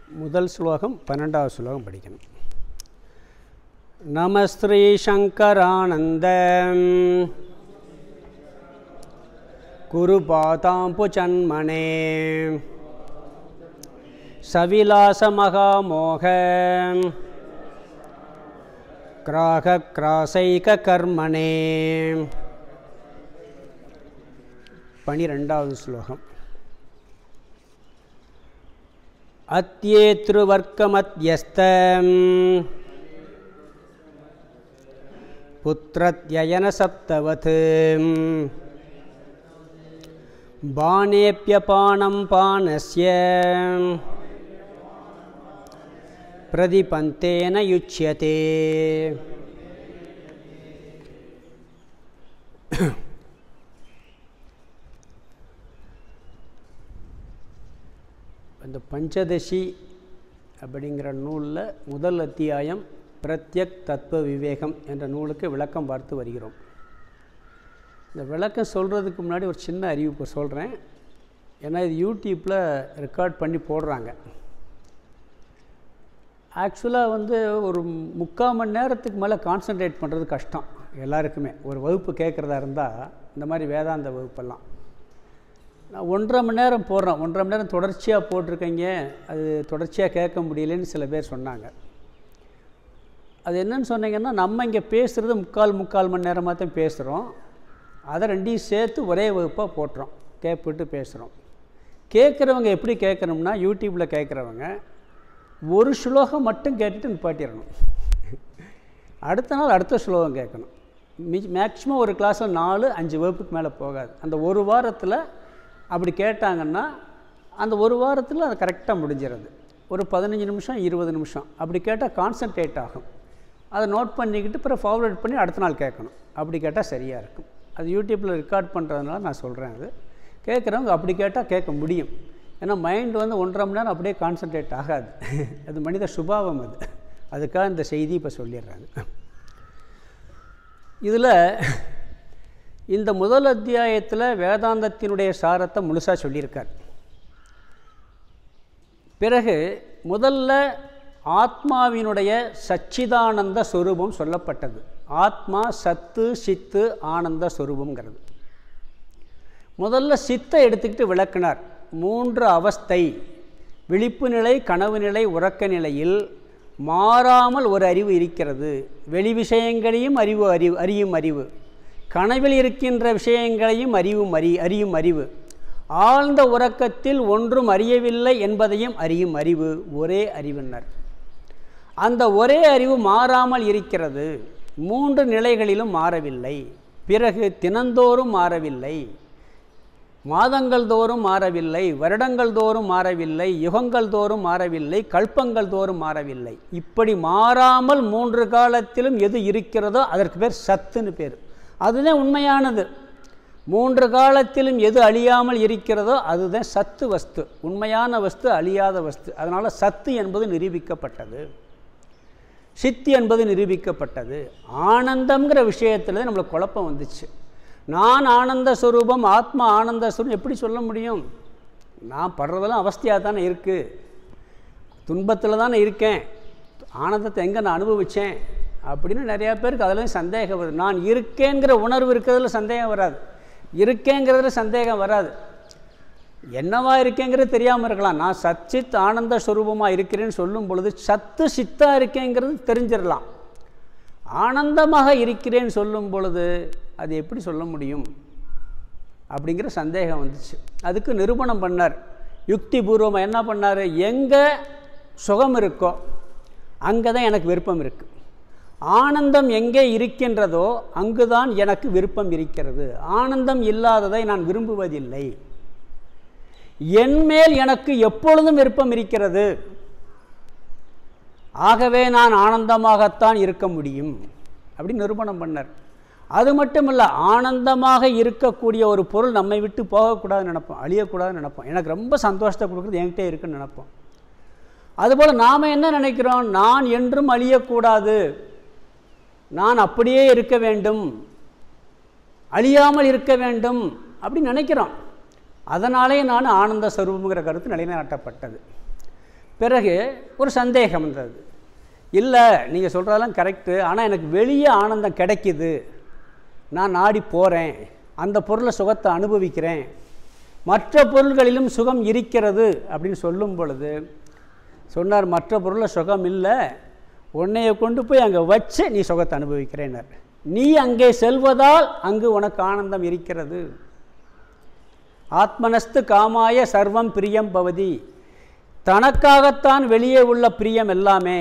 முதல் ஸ்லோகம் பன்னெண்டாவது ஸ்லோகம் படிக்கணும் நமஸ்ரீ சங்கரானந்த குருபாதாம்புஜன்மனே சவிலாசமகாமோக கிராகக்ராசைகர்மணே பனிரெண்டாவது ஸ்லோகம் अत्येतृवर्कमध्यस्थ पुत्रत्ययनसप्तवत् बाणेऽप्यपानं पानस्य प्रतिपन्तेन युच्यते அந்த பஞ்சதசி அப்படிங்கிற நூலில் முதல் அத்தியாயம் பிரத்யக் தத்துவ விவேகம் என்ற நூலுக்கு விளக்கம் பார்த்து வருகிறோம் இந்த விளக்கம் சொல்கிறதுக்கு முன்னாடி ஒரு சின்ன அறிவிப்பு சொல்கிறேன் ஏன்னா இது யூடியூப்பில் ரெக்கார்ட் பண்ணி போடுறாங்க ஆக்சுவலாக வந்து ஒரு முக்கால் மணி நேரத்துக்கு மேலே கான்சன்ட்ரேட் பண்ணுறது கஷ்டம் எல்லாருக்குமே ஒரு வகுப்பு கேட்குறதா இருந்தால் இந்த மாதிரி வேதாந்த வகுப்பெல்லாம் நான் ஒன்றரை மணி நேரம் போடுறேன் ஒன்றரை மணி நேரம் தொடர்ச்சியாக போட்டிருக்கீங்க அது தொடர்ச்சியாக கேட்க முடியலன்னு சில பேர் சொன்னாங்க அது என்னன்னு சொன்னீங்கன்னா நம்ம இங்கே பேசுகிறது முக்கால் முக்கால் மணி நேரமாக தான் பேசுகிறோம் அதை ரெண்டையும் சேர்த்து ஒரே வகுப்பாக போட்டுறோம் கேட்பிட்டு பேசுகிறோம் கேட்குறவங்க எப்படி கேட்கணும்னா யூடியூப்பில் கேட்குறவங்க ஒரு ஸ்லோகம் மட்டும் கேட்டுட்டு நிப்பாட்டிடணும் அடுத்த நாள் அடுத்த ஸ்லோகம் கேட்கணும் மிச் மேக்ஸிமம் ஒரு கிளாஸில் நாலு அஞ்சு வகுப்புக்கு மேலே போகாது அந்த ஒரு வாரத்தில் அப்படி கேட்டாங்கன்னா அந்த ஒரு வாரத்தில் அது கரெக்டாக முடிஞ்சிருது ஒரு பதினஞ்சு நிமிஷம் இருபது நிமிஷம் அப்படி கேட்டால் கான்சன்ட்ரேட் ஆகும் அதை நோட் பண்ணிக்கிட்டு பிறகு ஃபார்வர்ட் பண்ணி அடுத்த நாள் கேட்கணும் அப்படி கேட்டால் சரியாக இருக்கும் அது யூடியூப்பில் ரெக்கார்ட் பண்ணுறதுனால நான் சொல்கிறேன் அது கேட்குறவங்க அப்படி கேட்டால் கேட்க முடியும் ஏன்னா மைண்ட் வந்து ஒன்றரை மணி நேரம் அப்படியே கான்சன்ட்ரேட் ஆகாது அது மனித சுபாவம் அது அதுக்காக இந்த செய்தி இப்போ சொல்லிடுறாங்க இதில் இந்த முதல் அத்தியாயத்தில் வேதாந்தத்தினுடைய சாரத்தை முழுசாக சொல்லியிருக்கார் பிறகு முதல்ல ஆத்மாவினுடைய சச்சிதானந்த சொரூபம் சொல்லப்பட்டது ஆத்மா சத்து சித்து ஆனந்த சொரூபங்கிறது முதல்ல சித்தை எடுத்துக்கிட்டு விளக்கினார் மூன்று அவஸ்தை விழிப்பு நிலை கனவு நிலை உறக்க நிலையில் மாறாமல் ஒரு அறிவு இருக்கிறது வெளி விஷயங்களையும் அறிவு அறிவு அறியும் அறிவு கனவில் இருக்கின்ற விஷயங்களையும் அறிவும் அறி அறியும் அறிவு ஆழ்ந்த உறக்கத்தில் ஒன்றும் அறியவில்லை என்பதையும் அறியும் அறிவு ஒரே அறிவினர் அந்த ஒரே அறிவு மாறாமல் இருக்கிறது மூன்று நிலைகளிலும் மாறவில்லை பிறகு தினந்தோறும் மாறவில்லை மாதங்கள் தோறும் மாறவில்லை வருடங்கள் தோறும் மாறவில்லை யுகங்கள் தோறும் மாறவில்லை கல்பங்கள் தோறும் மாறவில்லை இப்படி மாறாமல் மூன்று காலத்திலும் எது இருக்கிறதோ அதற்கு பேர் சத்துன்னு பேர் அதுதான் உண்மையானது மூன்று காலத்திலும் எது அழியாமல் இருக்கிறதோ அதுதான் சத்து வஸ்து உண்மையான வஸ்து அழியாத வஸ்து அதனால் சத்து என்பது நிரூபிக்கப்பட்டது சித்தி என்பது நிரூபிக்கப்பட்டது ஆனந்தங்கிற விஷயத்தில் நம்மளுக்கு குழப்பம் வந்துச்சு நான் ஆனந்த ஸ்வரூபம் ஆத்மா ஆனந்த ஸ்வரூபம் எப்படி சொல்ல முடியும் நான் படுறதெல்லாம் அவஸ்தையாக தானே இருக்குது துன்பத்தில் தானே இருக்கேன் ஆனந்தத்தை எங்கே நான் அனுபவித்தேன் அப்படின்னு நிறையா பேருக்கு அதில் சந்தேகம் வருது நான் இருக்கேங்கிற உணர்வு இருக்கிறதுல சந்தேகம் வராது இருக்கேங்கிறதுல சந்தேகம் வராது என்னவா இருக்கேங்கிறது தெரியாமல் இருக்கலாம் நான் சச்சித் ஆனந்த ஸ்வரூபமாக இருக்கிறேன்னு சொல்லும் பொழுது சத்து சித்தாக இருக்கேங்கிறது தெரிஞ்சிடலாம் ஆனந்தமாக இருக்கிறேன்னு சொல்லும் பொழுது அது எப்படி சொல்ல முடியும் அப்படிங்கிற சந்தேகம் வந்துச்சு அதுக்கு நிரூபணம் பண்ணார் யுக்தி பூர்வமாக என்ன பண்ணார் எங்கே சுகம் இருக்கோ அங்கே தான் எனக்கு விருப்பம் இருக்குது ஆனந்தம் எங்கே இருக்கின்றதோ அங்குதான் எனக்கு விருப்பம் இருக்கிறது ஆனந்தம் இல்லாததை நான் விரும்புவதில்லை என்மேல் எனக்கு எப்பொழுதும் விருப்பம் இருக்கிறது ஆகவே நான் ஆனந்தமாகத்தான் இருக்க முடியும் அப்படி நிரூபணம் பண்ணார் அது மட்டும் இல்லை ஆனந்தமாக இருக்கக்கூடிய ஒரு பொருள் நம்மை விட்டு போகக்கூடாதுன்னு நினைப்போம் அழியக்கூடாதுன்னு நினைப்போம் எனக்கு ரொம்ப சந்தோஷத்தை கொடுக்குறது என்கிட்ட இருக்குன்னு நினைப்போம் அதுபோல் நாம் என்ன நினைக்கிறோம் நான் என்றும் அழியக்கூடாது நான் அப்படியே இருக்க வேண்டும் அழியாமல் இருக்க வேண்டும் அப்படி நினைக்கிறோம் அதனாலே நான் ஆனந்த ஸ்வரூபங்கிற கருத்து நிலைநாட்டப்பட்டது பிறகு ஒரு சந்தேகம் வந்தது இல்லை நீங்கள் சொல்கிறதெல்லாம் கரெக்டு ஆனால் எனக்கு வெளியே ஆனந்தம் கிடைக்குது நான் நாடி போகிறேன் அந்த பொருளை சுகத்தை அனுபவிக்கிறேன் மற்ற பொருள்களிலும் சுகம் இருக்கிறது அப்படின்னு சொல்லும் பொழுது சொன்னார் மற்ற பொருளில் சுகம் இல்லை உன்னைய கொண்டு போய் அங்கே வச்சு நீ சுகத்தை அனுபவிக்கிறேன்னார் நீ அங்கே செல்வதால் அங்கு உனக்கு ஆனந்தம் இருக்கிறது ஆத்மனஸ்து காமாய சர்வம் பிரியம் பவதி தனக்காகத்தான் வெளியே உள்ள பிரியம் எல்லாமே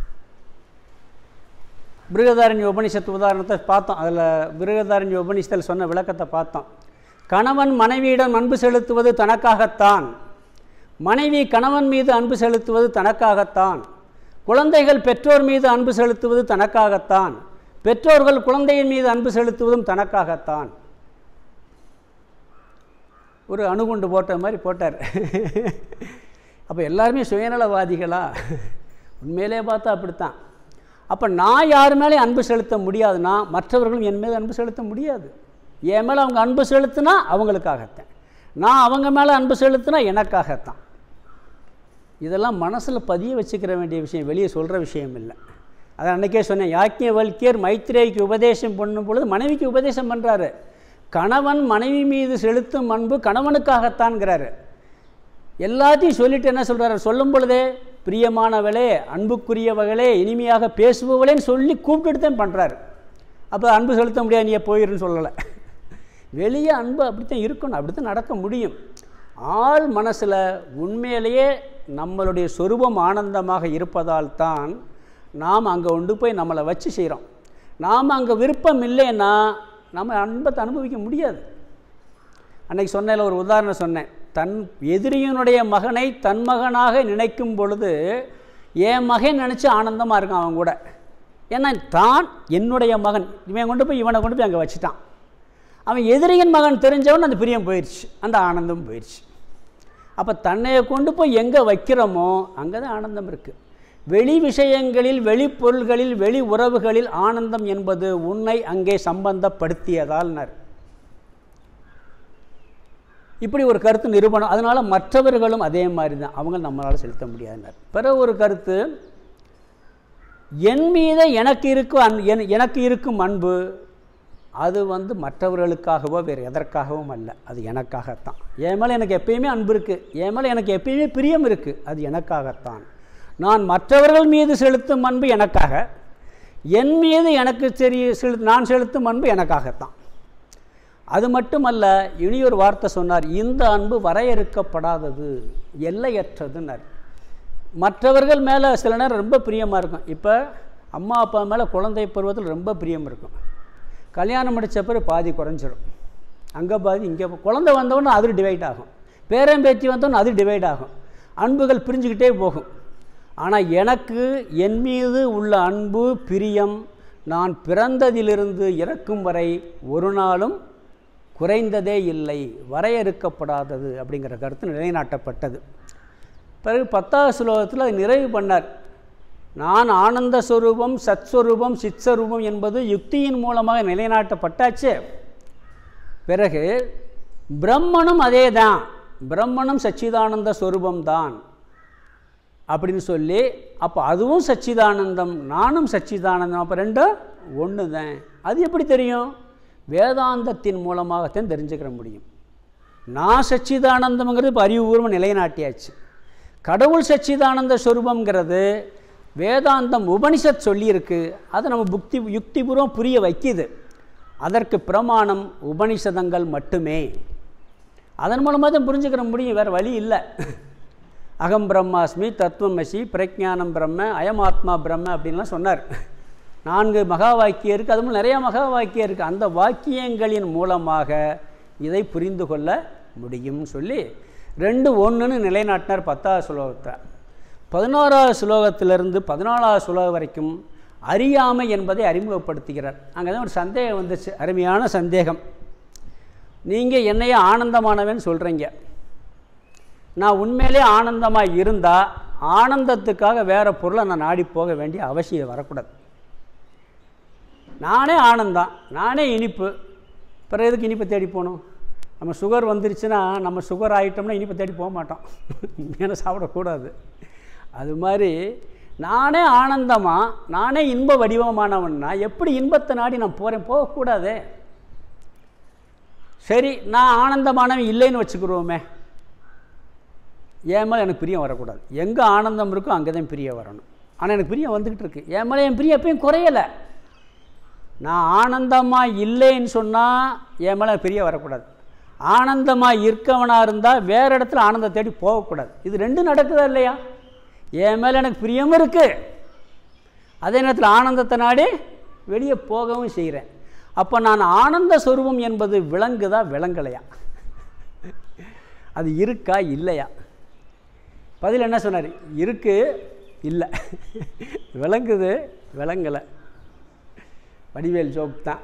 பிருகதாரண்ய உபனிஷத்து உதாரணத்தை பார்த்தோம் அதில் பிருகதாரண்ய உபனிஷத்தில் சொன்ன விளக்கத்தை பார்த்தோம் கணவன் மனைவியிடம் அன்பு செலுத்துவது தனக்காகத்தான் மனைவி கணவன் மீது அன்பு செலுத்துவது தனக்காகத்தான் குழந்தைகள் பெற்றோர் மீது அன்பு செலுத்துவது தனக்காகத்தான் பெற்றோர்கள் குழந்தையின் மீது அன்பு செலுத்துவதும் தனக்காகத்தான் ஒரு அணுகுண்டு போட்ட மாதிரி போட்டார் அப்போ எல்லாருமே சுயநலவாதிகளா உண்மையிலே பார்த்தா அப்படித்தான் அப்போ நான் யார் மேலே அன்பு செலுத்த முடியாதுன்னா மற்றவர்களும் என் மீது அன்பு செலுத்த முடியாது என் மேலே அவங்க அன்பு செலுத்தினா அவங்களுக்காகத்தான் நான் அவங்க மேலே அன்பு செலுத்தினா எனக்காகத்தான் இதெல்லாம் மனசில் பதிய வச்சுக்கிற வேண்டிய விஷயம் வெளியே சொல்கிற விஷயம் இல்லை அதை அன்றைக்கே சொன்னேன் யாக்கிய வல்கியர் மைத்ரேய்க்கு உபதேசம் பண்ணும் பொழுது மனைவிக்கு உபதேசம் பண்ணுறாரு கணவன் மனைவி மீது செலுத்தும் அன்பு கணவனுக்காகத்தான்ங்கிறாரு எல்லாத்தையும் சொல்லிட்டு என்ன சொல்கிறாரு சொல்லும் பொழுதே பிரியமானவளே அன்புக்குரியவர்களே இனிமையாக பேசுபவளேன்னு சொல்லி கூப்பிட்டுட்டு தான் பண்ணுறாரு அப்போ அன்பு செலுத்த முடியாது நீ போயிருன்னு சொல்லலை வெளியே அன்பு அப்படித்தான் இருக்கணும் அப்படித்தான் நடக்க முடியும் ஆள் மனசில் உண்மையிலேயே நம்மளுடைய சொரூபம் ஆனந்தமாக இருப்பதால் தான் நாம் அங்கே கொண்டு போய் நம்மளை வச்சு செய்கிறோம் நாம் அங்கே விருப்பம் இல்லைன்னா நம்ம அன்பத்தை அனுபவிக்க முடியாது அன்னைக்கு சொன்னதில் ஒரு உதாரணம் சொன்னேன் தன் எதிரியினுடைய மகனை தன் மகனாக நினைக்கும் பொழுது என் மகன் நினச்சி ஆனந்தமாக இருக்கான் அவன் கூட ஏன்னா தான் என்னுடைய மகன் இவன் கொண்டு போய் இவனை கொண்டு போய் அங்கே வச்சுட்டான் அவன் எதிரியின் மகன் தெரிஞ்சவன் அந்த பிரியம் போயிடுச்சு அந்த ஆனந்தம் போயிடுச்சு அப்போ தன்னையை கொண்டு போய் எங்கே வைக்கிறோமோ அங்கே தான் ஆனந்தம் இருக்குது வெளி விஷயங்களில் வெளிப்பொருள்களில் வெளி உறவுகளில் ஆனந்தம் என்பது உன்னை அங்கே சம்பந்தப்படுத்தியதால்னர் இப்படி ஒரு கருத்து நிரூபணம் அதனால் மற்றவர்களும் அதே மாதிரி தான் அவங்க நம்மளால் செலுத்த முடியாதுனர் பிற ஒரு கருத்து என் மீது எனக்கு இருக்கும் அன் என் எனக்கு இருக்கும் அன்பு அது வந்து மற்றவர்களுக்காகவோ வேறு எதற்காகவும் அல்ல அது எனக்காகத்தான் என் மேலே எனக்கு எப்பயுமே அன்பு இருக்குது என் மேலே எனக்கு எப்பயுமே பிரியம் இருக்குது அது எனக்காகத்தான் நான் மற்றவர்கள் மீது செலுத்தும் அன்பு எனக்காக என் மீது எனக்கு தெரிய செலு நான் செலுத்தும் அன்பு எனக்காகத்தான் அது மட்டுமல்ல இனியொரு வார்த்தை சொன்னார் இந்த அன்பு வரையறுக்கப்படாதது எல்லையற்றதுன்னார் மற்றவர்கள் மேலே சில நேரம் ரொம்ப பிரியமாக இருக்கும் இப்போ அம்மா அப்பா மேலே குழந்தை பருவத்தில் ரொம்ப பிரியம் இருக்கும் கல்யாணம் முடித்த பிறகு பாதி குறைஞ்சிரும் அங்கே பாதி இங்கே குழந்தை வந்தவொடனே அது டிவைட் ஆகும் பேரன் பேத்தி வந்தவொடனே அது டிவைட் ஆகும் அன்புகள் பிரிஞ்சுக்கிட்டே போகும் ஆனால் எனக்கு என் மீது உள்ள அன்பு பிரியம் நான் பிறந்ததிலிருந்து இறக்கும் வரை ஒரு நாளும் குறைந்ததே இல்லை வரையறுக்கப்படாதது அப்படிங்கிற கருத்து நிலைநாட்டப்பட்டது பிறகு பத்தாவது ஸ்லோகத்தில் அதை நிறைவு பண்ணார் நான் ஆனந்த ஸ்வரூபம் சத்ஸ்வரூபம் சித்ஸ்வரூபம் என்பது யுக்தியின் மூலமாக நிலைநாட்டப்பட்டாச்சு பிறகு பிரம்மனும் அதே தான் பிரம்மனும் சச்சிதானந்த ஸ்வரூபம்தான் அப்படின்னு சொல்லி அப்போ அதுவும் சச்சிதானந்தம் நானும் சச்சிதானந்தம் அப்போ ரெண்டும் ஒன்று தான் அது எப்படி தெரியும் வேதாந்தத்தின் மூலமாகத்தான் தெரிஞ்சுக்கிற முடியும் நான் சச்சிதானந்தம்ங்கிறது இப்போ அறிவுபூர்வம் நிலைநாட்டியாச்சு கடவுள் சச்சிதானந்த ஸ்வரூபங்கிறது வேதாந்தம் உபனிஷத் சொல்லியிருக்கு அதை நம்ம புக்தி யுக்திபூர்வம் புரிய வைக்கிது அதற்கு பிரமாணம் உபனிஷதங்கள் மட்டுமே அதன் மூலமாக தான் புரிஞ்சுக்கிற முடியும் வேறு வழி இல்லை அகம் பிரம்மாஸ்மி தத்துவமசி பிரஜானம் பிரம்ம அயமாத்மா பிரம்ம அப்படின்லாம் சொன்னார் நான்கு மகா வாக்கியம் இருக்குது அது மூலம் நிறையா மகா வாக்கியம் இருக்குது அந்த வாக்கியங்களின் மூலமாக இதை புரிந்து கொள்ள முடியும்னு சொல்லி ரெண்டு ஒன்றுன்னு நிலைநாட்டினார் பத்தாவது ஸ்லோகத்தை பதினோராவது ஸ்லோகத்திலிருந்து பதினாலாவது ஸ்லோகம் வரைக்கும் அறியாமை என்பதை அறிமுகப்படுத்துகிறார் அங்கே தான் ஒரு சந்தேகம் வந்துச்சு அருமையான சந்தேகம் நீங்கள் என்னையே ஆனந்தமானவன் சொல்கிறீங்க நான் உண்மையிலே ஆனந்தமாக இருந்தால் ஆனந்தத்துக்காக வேறு பொருளை நான் நாடி போக வேண்டிய அவசியம் வரக்கூடாது நானே ஆனந்தம் நானே இனிப்பு பிறகு எதுக்கு இனிப்பை தேடி போகணும் நம்ம சுகர் வந்துருச்சுன்னா நம்ம சுகர் ஆகிட்டோம்னா இனிப்பை தேடி போக மாட்டோம் ஏன்னா சாப்பிடக்கூடாது அது மாதிரி நானே ஆனந்தமாக நானே இன்ப வடிவமானவன்னா எப்படி இன்பத்தை நாடி நான் போகிறேன் போகக்கூடாதே சரி நான் ஆனந்தமானவன் இல்லைன்னு வச்சுக்கிருவோமே என் மேலே எனக்கு பிரியம் வரக்கூடாது எங்கே ஆனந்தம் இருக்கோ அங்கே தான் பிரியம் வரணும் ஆனால் எனக்கு பிரியம் வந்துக்கிட்டு இருக்கு என் மேலே என் பிரியம் எப்பயும் குறையலை நான் ஆனந்தமாக இல்லைன்னு சொன்னால் என் மேலே பிரியம் வரக்கூடாது ஆனந்தமாக இருக்கவனாக இருந்தால் வேறு இடத்துல ஆனந்தம் தேடி போகக்கூடாது இது ரெண்டும் நடக்குதா இல்லையா என் மேலே எனக்கு பிரியமும் இருக்குது அதே நேரத்தில் ஆனந்தத்தை நாடி வெளியே போகவும் செய்கிறேன் அப்போ நான் ஆனந்த சொரூபம் என்பது விளங்குதா விளங்கலையா அது இருக்கா இல்லையா பதில் என்ன சொன்னார் இருக்கு இல்லை விளங்குது விளங்கலை வடிவேல் ஜோக் தான்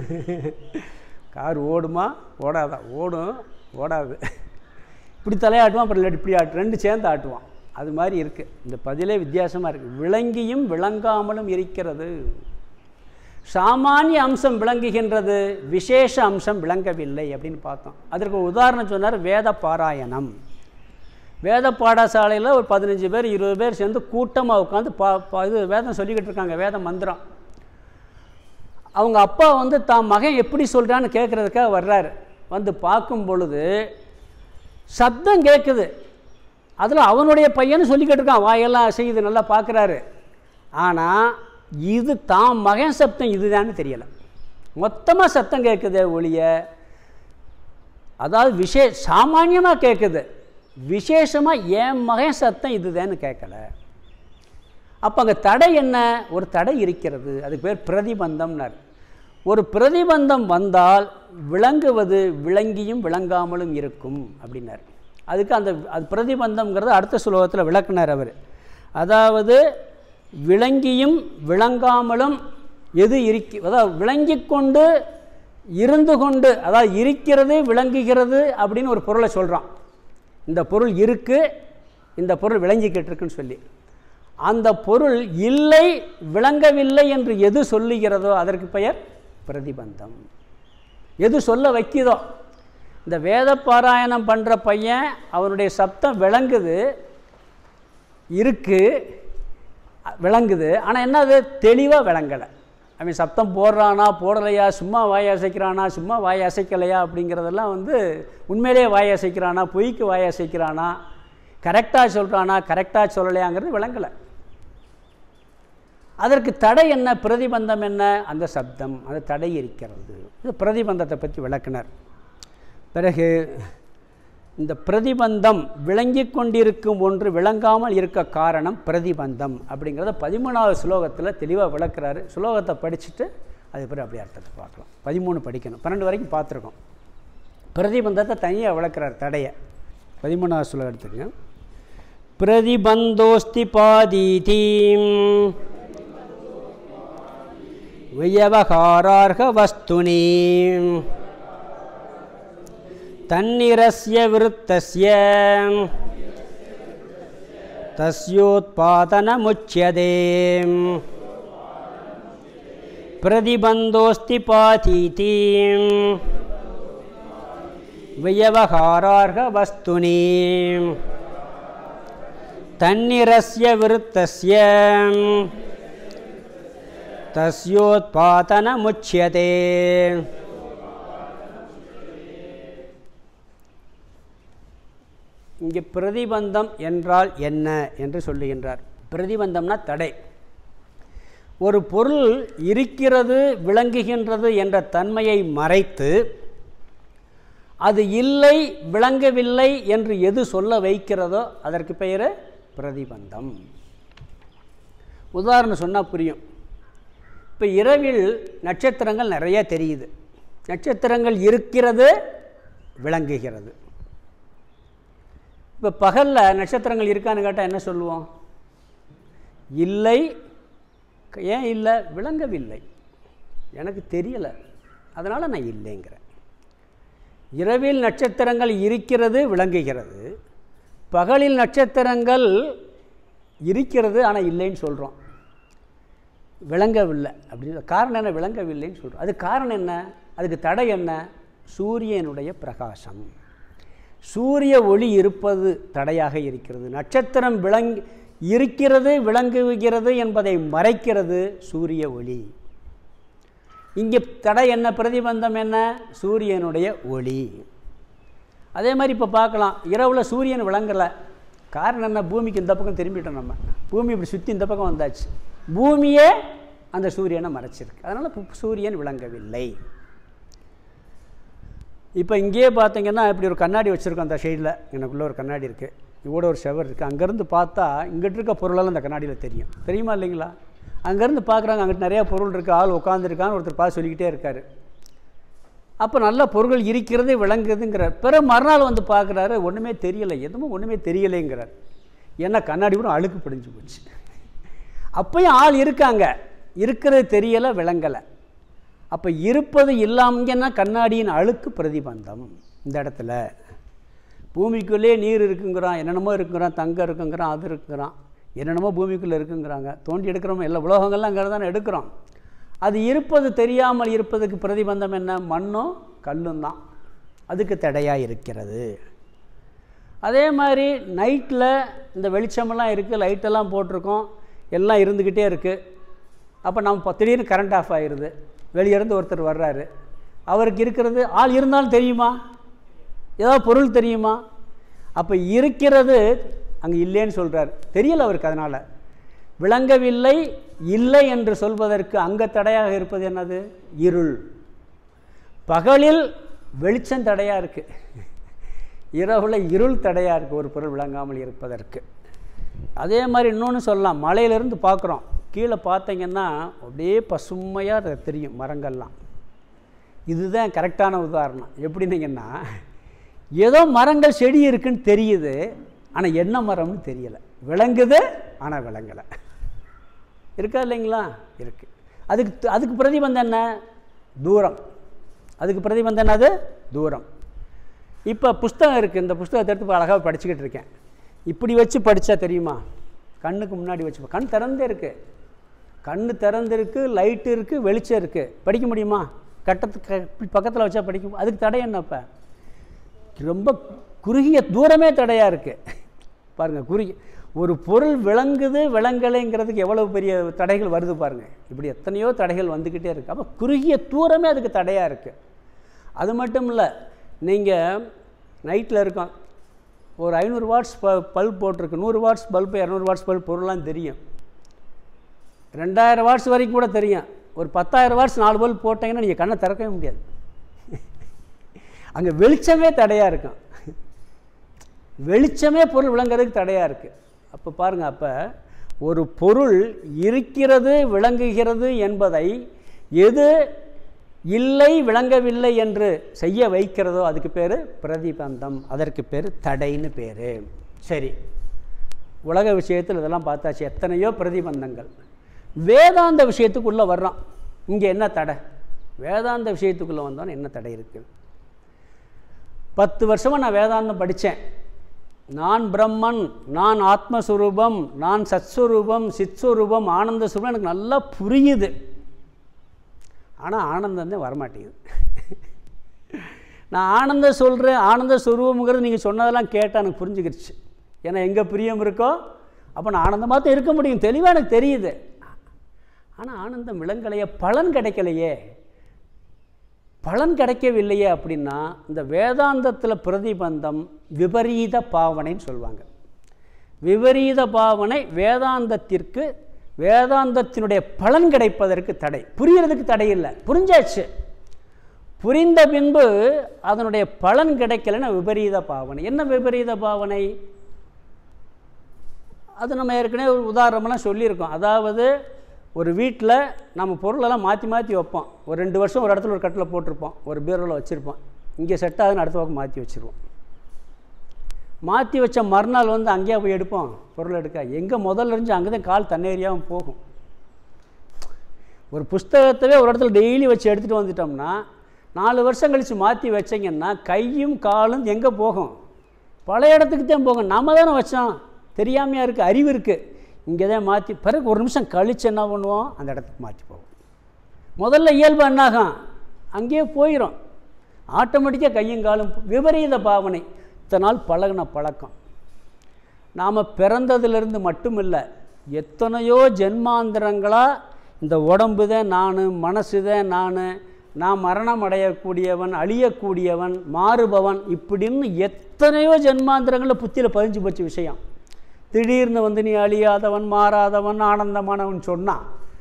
கார் ஓடுமா ஓடாதா ஓடும் ஓடாது இப்படி தலையாட்டுவான் அப்புறம் இல்லாட்டி இப்படி ஆட்டு ரெண்டு சேர்ந்து ஆட்டுவான் அது மாதிரி இருக்குது இந்த பதிலே வித்தியாசமாக இருக்குது விளங்கியும் விளங்காமலும் இருக்கிறது சாமானிய அம்சம் விளங்குகின்றது விசேஷ அம்சம் விளங்கவில்லை அப்படின்னு பார்த்தோம் அதற்கு ஒரு உதாரணம் சொன்னார் வேத பாராயணம் வேத பாடசாலையில் ஒரு பதினஞ்சு பேர் இருபது பேர் சேர்ந்து கூட்டமாக உட்காந்து பா பா இது வேதம் சொல்லிக்கிட்டு இருக்காங்க வேத மந்திரம் அவங்க அப்பா வந்து தான் மகன் எப்படி சொல்கிறான்னு கேட்குறதுக்காக வர்றாரு வந்து பார்க்கும் பொழுது சப்தம் கேட்குது அதில் அவனுடைய பையன் சொல்லிக்கிட்டு இருக்கான் வாயெல்லாம் அசையுது நல்லா பார்க்குறாரு ஆனால் இது தான் மகன் சப்தம் இதுதான்னு தெரியலை மொத்தமாக சத்தம் கேட்குது ஒழிய அதாவது விஷே சாமானியமாக கேட்குது விசேஷமாக என் மகன் சத்தம் இதுதான்னு கேட்கல அப்போ அங்கே தடை என்ன ஒரு தடை இருக்கிறது அதுக்கு பேர் பிரதிபந்தம்னார் ஒரு பிரதிபந்தம் வந்தால் விளங்குவது விளங்கியும் விளங்காமலும் இருக்கும் அப்படின்னார் அதுக்கு அந்த அது பிரதிபந்தம்ங்கிறது அடுத்த சுலோகத்தில் விளக்குனார் அவர் அதாவது விளங்கியும் விளங்காமலும் எது இருக்கி அதாவது விளங்கி கொண்டு இருந்து கொண்டு அதாவது இருக்கிறது விளங்குகிறது அப்படின்னு ஒரு பொருளை சொல்கிறான் இந்த பொருள் இருக்குது இந்த பொருள் விளங்கிக்கிட்டு இருக்குன்னு சொல்லி அந்த பொருள் இல்லை விளங்கவில்லை என்று எது சொல்லுகிறதோ அதற்கு பெயர் பிரதிபந்தம் எது சொல்ல வைக்குதோ இந்த வேத பாராயணம் பண்ணுற பையன் அவனுடைய சப்தம் விளங்குது இருக்கு விளங்குது ஆனால் என்னது தெளிவாக விளங்கலை அவன் சப்தம் போடுறானா போடலையா சும்மா வாய் அசைக்கிறானா சும்மா வாய் அசைக்கலையா அப்படிங்கிறதெல்லாம் வந்து உண்மையிலேயே வாய் அசைக்கிறானா பொய்க்கு வாய் அசைக்கிறானா கரெக்டாக சொல்கிறானா கரெக்டாக சொல்லலையாங்கிறது விளங்கலை அதற்கு தடை என்ன பிரதிபந்தம் என்ன அந்த சப்தம் அந்த தடை இருக்கிறது இது பிரதிபந்தத்தை பற்றி விளக்குனர் பிறகு இந்த பிரதிபந்தம் விளங்கி கொண்டிருக்கும் ஒன்று விளங்காமல் இருக்க காரணம் பிரதிபந்தம் அப்படிங்கிறத பதிமூணாவது ஸ்லோகத்தில் தெளிவாக விளக்குறாரு ஸ்லோகத்தை படிச்சுட்டு அது பிறகு அப்படியே அர்த்தத்தை பார்க்கலாம் பதிமூணு படிக்கணும் பன்னெண்டு வரைக்கும் பார்த்துருக்கோம் பிரதிபந்தத்தை தனியாக விளக்குறார் தடையை பதிமூணாவது ஸ்லோகம் எடுத்துக்கங்க பிரதிபந்தோஸ்தி பாதீதீம் व्यवहारार्ह वस्तुनि तन्निरस्य वृत्तस्य तस्योत्पादनमुच्यते प्रतिबन्धोऽस्ति पातीति व्यवहारार्ह वस्तुनि तन्निरस्य वृत्तस्य தஸ்யோத்பாதனமுச்சியதே இங்கே பிரதிபந்தம் என்றால் என்ன என்று சொல்லுகின்றார் பிரதிபந்தம்னா தடை ஒரு பொருள் இருக்கிறது விளங்குகின்றது என்ற தன்மையை மறைத்து அது இல்லை விளங்கவில்லை என்று எது சொல்ல வைக்கிறதோ அதற்கு பெயர் பிரதிபந்தம் உதாரணம் சொன்னால் புரியும் இப்போ இரவில் நட்சத்திரங்கள் நிறைய தெரியுது நட்சத்திரங்கள் இருக்கிறது விளங்குகிறது இப்போ பகலில் நட்சத்திரங்கள் இருக்கான்னு கேட்டால் என்ன சொல்லுவோம் இல்லை ஏன் இல்லை விளங்கவில்லை எனக்கு தெரியலை அதனால் நான் இல்லைங்கிறேன் இரவில் நட்சத்திரங்கள் இருக்கிறது விளங்குகிறது பகலில் நட்சத்திரங்கள் இருக்கிறது ஆனால் இல்லைன்னு சொல்கிறோம் விளங்கவில்லை அப்படின்னு காரணம் என்ன விளங்கவில்லைன்னு சொல்கிறோம் அது காரணம் என்ன அதுக்கு தடை என்ன சூரியனுடைய பிரகாசம் சூரிய ஒளி இருப்பது தடையாக இருக்கிறது நட்சத்திரம் விளங்கி இருக்கிறது விளங்குகிறது என்பதை மறைக்கிறது சூரிய ஒளி இங்கே தடை என்ன பிரதிபந்தம் என்ன சூரியனுடைய ஒளி அதே மாதிரி இப்போ பார்க்கலாம் இரவில் சூரியன் விளங்கலை காரணம் என்ன பூமிக்கு இந்த பக்கம் திரும்பிட்டோம் நம்ம பூமி இப்படி சுற்றி இந்த பக்கம் வந்தாச்சு பூமியே அந்த சூரியனை மறைச்சிருக்கு அதனால் இப்போ சூரியன் விளங்கவில்லை இப்போ இங்கேயே பார்த்தீங்கன்னா இப்படி ஒரு கண்ணாடி வச்சுருக்கோம் அந்த சைடில் எனக்குள்ளே ஒரு கண்ணாடி இருக்குது இவோட ஒரு செவர் இருக்குது அங்கேருந்து பார்த்தா இங்கிட்டு இருக்க பொருளெல்லாம் அந்த கண்ணாடியில் தெரியும் தெரியுமா இல்லைங்களா அங்கேருந்து பார்க்குறாங்க அங்கிட்டு நிறையா பொருள் இருக்குது ஆள் உட்காந்துருக்கான்னு ஒருத்தர் பார்த்து சொல்லிக்கிட்டே இருக்கார் அப்போ நல்ல பொருள்கள் இருக்கிறது விளங்குதுங்கிறார் பிற மறுநாள் வந்து பார்க்குறாரு ஒன்றுமே தெரியலை எதுவும் ஒன்றுமே தெரியலைங்கிறார் ஏன்னா கண்ணாடி கூட அழுக்கு பிடிஞ்சு போச்சு அப்பயும் ஆள் இருக்காங்க இருக்கிறது தெரியலை விளங்கலை அப்போ இருப்பது இல்லாமங்கன்னா கண்ணாடியின் அழுக்கு பிரதிபந்தம் இந்த இடத்துல பூமிக்குள்ளே நீர் இருக்குங்கிறான் என்னென்னமோ இருக்குங்கிறான் தங்கம் இருக்குங்கிறான் அது இருக்குங்கிறான் என்னென்னமோ பூமிக்குள்ளே இருக்குங்கிறாங்க தோண்டி எடுக்கிறோம் எல்லா உலகங்கள்லாம் அங்கே தானே எடுக்கிறோம் அது இருப்பது தெரியாமல் இருப்பதுக்கு பிரதிபந்தம் என்ன மண்ணும் கல்லும் தான் அதுக்கு தடையாக இருக்கிறது அதே மாதிரி நைட்டில் இந்த வெளிச்சமெல்லாம் இருக்குது லைட்டெல்லாம் போட்டிருக்கோம் எல்லாம் இருந்துக்கிட்டே இருக்குது அப்போ நம்ம திடீர்னு கரண்ட் ஆஃப் ஆகிடுது வெளியிருந்து ஒருத்தர் வர்றாரு அவருக்கு இருக்கிறது ஆள் இருந்தாலும் தெரியுமா ஏதாவது பொருள் தெரியுமா அப்போ இருக்கிறது அங்கே இல்லைன்னு சொல்கிறார் தெரியல அவருக்கு அதனால் விளங்கவில்லை இல்லை என்று சொல்வதற்கு அங்கே தடையாக இருப்பது என்னது இருள் பகலில் வெளிச்சம் தடையாக இருக்குது இரவில் இருள் தடையாக இருக்குது ஒரு பொருள் விளங்காமல் இருப்பதற்கு அதே மாதிரி இன்னொன்று சொல்லலாம் மலையிலேருந்து பார்க்குறோம் கீழே பார்த்தீங்கன்னா அப்படியே பசுமையாக தெரியும் மரங்கள்லாம் இதுதான் கரெக்டான உதாரணம் எப்படின்னீங்கன்னா ஏதோ மரங்கள் செடி இருக்குன்னு தெரியுது ஆனால் என்ன மரம்னு தெரியலை விளங்குது ஆனால் விளங்கலை இருக்கா இல்லைங்களா இருக்குது அதுக்கு அதுக்கு பிரதிபந்தம் என்ன தூரம் அதுக்கு பிரதிபந்தம் என்னது தூரம் இப்போ புஸ்தகம் இருக்குது இந்த புஸ்தகத்தை எடுத்து அழகாக படிச்சுக்கிட்டு இருக்கேன் இப்படி வச்சு படித்தா தெரியுமா கண்ணுக்கு முன்னாடி வச்சு கண் திறந்தே இருக்குது கண் திறந்திருக்கு லைட்டு இருக்குது வெளிச்சம் இருக்குது படிக்க முடியுமா கட்டத்துக்கு பக்கத்தில் வச்சா படிக்கும் அதுக்கு தடை என்னப்போ ரொம்ப குறுகிய தூரமே தடையாக இருக்குது பாருங்கள் குறுகிய ஒரு பொருள் விளங்குது விளங்கலைங்கிறதுக்கு எவ்வளோ பெரிய தடைகள் வருது பாருங்கள் இப்படி எத்தனையோ தடைகள் வந்துக்கிட்டே இருக்குது அப்போ குறுகிய தூரமே அதுக்கு தடையாக இருக்குது அது மட்டும் இல்லை நீங்கள் நைட்டில் இருக்கோம் ஒரு ஐநூறு வாட்ஸ் ப பல்ப் போட்டிருக்கு நூறு வாட்ஸ் பல்பு இரநூறு வாட்ஸ் பல்ப் பொருள்லாம் தெரியும் ரெண்டாயிரம் வாட்ஸ் வரைக்கும் கூட தெரியும் ஒரு பத்தாயிரம் வாட்ஸ் நாலு பல்ப் போட்டிங்கன்னா நீங்கள் கண்ணை திறக்கவே முடியாது அங்கே வெளிச்சமே தடையாக இருக்கும் வெளிச்சமே பொருள் விளங்குறதுக்கு தடையாக இருக்குது அப்போ பாருங்கள் அப்போ ஒரு பொருள் இருக்கிறது விளங்குகிறது என்பதை எது இல்லை விளங்கவில்லை என்று செய்ய வைக்கிறதோ அதுக்கு பேர் பிரதிபந்தம் அதற்கு பேர் தடைன்னு பேர் சரி உலக விஷயத்தில் இதெல்லாம் பார்த்தாச்சு எத்தனையோ பிரதிபந்தங்கள் வேதாந்த விஷயத்துக்குள்ளே வர்றோம் இங்கே என்ன தடை வேதாந்த விஷயத்துக்குள்ளே வந்தோன்னு என்ன தடை இருக்குது பத்து வருஷமாக நான் வேதாந்தம் படித்தேன் நான் பிரம்மன் நான் ஆத்மஸ்வரூபம் நான் சத்ஸ்வரூபம் சித்ஸ்வரூபம் ஆனந்த சுரூபம் எனக்கு நல்லா புரியுது ஆனால் ஆனந்தம் தான் வரமாட்டேங்குது நான் ஆனந்தம் சொல்கிறேன் ஆனந்த சுரூபங்கிறது நீங்கள் சொன்னதெல்லாம் கேட்டால் எனக்கு புரிஞ்சுக்கிடுச்சு ஏன்னா எங்கே பிரியம் இருக்கோ அப்போ நான் ஆனந்தமாக தான் இருக்க முடியும் தெளிவாக எனக்கு தெரியுது ஆனால் ஆனந்தம் விளங்கலையே பலன் கிடைக்கலையே பலன் கிடைக்கவில்லையே அப்படின்னா இந்த வேதாந்தத்தில் பிரதிபந்தம் விபரீத பாவனைன்னு சொல்லுவாங்க விபரீத பாவனை வேதாந்தத்திற்கு வேதாந்தத்தினுடைய பலன் கிடைப்பதற்கு தடை புரியறதுக்கு தடை இல்லை புரிஞ்சாச்சு புரிந்த பின்பு அதனுடைய பலன் கிடைக்கலன்னா விபரீத பாவனை என்ன விபரீத பாவனை அது நம்ம ஏற்கனவே ஒரு உதாரணமெல்லாம் சொல்லியிருக்கோம் அதாவது ஒரு வீட்டில் நம்ம பொருளெல்லாம் மாற்றி மாற்றி வைப்போம் ஒரு ரெண்டு வருஷம் ஒரு இடத்துல ஒரு கட்டில் போட்டிருப்போம் ஒரு பீரோவில் வச்சுருப்போம் இங்கே செட் ஆகுதுன்னு அடுத்த பக்கம் மாற்றி வச்சுருவோம் மாற்றி வச்ச மறுநாள் வந்து அங்கேயே போய் எடுப்போம் பொருள் எடுக்க எங்கே முதல்ல இருந்து அங்கே தான் கால் தண்ணேரியாகவும் போகும் ஒரு புஸ்தகத்தவே ஒரு இடத்துல டெய்லி வச்சு எடுத்துகிட்டு வந்துட்டோம்னா நாலு வருஷம் கழித்து மாற்றி வச்சிங்கன்னா கையும் காலும் எங்கே போகும் பழைய இடத்துக்கு தான் போகும் நம்ம தானே வச்சோம் தெரியாமையாக இருக்குது அறிவு இருக்குது இங்கே தான் மாற்றி பிறகு ஒரு நிமிஷம் கழித்து என்ன பண்ணுவோம் அந்த இடத்துக்கு மாற்றி போவோம் முதல்ல இயல்பு என்னாகும் அங்கேயே போயிடும் ஆட்டோமேட்டிக்காக கையும் காலும் விபரீத பாவனை இத்தனை நாள் பழகின பழக்கம் நாம் பிறந்ததிலிருந்து மட்டும் இல்லை எத்தனையோ ஜென்மாந்திரங்களாக இந்த உடம்பு தான் நான் மனசு தான் நான் நான் மரணம் அடையக்கூடியவன் அழியக்கூடியவன் மாறுபவன் இப்படின்னு எத்தனையோ ஜென்மாந்திரங்களில் புத்தியில் பதிஞ்சு போச்ச விஷயம் திடீர்னு வந்து நீ அழியாதவன் மாறாதவன் ஆனந்தமானவன் சொன்னான்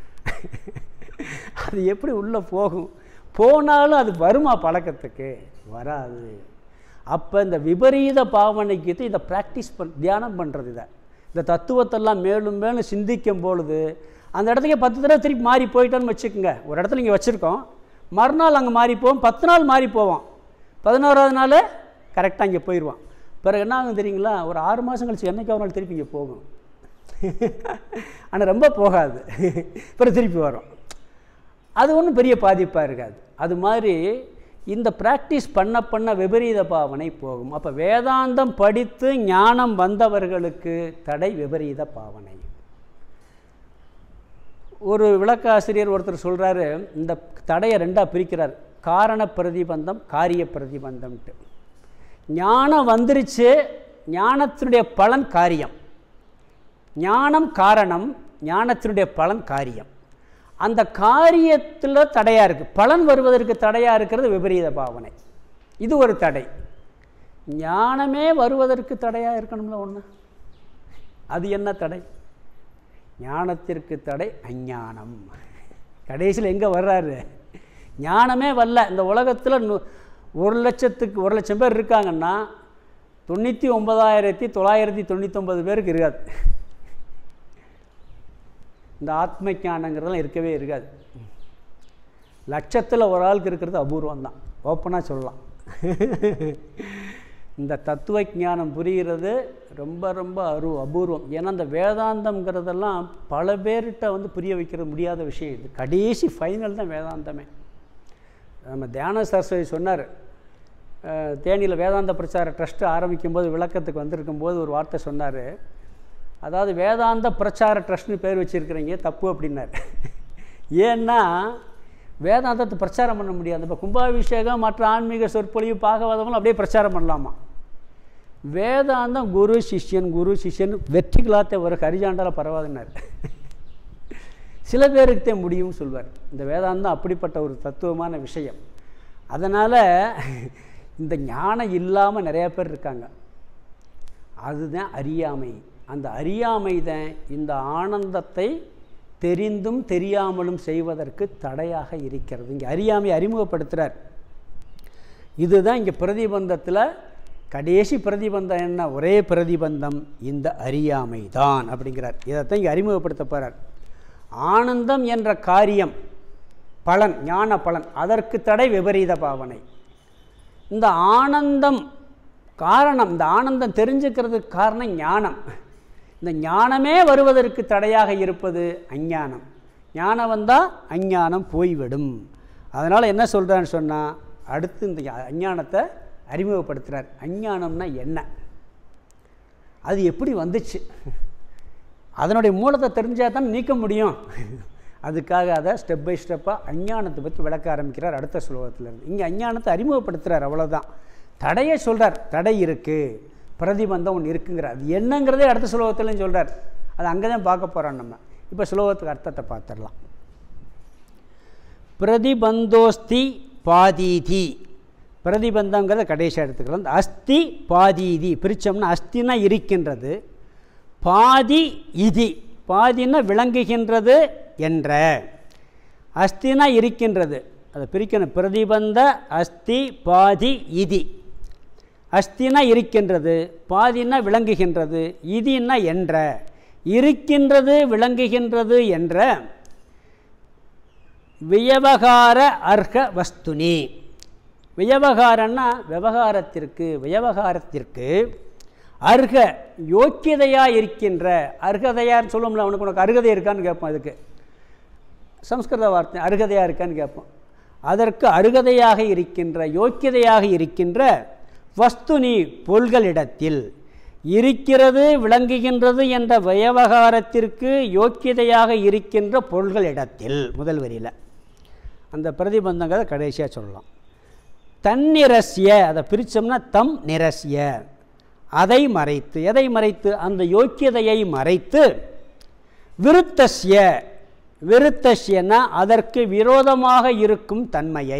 அது எப்படி உள்ளே போகும் போனாலும் அது வருமா பழக்கத்துக்கு வராது அப்போ இந்த விபரீத பாவனைக்கு இதை ப்ராக்டிஸ் பண் தியானம் பண்ணுறது இதை இந்த தத்துவத்தெல்லாம் மேலும் மேலும் சிந்திக்கும் பொழுது அந்த இடத்துக்கு பத்து தடவை திருப்பி மாறி போயிட்டோன்னு வச்சுக்கோங்க ஒரு இடத்துல இங்கே வச்சுருக்கோம் மறுநாள் அங்கே மாறி போவோம் பத்து நாள் மாறி போவோம் பதினோராவது நாள் கரெக்டாக இங்கே போயிடுவான் பிறகு என்ன ஆகும் தெரியுங்களா ஒரு ஆறு மாதம் கழிச்சு என்னைக்கு ஒரு நாள் திருப்பி இங்கே போகும் ஆனால் ரொம்ப போகாது பிறகு திருப்பி வரும் அது ஒன்றும் பெரிய பாதிப்பாக இருக்காது அது மாதிரி இந்த ப்ராக்டிஸ் பண்ண பண்ண விபரீத பாவனை போகும் அப்போ வேதாந்தம் படித்து ஞானம் வந்தவர்களுக்கு தடை விபரீத பாவனை ஒரு விளக்காசிரியர் ஒருத்தர் சொல்கிறாரு இந்த தடையை ரெண்டாக பிரிக்கிறார் காரண பிரதிபந்தம் காரிய பிரதிபந்தம்ட்டு ஞானம் வந்துருச்சு ஞானத்தினுடைய பலன் காரியம் ஞானம் காரணம் ஞானத்தினுடைய பலன் காரியம் அந்த காரியத்தில் தடையாக இருக்குது பலன் வருவதற்கு தடையாக இருக்கிறது விபரீத பாவனை இது ஒரு தடை ஞானமே வருவதற்கு தடையாக இருக்கணும்ல ஒன்று அது என்ன தடை ஞானத்திற்கு தடை அஞ்ஞானம் கடைசியில் எங்கே வர்றாரு ஞானமே வரல இந்த உலகத்தில் நு ஒரு லட்சத்துக்கு ஒரு லட்சம் பேர் இருக்காங்கன்னா தொண்ணூற்றி ஒன்பதாயிரத்தி தொள்ளாயிரத்தி தொண்ணூத்தொம்பது பேருக்கு இருக்காது இந்த ஆத்ம ஞானங்கிறதெல்லாம் இருக்கவே இருக்காது லட்சத்தில் ஒரு ஆளுக்கு இருக்கிறது அபூர்வம் தான் ஓப்பனாக சொல்லலாம் இந்த தத்துவ ஞானம் புரிகிறது ரொம்ப ரொம்ப அரு அபூர்வம் ஏன்னா இந்த வேதாந்தம்ங்கிறதெல்லாம் பல பேர்கிட்ட வந்து புரிய வைக்கிறது முடியாத விஷயம் இது கடைசி ஃபைனல் தான் வேதாந்தமே நம்ம தியான சரஸ்வதி சொன்னார் தேனியில் வேதாந்த பிரச்சார ட்ரஸ்ட்டு ஆரம்பிக்கும்போது விளக்கத்துக்கு வந்திருக்கும்போது ஒரு வார்த்தை சொன்னார் அதாவது வேதாந்த பிரச்சார ட்ரஸ்ட்னு பேர் வச்சுருக்கிறீங்க தப்பு அப்படின்னார் ஏன்னா வேதாந்தத்தை பிரச்சாரம் பண்ண முடியாது இப்போ கும்பாபிஷேகம் மற்ற ஆன்மீக சொற்பொழிவு பாகவாதமெல்லாம் அப்படியே பிரச்சாரம் பண்ணலாமா வேதாந்தம் குரு சிஷ்யன் குரு சிஷ்யன் வெற்றிகளாத்த ஒரு ஹரிஜாண்டால பரவாதுன்னார் சில பேருக்கு தான் முடியும்னு சொல்வார் இந்த வேதாந்தம் அப்படிப்பட்ட ஒரு தத்துவமான விஷயம் அதனால் இந்த ஞானம் இல்லாமல் நிறையா பேர் இருக்காங்க அதுதான் அறியாமை அந்த அறியாமை தான் இந்த ஆனந்தத்தை தெரிந்தும் தெரியாமலும் செய்வதற்கு தடையாக இருக்கிறது இங்கே அறியாமை அறிமுகப்படுத்துகிறார் இதுதான் இங்கே பிரதிபந்தத்தில் கடைசி பிரதிபந்தம் என்ன ஒரே பிரதிபந்தம் இந்த அறியாமை தான் அப்படிங்கிறார் இதைத்தான் இங்கே அறிமுகப்படுத்த போகிறார் ஆனந்தம் என்ற காரியம் பலன் ஞான பலன் அதற்கு தடை விபரீத பாவனை இந்த ஆனந்தம் காரணம் இந்த ஆனந்தம் தெரிஞ்சுக்கிறதுக்கு காரணம் ஞானம் இந்த ஞானமே வருவதற்கு தடையாக இருப்பது அஞ்ஞானம் ஞானம் வந்தால் அஞ்ஞானம் போய்விடும் அதனால் என்ன சொல்கிறான்னு சொன்னால் அடுத்து இந்த அஞ்ஞானத்தை அறிமுகப்படுத்துகிறார் அஞ்ஞானம்னா என்ன அது எப்படி வந்துச்சு அதனுடைய மூலத்தை தெரிஞ்சால் தான் நீக்க முடியும் அதுக்காக அதை ஸ்டெப் பை ஸ்டெப்பாக அஞ்ஞானத்தை பற்றி விளக்க ஆரம்பிக்கிறார் அடுத்த ஸ்லோகத்திலேருந்து இங்கே அஞ்ஞானத்தை அறிமுகப்படுத்துகிறார் அவ்வளோதான் தடையை சொல்கிறார் தடை இருக்குது பிரதிபந்தம் ஒன்று இருக்குங்கிறார் அது என்னங்கிறதே அடுத்த ஸ்லோகத்துலையும் சொல்கிறார் அது அங்கே தான் பார்க்க போகிறோம் நம்ம இப்போ ஸ்லோகத்துக்கு அர்த்தத்தை பார்த்துடலாம் பிரதிபந்தோஸ்தி பாதீதி பிரதிபந்தங்கிறத கடைசியாக எடுத்துக்கலாம் இந்த அஸ்தி பாதீதி பிரித்தோம்னா அஸ்தினா இருக்கின்றது பாதி இதி பாதின்னா விளங்குகின்றது என்ற அஸ்தினா இருக்கின்றது அதை பிரிக்கணும் பிரதிபந்த அஸ்தி பாதி இதி அஸ்தினா இருக்கின்றது பாதினா விளங்குகின்றது இதின்னா என்ற இருக்கின்றது விளங்குகின்றது என்ற வியவகார அர்ஹ வஸ்துனி வியவகாரன்னா விவகாரத்திற்கு வியவகாரத்திற்கு அர்ஹ யோக்கியதையாக இருக்கின்ற அர்ஹதையான்னு சொல்லுவோம்ல அவனுக்கு உனக்கு அருகதை இருக்கான்னு கேட்போம் அதுக்கு சம்ஸ்கிருத வார்த்தை அருகதையாக இருக்கான்னு கேட்போம் அதற்கு அருகதையாக இருக்கின்ற யோக்கியதையாக இருக்கின்ற வஸ்துனி பொருள்களிடத்தில் இருக்கிறது விளங்குகின்றது என்ற வியவகாரத்திற்கு யோக்கியதையாக இருக்கின்ற பொருள்களிடத்தில் முதல் வரியில் அந்த பிரதிபந்தங்கிறத கடைசியாக சொல்லலாம் தன்னிரஸ்ய அதை பிரித்தோம்னா தம் நிரஸ்ய அதை மறைத்து எதை மறைத்து அந்த யோக்கியதையை மறைத்து விருத்தஸ்ய விருத்தஸ்யன்னா அதற்கு விரோதமாக இருக்கும் தன்மையை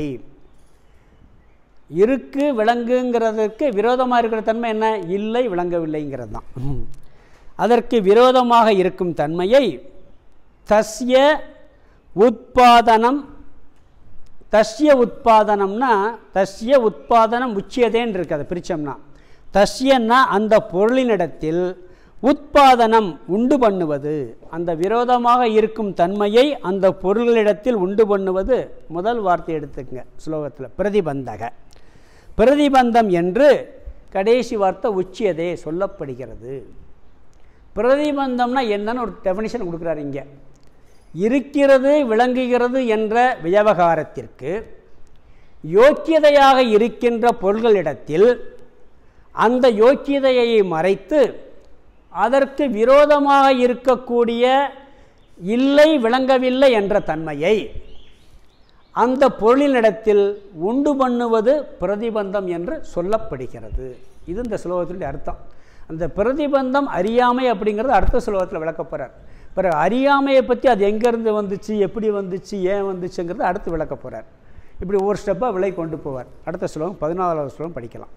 இருக்கு விலங்குங்கிறதுக்கு விரோதமாக இருக்கிற தன்மை என்ன இல்லை விளங்கவில்லைங்கிறது தான் அதற்கு விரோதமாக இருக்கும் தன்மையை தஸ்ய உத்பாதனம் தஸ்ய உத்பாதனம்னா தஸ்ய உத்பாதனம் உச்சியதேன்னு இருக்குது அதை பிரித்தோம்னா தஸ்யன்னா அந்த பொருளினிடத்தில் உத்பாதனம் உண்டு பண்ணுவது அந்த விரோதமாக இருக்கும் தன்மையை அந்த பொருள்களிடத்தில் உண்டு பண்ணுவது முதல் வார்த்தை எடுத்துக்கங்க ஸ்லோகத்தில் பிரதிபந்தக பிரதிபந்தம் என்று கடைசி வார்த்தை உச்சியதே சொல்லப்படுகிறது பிரதிபந்தம்னா என்னன்னு ஒரு டெஃபினிஷன் கொடுக்குறாரு இங்கே இருக்கிறது விளங்குகிறது என்ற வியவகாரத்திற்கு யோக்கியதையாக இருக்கின்ற பொருள்களிடத்தில் அந்த யோக்கியதையை மறைத்து அதற்கு விரோதமாக இருக்கக்கூடிய இல்லை விளங்கவில்லை என்ற தன்மையை அந்த பொருளினிடத்தில் உண்டு பண்ணுவது பிரதிபந்தம் என்று சொல்லப்படுகிறது இது இந்த ஸ்லோகத்தினுடைய அர்த்தம் அந்த பிரதிபந்தம் அறியாமை அப்படிங்கிறது அடுத்த ஸ்லோகத்தில் விளக்கப் பிறகு அறியாமையை பற்றி அது எங்கேருந்து வந்துச்சு எப்படி வந்துச்சு ஏன் வந்துச்சுங்கிறது அடுத்து விளக்க போகிறார் இப்படி ஒரு ஸ்டெப்பாக விலை கொண்டு போவார் அடுத்த ஸ்லோகம் பதினாலாவது ஸ்லோகம் படிக்கலாம்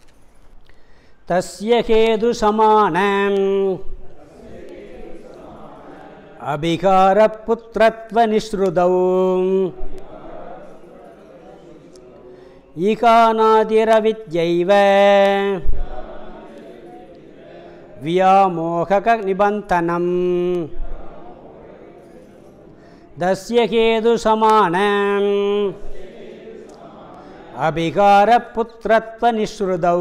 தஸ்ய ஹேது சமான அபிகார புத்திரத்வ நிஸ்ருதௌ ஈகானாதிரவித்யைவ வியாமோகக நிபந்தனம் தஸ்ய ஹேது சமான அபிகார புத்திரத்வ நிஸ்ருதௌ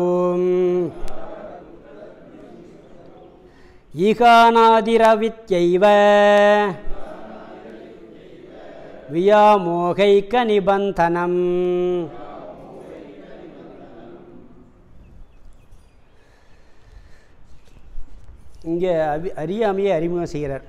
ஈகானாதிரவித்யைவ வியாமோகைக்க நிபந்தனம் இங்கே அவி அறியாமையை அறிமுகம் செய்கிறார்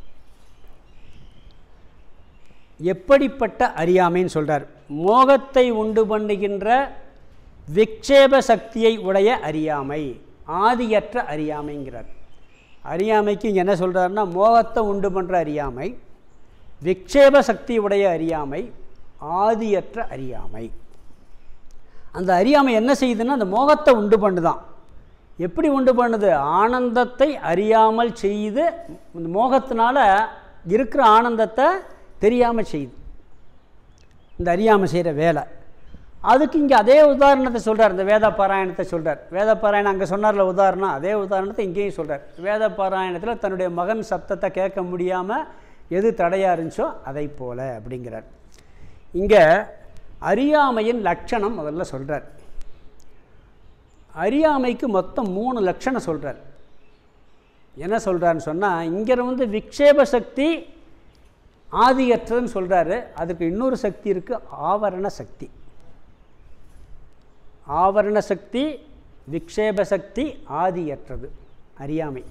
எப்படிப்பட்ட அறியாமைன்னு சொல்கிறார் மோகத்தை உண்டு பண்ணுகின்ற விக்ஷேப சக்தியை உடைய அறியாமை ஆதியற்ற அறியாமைங்கிறார் அறியாமைக்கு இங்கே என்ன சொல்கிறாருன்னா மோகத்தை உண்டு பண்ணுற அறியாமை விக்ஷேப சக்தி உடைய அறியாமை ஆதியற்ற அறியாமை அந்த அறியாமை என்ன செய்யுதுன்னா அந்த மோகத்தை உண்டு பண்ணுதான் எப்படி உண்டு பண்ணுது ஆனந்தத்தை அறியாமல் செய்து இந்த மோகத்தினால இருக்கிற ஆனந்தத்தை தெரியாமல் செய்யுது இந்த அறியாமல் செய்கிற வேலை அதுக்கு இங்கே அதே உதாரணத்தை சொல்கிறார் இந்த வேத பாராயணத்தை சொல்கிறார் வேத பாராயணம் அங்கே சொன்னார்ல உதாரணம் அதே உதாரணத்தை இங்கேயும் சொல்கிறார் வேத பாராயணத்தில் தன்னுடைய மகன் சப்தத்தை கேட்க முடியாமல் எது தடையாக இருந்துச்சோ அதை போல அப்படிங்கிறார் இங்கே அறியாமையின் லட்சணம் முதல்ல சொல்கிறார் அறியாமைக்கு மொத்தம் மூணு லட்சணம் சொல்கிறார் என்ன சொல்கிறாருன்னு சொன்னால் இங்கே வந்து விக்ஷேப சக்தி ஆதியற்றதுன்னு சொல்கிறாரு அதுக்கு இன்னொரு சக்தி இருக்குது ஆவரண சக்தி ஆவரண சக்தி விக்ஷேப சக்தி ஆதியற்றது அறியாமை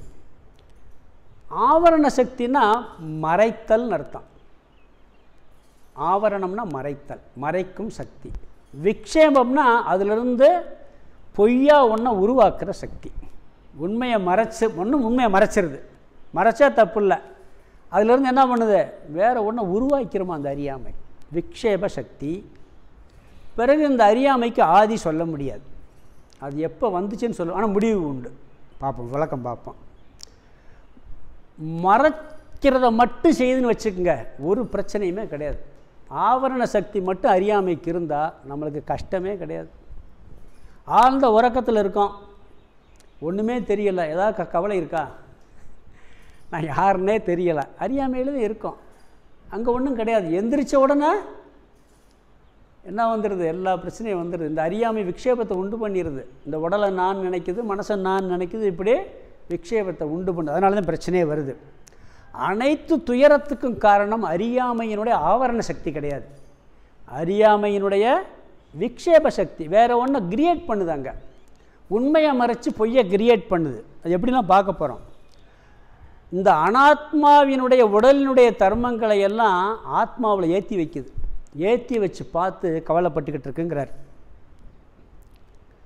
ஆவரண சக்தினா மறைத்தல்னு அர்த்தம் ஆவரணம்னா மறைத்தல் மறைக்கும் சக்தி விக்ஷேபம்னா அதிலிருந்து பொய்யா ஒன்றை உருவாக்குற சக்தி உண்மையை மறைச்சு ஒன்றும் உண்மையை மறைச்சிருது மறைச்சா தப்பு இல்லை அதிலிருந்து என்ன பண்ணுது வேறு ஒன்றை உருவாக்கிறோமா அந்த அறியாமை விக்ஷேப சக்தி பிறகு இந்த அறியாமைக்கு ஆதி சொல்ல முடியாது அது எப்போ வந்துச்சுன்னு சொல்லுவோம் ஆனால் முடிவு உண்டு பார்ப்போம் விளக்கம் பார்ப்போம் மறைக்கிறத மட்டும் செய்துன்னு வச்சுக்கோங்க ஒரு பிரச்சனையுமே கிடையாது ஆவரண சக்தி மட்டும் அறியாமைக்கு இருந்தால் நம்மளுக்கு கஷ்டமே கிடையாது ஆழ்ந்த உறக்கத்தில் இருக்கோம் ஒன்றுமே தெரியலை ஏதாவது க கவலை இருக்கா நான் யாருன்னே தெரியலை அறியாமையில் தான் இருக்கோம் அங்கே ஒன்றும் கிடையாது எந்திரிச்ச உடனே என்ன வந்துடுது எல்லா பிரச்சனையும் வந்துடுது இந்த அறியாமை விக்ஷேபத்தை உண்டு பண்ணிடுது இந்த உடலை நான் நினைக்குது மனசை நான் நினைக்குது இப்படி விக்ஷேபத்தை உண்டு பண்ணுது அதனால தான் பிரச்சனையே வருது அனைத்து துயரத்துக்கும் காரணம் அறியாமையினுடைய ஆவரண சக்தி கிடையாது அறியாமையினுடைய விக்ஷேப சக்தி வேறு ஒன்று கிரியேட் பண்ணுது அங்கே உண்மையை மறைச்சி பொய்யை கிரியேட் பண்ணுது அது எப்படிலாம் பார்க்க போகிறோம் இந்த அனாத்மாவினுடைய உடலினுடைய தர்மங்களை எல்லாம் ஆத்மாவில் ஏற்றி வைக்குது ஏற்றி வச்சு பார்த்து கவலைப்பட்டுக்கிட்டு இருக்குங்கிறார்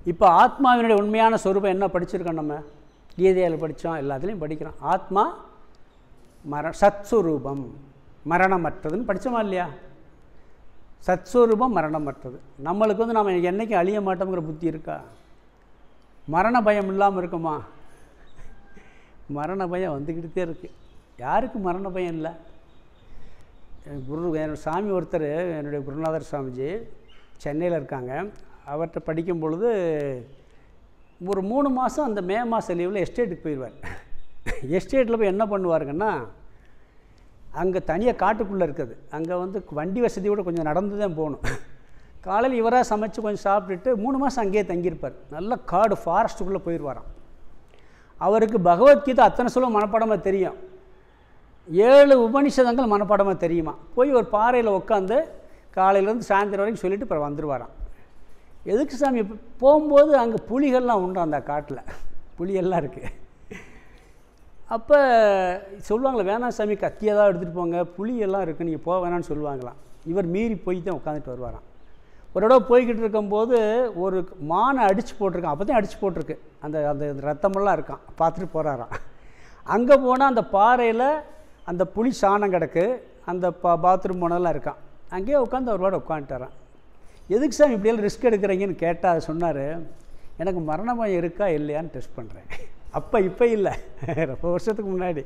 இப்போ ஆத்மாவினுடைய உண்மையான சொரூபம் என்ன படிச்சிருக்கோம் நம்ம கீதையில் படித்தோம் எல்லாத்துலேயும் படிக்கிறோம் ஆத்மா மர சத்ஸ்வரூபம் மரணமற்றதுன்னு படித்தோமா இல்லையா சத்ஸ்வரூபம் மரணமற்றது நம்மளுக்கு வந்து நம்ம என்றைக்கும் அழிய மாட்டோங்கிற புத்தி இருக்கா மரண பயம் இல்லாமல் இருக்குமா மரண பயம் வந்துக்கிட்டே இருக்குது யாருக்கு மரண பயம் இல்லை என் குரு என்னோட சாமி ஒருத்தர் என்னுடைய குருநாதர் சாமிஜி சென்னையில் இருக்காங்க அவர்கிட்ட படிக்கும் பொழுது ஒரு மூணு மாதம் அந்த மே மாத லீவில் எஸ்டேட்டுக்கு போயிடுவார் எஸ்டேட்டில் போய் என்ன பண்ணுவாருங்கன்னா அங்கே தனியாக காட்டுக்குள்ளே இருக்குது அங்கே வந்து வண்டி வசதியோட கொஞ்சம் நடந்து தான் போகணும் காலையில் இவராக சமைச்சு கொஞ்சம் சாப்பிட்டுட்டு மூணு மாதம் அங்கேயே தங்கியிருப்பார் நல்ல காடு ஃபாரஸ்ட்டுக்குள்ளே போயிடுவாராம் அவருக்கு பகவத்கீதை அத்தனை சொல்ல மனப்பாடமாக தெரியும் ஏழு உபனிஷதங்கள் மனப்பாடமாக தெரியுமா போய் ஒரு பாறையில் உட்காந்து காலையிலேருந்து சாயந்தரம் வரைக்கும் சொல்லிட்டு அப்புறம் வந்துடுவாராம் எதுக்கு சாமி இப்ப போகும்போது அங்கே புலிகள்லாம் உண்டு அந்த காட்டில் புலியெல்லாம் இருக்குது அப்போ சொல்லுவாங்களே வேணாம் சாமி கத்தியதாக எடுத்துகிட்டு போங்க புலியெல்லாம் இருக்குது நீங்கள் போக வேணாம்னு சொல்லுவாங்களாம் இவர் மீறி போய் தான் உட்காந்துட்டு வருவாராம் ஒரு தடவை போய்கிட்டு இருக்கும்போது ஒரு மானை அடித்து போட்டிருக்கான் அப்போ தான் அடித்து போட்டிருக்கு அந்த அந்த ரத்தமெல்லாம் இருக்கான் பார்த்துட்டு போகிறாராம் அங்கே போனால் அந்த பாறையில் அந்த புலி சாணம் கிடக்கு அந்த பா பாத்ரூம் போனதெல்லாம் இருக்கான் அங்கேயே உட்காந்து ஒரு வாட உட்காந்துட்டாரான் எதுக்கு சார் இப்படியெல்லாம் ரிஸ்க் எடுக்கிறீங்கன்னு கேட்டால் அது சொன்னார் எனக்கு மரண பயம் இருக்கா இல்லையான்னு டெஸ்ட் பண்ணுறேன் அப்போ இப்போ இல்லை ரொம்ப வருஷத்துக்கு முன்னாடி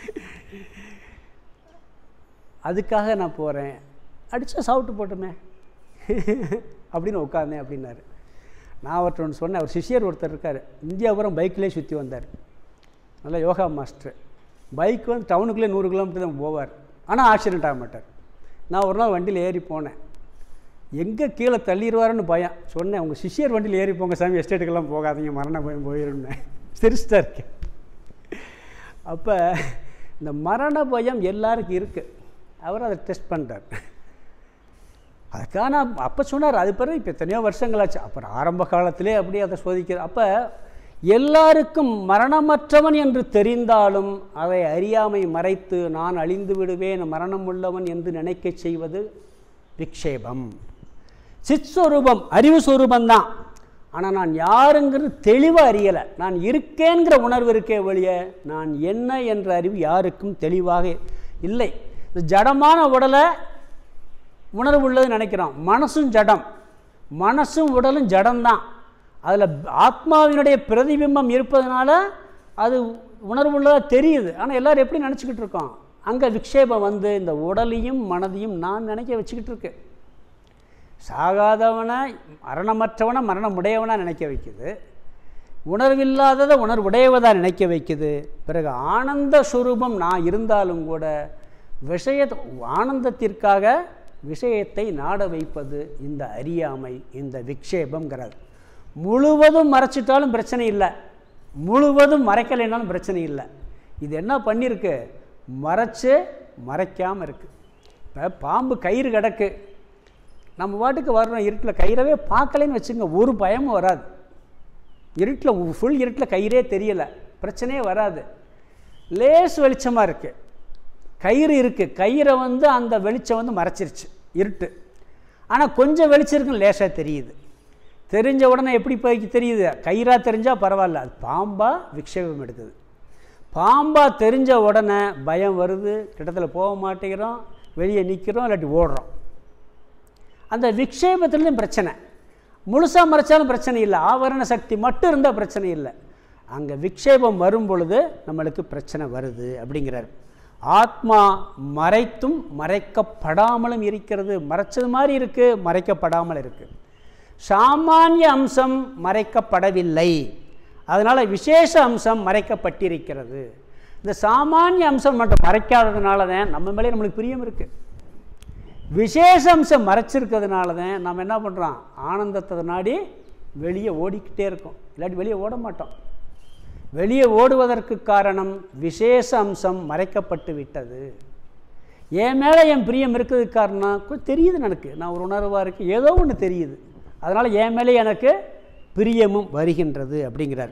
அதுக்காக நான் போகிறேன் அடித்தா சாப்பிட்டு போட்டுமே அப்படின்னு உட்காந்தேன் அப்படின்னாரு நான் அவர்கிட்ட ஒன்று சொன்னேன் அவர் சிஷியர் ஒருத்தர் இருக்கார் இந்தியாபுரம் பைக்லேயே சுற்றி வந்தார் நல்ல யோகா மாஸ்டர் பைக் வந்து டவுனுக்குள்ளே நூறு கிலோமீட்டர் தான் போவார் ஆனால் ஆக்சிடென்ட் ஆக மாட்டார் நான் ஒரு நாள் வண்டியில் ஏறி போனேன் எங்கே கீழே தள்ளிடுவாருன்னு பயம் சொன்னேன் உங்கள் சிஷியர் வண்டியில் ஏறி போங்க சாமி எஸ்டேட்டுக்கெல்லாம் போகாதீங்க மரண பயம் போயிருந்தேன் சிரிச்சிட்டா இருக்கேன் அப்போ இந்த மரண பயம் எல்லாருக்கும் இருக்குது அவர் அதை டெஸ்ட் பண்ணுறார் அதுக்காக நான் அப்போ சொன்னார் அது பிறகு இப்போ எத்தனையோ வருஷங்களாச்சு அப்புறம் ஆரம்ப காலத்திலே அப்படியே அதை சோதிக்கிறது அப்போ எல்லாருக்கும் மரணமற்றவன் என்று தெரிந்தாலும் அதை அறியாமை மறைத்து நான் அழிந்து விடுவேன் மரணம் உள்ளவன் என்று நினைக்கச் செய்வது விக்ஷேபம் சிற்ஸ்வரூபம் அறிவு ஸ்வரூபந்தான் ஆனால் நான் யாருங்கிறது தெளிவாக அறியலை நான் இருக்கேங்கிற உணர்வு இருக்கே ஒழிய நான் என்ன என்ற அறிவு யாருக்கும் தெளிவாக இல்லை இந்த ஜடமான உடலை உணர்வு உள்ளது நினைக்கிறோம் மனசும் ஜடம் மனசும் உடலும் ஜடம்தான் அதில் ஆத்மாவினுடைய பிரதிபிம்பம் இருப்பதனால அது உணர்வுள்ளதாக தெரியுது ஆனால் எல்லோரும் எப்படி நினச்சிக்கிட்டு இருக்கோம் அங்கே விக்ஷேபம் வந்து இந்த உடலையும் மனதையும் நான் நினைக்க வச்சுக்கிட்டு இருக்கு சாகாதவனை மரணமற்றவனை மரணமுடையவனாக நினைக்க வைக்குது உணர்வில்லாததை உணர்வுடையவதாக நினைக்க வைக்குது பிறகு ஆனந்த சுரூபம் நான் இருந்தாலும் கூட விஷய ஆனந்தத்திற்காக விஷயத்தை நாட வைப்பது இந்த அறியாமை இந்த விக்ஷேபங்கிறது முழுவதும் மறைச்சிட்டாலும் பிரச்சனை இல்லை முழுவதும் மறைக்கலைனாலும் பிரச்சனை இல்லை இது என்ன பண்ணியிருக்கு மறைச்சு மறைக்காமல் இருக்குது இப்போ பாம்பு கயிறு கிடக்கு நம்ம பாட்டுக்கு வர்றோம் இருட்டில் கயிறவே பார்க்கலைன்னு வச்சுங்க ஒரு பயமும் வராது இருட்டில் ஃபுல் இருட்டில் கயிறே தெரியலை பிரச்சனையே வராது லேஸ் வெளிச்சமாக இருக்குது கயிறு இருக்குது கயிறை வந்து அந்த வெளிச்சம் வந்து மறைச்சிருச்சு இருட்டு ஆனால் கொஞ்சம் வெளிச்சம் இருக்குன்னு லேசாக தெரியுது தெரிஞ்ச உடனே எப்படி போய்க்கு தெரியுது கயிறாக தெரிஞ்சால் பரவாயில்ல அது பாம்பாக விக்ஷேபம் எடுக்குது பாம்பாக தெரிஞ்ச உடனே பயம் வருது கிட்டத்தில் போக மாட்டேங்கிறோம் வெளியே நிற்கிறோம் இல்லாட்டி ஓடுறோம் அந்த விக்ஷேபத்துலேயும் பிரச்சனை முழுசாக மறைச்சாலும் பிரச்சனை இல்லை ஆவரண சக்தி மட்டும் இருந்தால் பிரச்சனை இல்லை அங்கே விக்ஷேபம் வரும் பொழுது நம்மளுக்கு பிரச்சனை வருது அப்படிங்கிறார் ஆத்மா மறைத்தும் மறைக்கப்படாமலும் இருக்கிறது மறைச்சது மாதிரி இருக்குது மறைக்கப்படாமல் இருக்குது சாமானிய அம்சம் மறைக்கப்படவில்லை அதனால் விசேஷ அம்சம் மறைக்கப்பட்டிருக்கிறது இந்த சாமானிய அம்சம் மட்டும் மறைக்காததுனால தான் நம்ம மேலே நம்மளுக்கு பிரியம் இருக்குது விசேஷ அம்சம் மறைச்சிருக்கிறதுனால தான் நம்ம என்ன பண்ணுறோம் ஆனந்தத்தை நாடி வெளியே ஓடிக்கிட்டே இருக்கோம் இல்லாட்டி வெளியே ஓட மாட்டோம் வெளியே ஓடுவதற்கு காரணம் விசேஷ அம்சம் மறைக்கப்பட்டு விட்டது என் மேலே என் பிரியம் இருக்கிறதுக்கு காரணம் கொஞ்சம் தெரியுது எனக்கு நான் ஒரு உணர்வாக இருக்கு ஏதோ ஒன்று தெரியுது அதனால் என் மேலே எனக்கு பிரியமும் வருகின்றது அப்படிங்கிறார்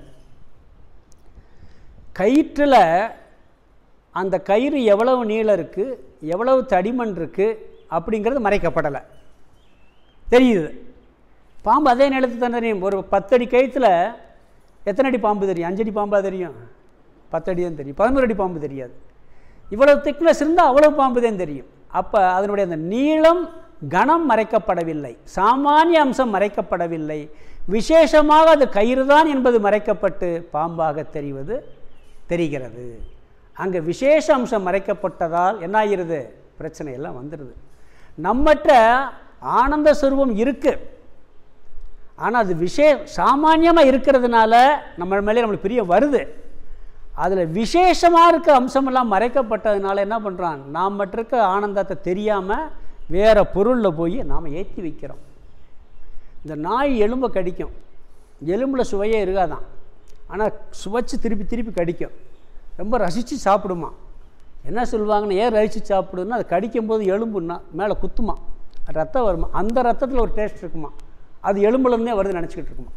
கயிற்றில் அந்த கயிறு எவ்வளவு நீளம் இருக்குது எவ்வளவு தடிமன் இருக்குது அப்படிங்கிறது மறைக்கப்படலை தெரியுது பாம்பு அதே நிலத்து தானே தெரியும் ஒரு பத்தடி கயிற்றுல எத்தனை அடி பாம்பு தெரியும் அஞ்சடி பாம்பா தெரியும் பத்தடி தான் தெரியும் பதினோரு அடி பாம்பு தெரியாது இவ்வளவு திக்னஸ் இருந்தால் அவ்வளவு பாம்பு தான் தெரியும் அப்போ அதனுடைய அந்த நீளம் கணம் மறைக்கப்படவில்லை சாமானிய அம்சம் மறைக்கப்படவில்லை விசேஷமாக அது கயிறு தான் என்பது மறைக்கப்பட்டு பாம்பாக தெரிவது தெரிகிறது அங்கே விசேஷ அம்சம் மறைக்கப்பட்டதால் என்ன ஆகிறது பிரச்சனை எல்லாம் வந்துடுது நம்மற்ற ஆனந்த சுரூபம் இருக்குது ஆனால் அது விஷே சாமானியமாக இருக்கிறதுனால நம்ம மேலே நம்மளுக்கு பிரியம் வருது அதில் விசேஷமாக இருக்க அம்சமெல்லாம் மறைக்கப்பட்டதுனால என்ன பண்ணுறான் நாம் மட்டும் இருக்க ஆனந்தத்தை தெரியாமல் வேறு பொருளில் போய் நாம் ஏற்றி வைக்கிறோம் இந்த நாய் எலும்பை கடிக்கும் எலும்பில் சுவையே இருக்காதான் ஆனால் சுவைச்சு திருப்பி திருப்பி கடிக்கும் ரொம்ப ரசித்து சாப்பிடுமா என்ன சொல்லுவாங்கன்னு ஏன் ரசித்து சாப்பிடுன்னா அது கடிக்கும்போது எலும்புன்னா மேலே குத்துமா ரத்தம் வருமா அந்த ரத்தத்தில் ஒரு டேஸ்ட் இருக்குமா அது எலும்புலேருந்தே வருது நினச்சிக்கிட்டு இருக்குமா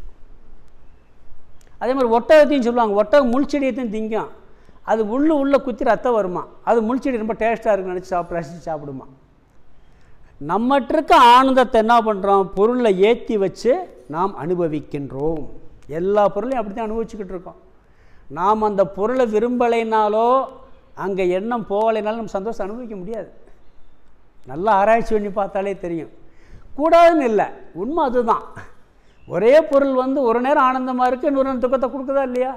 அதே மாதிரி ஒட்டகத்தையும் சொல்லுவாங்க ஒட்டகம் முள்செடியத்தையும் திங்கும் அது உள்ளு உள்ளே குத்தி ரத்தம் வருமா அது முள்செடி ரொம்ப டேஸ்ட்டாக இருக்குன்னு நினச்சி சாப்பிட ரசித்து சாப்பிடுமா நம்மகிட்ட இருக்க ஆனந்தத்தை என்ன பண்ணுறோம் பொருளை ஏற்றி வச்சு நாம் அனுபவிக்கின்றோம் எல்லா பொருளையும் அப்படி தான் அனுபவிச்சுக்கிட்டு இருக்கோம் நாம் அந்த பொருளை விரும்பலைனாலோ அங்கே எண்ணம் போகலைனாலும் நம்ம சந்தோஷம் அனுபவிக்க முடியாது நல்லா ஆராய்ச்சி பண்ணி பார்த்தாலே தெரியும் கூடாதுன்னு இல்லை உண்மை அதுதான் ஒரே பொருள் வந்து ஒரு நேரம் ஆனந்தமாக இருக்குது இன்னொரு நேரம் துக்கத்தை கொடுக்குதா இல்லையா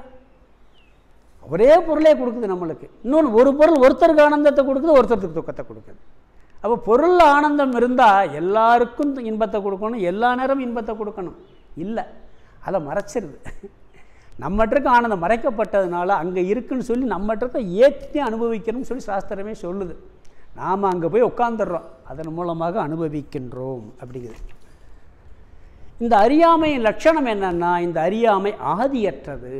ஒரே பொருளே கொடுக்குது நம்மளுக்கு இன்னொன்று ஒரு பொருள் ஒருத்தருக்கு ஆனந்தத்தை கொடுக்குது ஒருத்தருக்கு துக்கத்தை கொடுக்குது அப்போ பொருள் ஆனந்தம் இருந்தால் எல்லாருக்கும் இன்பத்தை கொடுக்கணும் எல்லா நேரமும் இன்பத்தை கொடுக்கணும் இல்லை அதை மறைச்சிருது நம்மகிட்ட இருக்க ஆனந்தம் மறைக்கப்பட்டதுனால அங்கே இருக்குன்னு சொல்லி நம்மகிட்ட இருக்க ஏற்றி அனுபவிக்கணும்னு சொல்லி சாஸ்திரமே சொல்லுது நாம் அங்கே போய் உட்காந்துடுறோம் அதன் மூலமாக அனுபவிக்கின்றோம் அப்படிங்குது இந்த அறியாமையின் லட்சணம் என்னன்னா இந்த அறியாமை ஆதியற்றது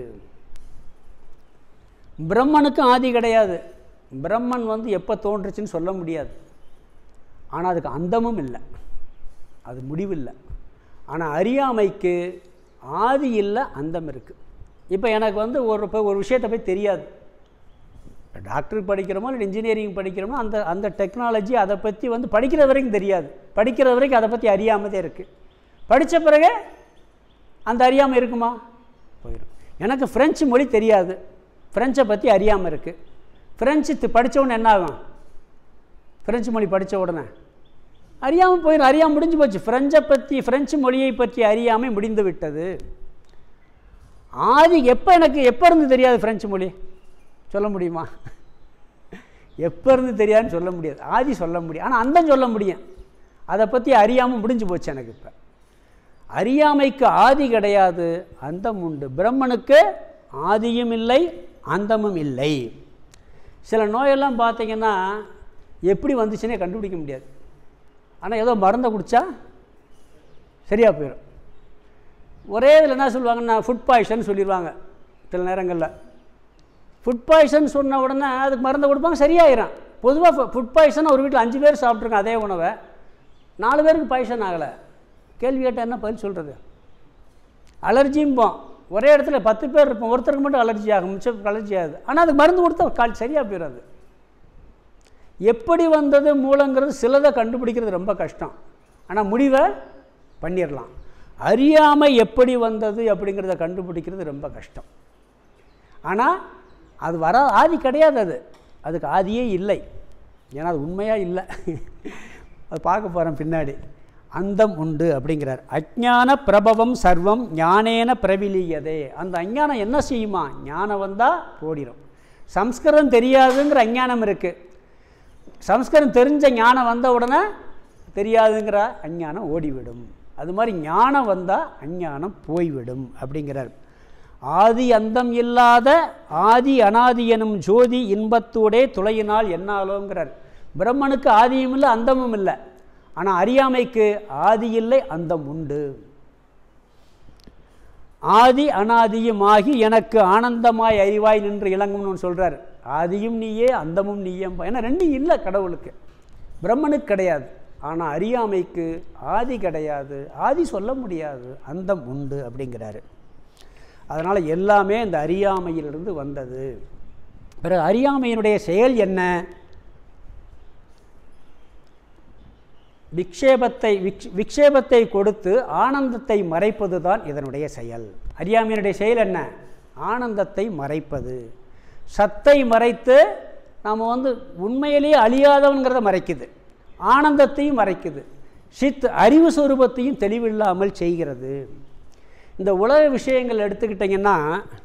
பிரம்மனுக்கு ஆதி கிடையாது பிரம்மன் வந்து எப்போ தோன்றுச்சுன்னு சொல்ல முடியாது ஆனால் அதுக்கு அந்தமும் இல்லை அது முடிவில்லை ஆனால் அறியாமைக்கு ஆதி இல்லை அந்தம் இருக்குது இப்போ எனக்கு வந்து ஒரு இப்போ ஒரு விஷயத்தை போய் தெரியாது டாக்டருக்கு படிக்கிறோமோ இல்லை இன்ஜினியரிங் படிக்கிறோமோ அந்த அந்த டெக்னாலஜி அதை பற்றி வந்து படிக்கிற வரைக்கும் தெரியாது படிக்கிற வரைக்கும் அதை பற்றி அறியாமதே இருக்குது படித்த பிறகு அந்த அறியாமல் இருக்குமா போயிடும் எனக்கு ஃப்ரெஞ்சு மொழி தெரியாது ஃப்ரெஞ்சை பற்றி அறியாமல் இருக்குது ஃப்ரெஞ்சு படித்த உடனே என்ன ஆகும் ஃப்ரெஞ்சு மொழி படித்த உடனே அறியாமல் போயிடும் அறியாமல் முடிஞ்சு போச்சு ஃப்ரெஞ்சை பற்றி ஃப்ரெஞ்சு மொழியை பற்றி அறியாமல் முடிந்து விட்டது ஆதி எப்போ எனக்கு எப்போ இருந்து தெரியாது ஃப்ரெஞ்சு மொழி சொல்ல முடியுமா எப்போ இருந்து தெரியாதுன்னு சொல்ல முடியாது ஆதி சொல்ல முடியும் ஆனால் அந்தம் சொல்ல முடியும் அதை பற்றி அறியாமல் முடிஞ்சு போச்சு எனக்கு இப்போ அறியாமைக்கு ஆதி கிடையாது அந்தம் உண்டு பிரம்மனுக்கு ஆதியும் இல்லை அந்தமும் இல்லை சில நோயெல்லாம் பார்த்தீங்கன்னா எப்படி வந்துச்சுன்னே கண்டுபிடிக்க முடியாது ஆனால் ஏதோ மருந்தை குடித்தா சரியாக போயிடும் ஒரே இதில் என்ன சொல்லுவாங்கன்னா ஃபுட் பாய்சன் சொல்லிடுவாங்க சில நேரங்களில் ஃபுட் பாய்சன் சொன்ன உடனே அதுக்கு மருந்தை கொடுப்பாங்க சரியாயிரும் பொதுவாக ஃபுட் பாய்சன் ஒரு வீட்டில் அஞ்சு பேர் சாப்பிட்ருங்க அதே உணவை நாலு பேருக்கு பாய்சன் ஆகலை கேள்வி கேட்டால் என்ன பதில் சொல்கிறது அலர்ஜிம்போம் ஒரே இடத்துல பத்து பேர் இருப்போம் ஒருத்தருக்கு மட்டும் அலர்ஜி ஆகும் மிச்சம் அலர்ஜி ஆகுது ஆனால் அதுக்கு மருந்து கொடுத்தா கால் சரியாக போயிடாது எப்படி வந்தது மூலங்கிறது சிலதை கண்டுபிடிக்கிறது ரொம்ப கஷ்டம் ஆனால் முடிவை பண்ணிடலாம் அறியாமை எப்படி வந்தது அப்படிங்கிறத கண்டுபிடிக்கிறது ரொம்ப கஷ்டம் ஆனால் அது வர ஆதி கிடையாது அது அதுக்கு ஆதியே இல்லை ஏன்னா அது உண்மையாக இல்லை அது பார்க்க போகிறேன் பின்னாடி அந்தம் உண்டு அப்படிங்கிறார் அஜான பிரபவம் சர்வம் ஞானேன பிரவிலியதே அந்த அஞ்ஞானம் என்ன செய்யுமா ஞானம் வந்தால் போடிடும் சம்ஸ்கிருதம் தெரியாதுங்கிற அஞ்ஞானம் இருக்குது சம்ஸ்கிருதம் தெரிஞ்ச ஞானம் வந்த உடனே தெரியாதுங்கிற அஞ்ஞானம் ஓடிவிடும் அது மாதிரி ஞானம் வந்தால் அஞ்ஞானம் போய்விடும் அப்படிங்கிறார் ஆதி அந்தம் இல்லாத ஆதி அனாதி எனும் ஜோதி இன்பத்தோடே துளையினால் என்னாலோங்கிறார் பிரம்மனுக்கு ஆதியும் இல்லை அந்தமும் இல்லை ஆனால் அறியாமைக்கு ஆதி இல்லை அந்தம் உண்டு ஆதி அனாதியுமாகி எனக்கு ஆனந்தமாய் அறிவாய் நின்று இளங்கும்னு சொல்கிறார் ஆதியும் நீயே அந்தமும் நீயம்பா ஏன்னா ரெண்டும் இல்லை கடவுளுக்கு பிரம்மனுக்கு கிடையாது ஆனால் அறியாமைக்கு ஆதி கிடையாது ஆதி சொல்ல முடியாது அந்தம் உண்டு அப்படிங்கிறாரு அதனால் எல்லாமே இந்த அறியாமையிலிருந்து வந்தது பிறகு அறியாமையினுடைய செயல் என்ன விக்ஷேபத்தை விக்ஷ் விக்ஷேபத்தை கொடுத்து ஆனந்தத்தை மறைப்பது தான் இதனுடைய செயல் அறியாமையினுடைய செயல் என்ன ஆனந்தத்தை மறைப்பது சத்தை மறைத்து நாம் வந்து உண்மையிலேயே அழியாதவங்கிறத மறைக்குது ஆனந்தத்தையும் மறைக்குது சித் அறிவு சுரூபத்தையும் தெளிவில்லாமல் செய்கிறது இந்த உலக விஷயங்கள் எடுத்துக்கிட்டிங்கன்னா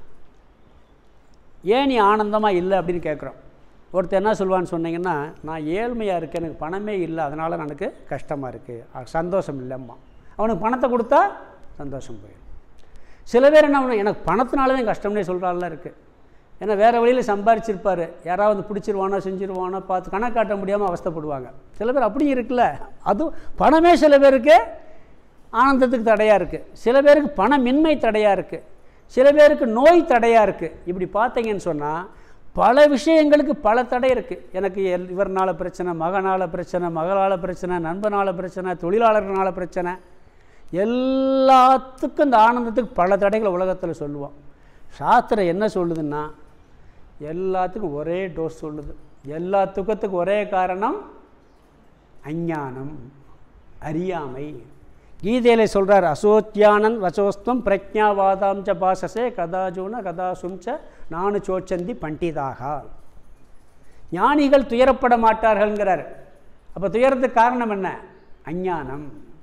ஏன் நீ ஆனந்தமாக இல்லை அப்படின்னு கேட்குறோம் ஒருத்தர் என்ன சொல்லுவான்னு சொன்னீங்கன்னா நான் ஏழ்மையாக இருக்கேன் எனக்கு பணமே இல்லை அதனால் எனக்கு கஷ்டமாக இருக்குது சந்தோஷம் இல்லைம்மா அவனுக்கு பணத்தை கொடுத்தா சந்தோஷம் போயிடும் சில பேர் என்ன பண்ணும் எனக்கு பணத்தினால தான் கஷ்டம்னே சொல்கிறாள்லாம் இருக்குது ஏன்னா வேறு வழியில் சம்பாரிச்சிருப்பார் யாராவது பிடிச்சிருவானோ செஞ்சிருவானோ பார்த்து கணக்காட்ட முடியாமல் அவஸ்தைப்படுவாங்க சில பேர் அப்படியும் இருக்குல்ல அதுவும் பணமே சில பேருக்கு ஆனந்தத்துக்கு தடையாக இருக்குது சில பேருக்கு பணமின்மை தடையாக இருக்குது சில பேருக்கு நோய் தடையாக இருக்குது இப்படி பார்த்தீங்கன்னு சொன்னால் பல விஷயங்களுக்கு பல தடை இருக்குது எனக்கு எல் இவர்னால பிரச்சனை மகனால் பிரச்சனை மகளால் பிரச்சனை நண்பனால் பிரச்சனை தொழிலாளர்னால பிரச்சனை எல்லாத்துக்கும் இந்த ஆனந்தத்துக்கு பல தடைகளை உலகத்தில் சொல்லுவோம் சாஸ்திரம் என்ன சொல்லுதுன்னா எல்லாத்துக்கும் ஒரே டோஸ் சொல்லுது எல்லா துக்கத்துக்கும் ஒரே காரணம் அஞ்ஞானம் அறியாமை கீதையில சொல்கிறார் அசோத்யானன் வசோஸ்தம் பிரஜாவாதாம் ச பாசசே கதாஜூன கதாசும் ச நானு சோச்சந்தி பண்டிதாக ஞானிகள் துயரப்பட மாட்டார்கள்ங்கிறார் அப்போ துயரத்துக்கு காரணம் என்ன அஞ்ஞானம்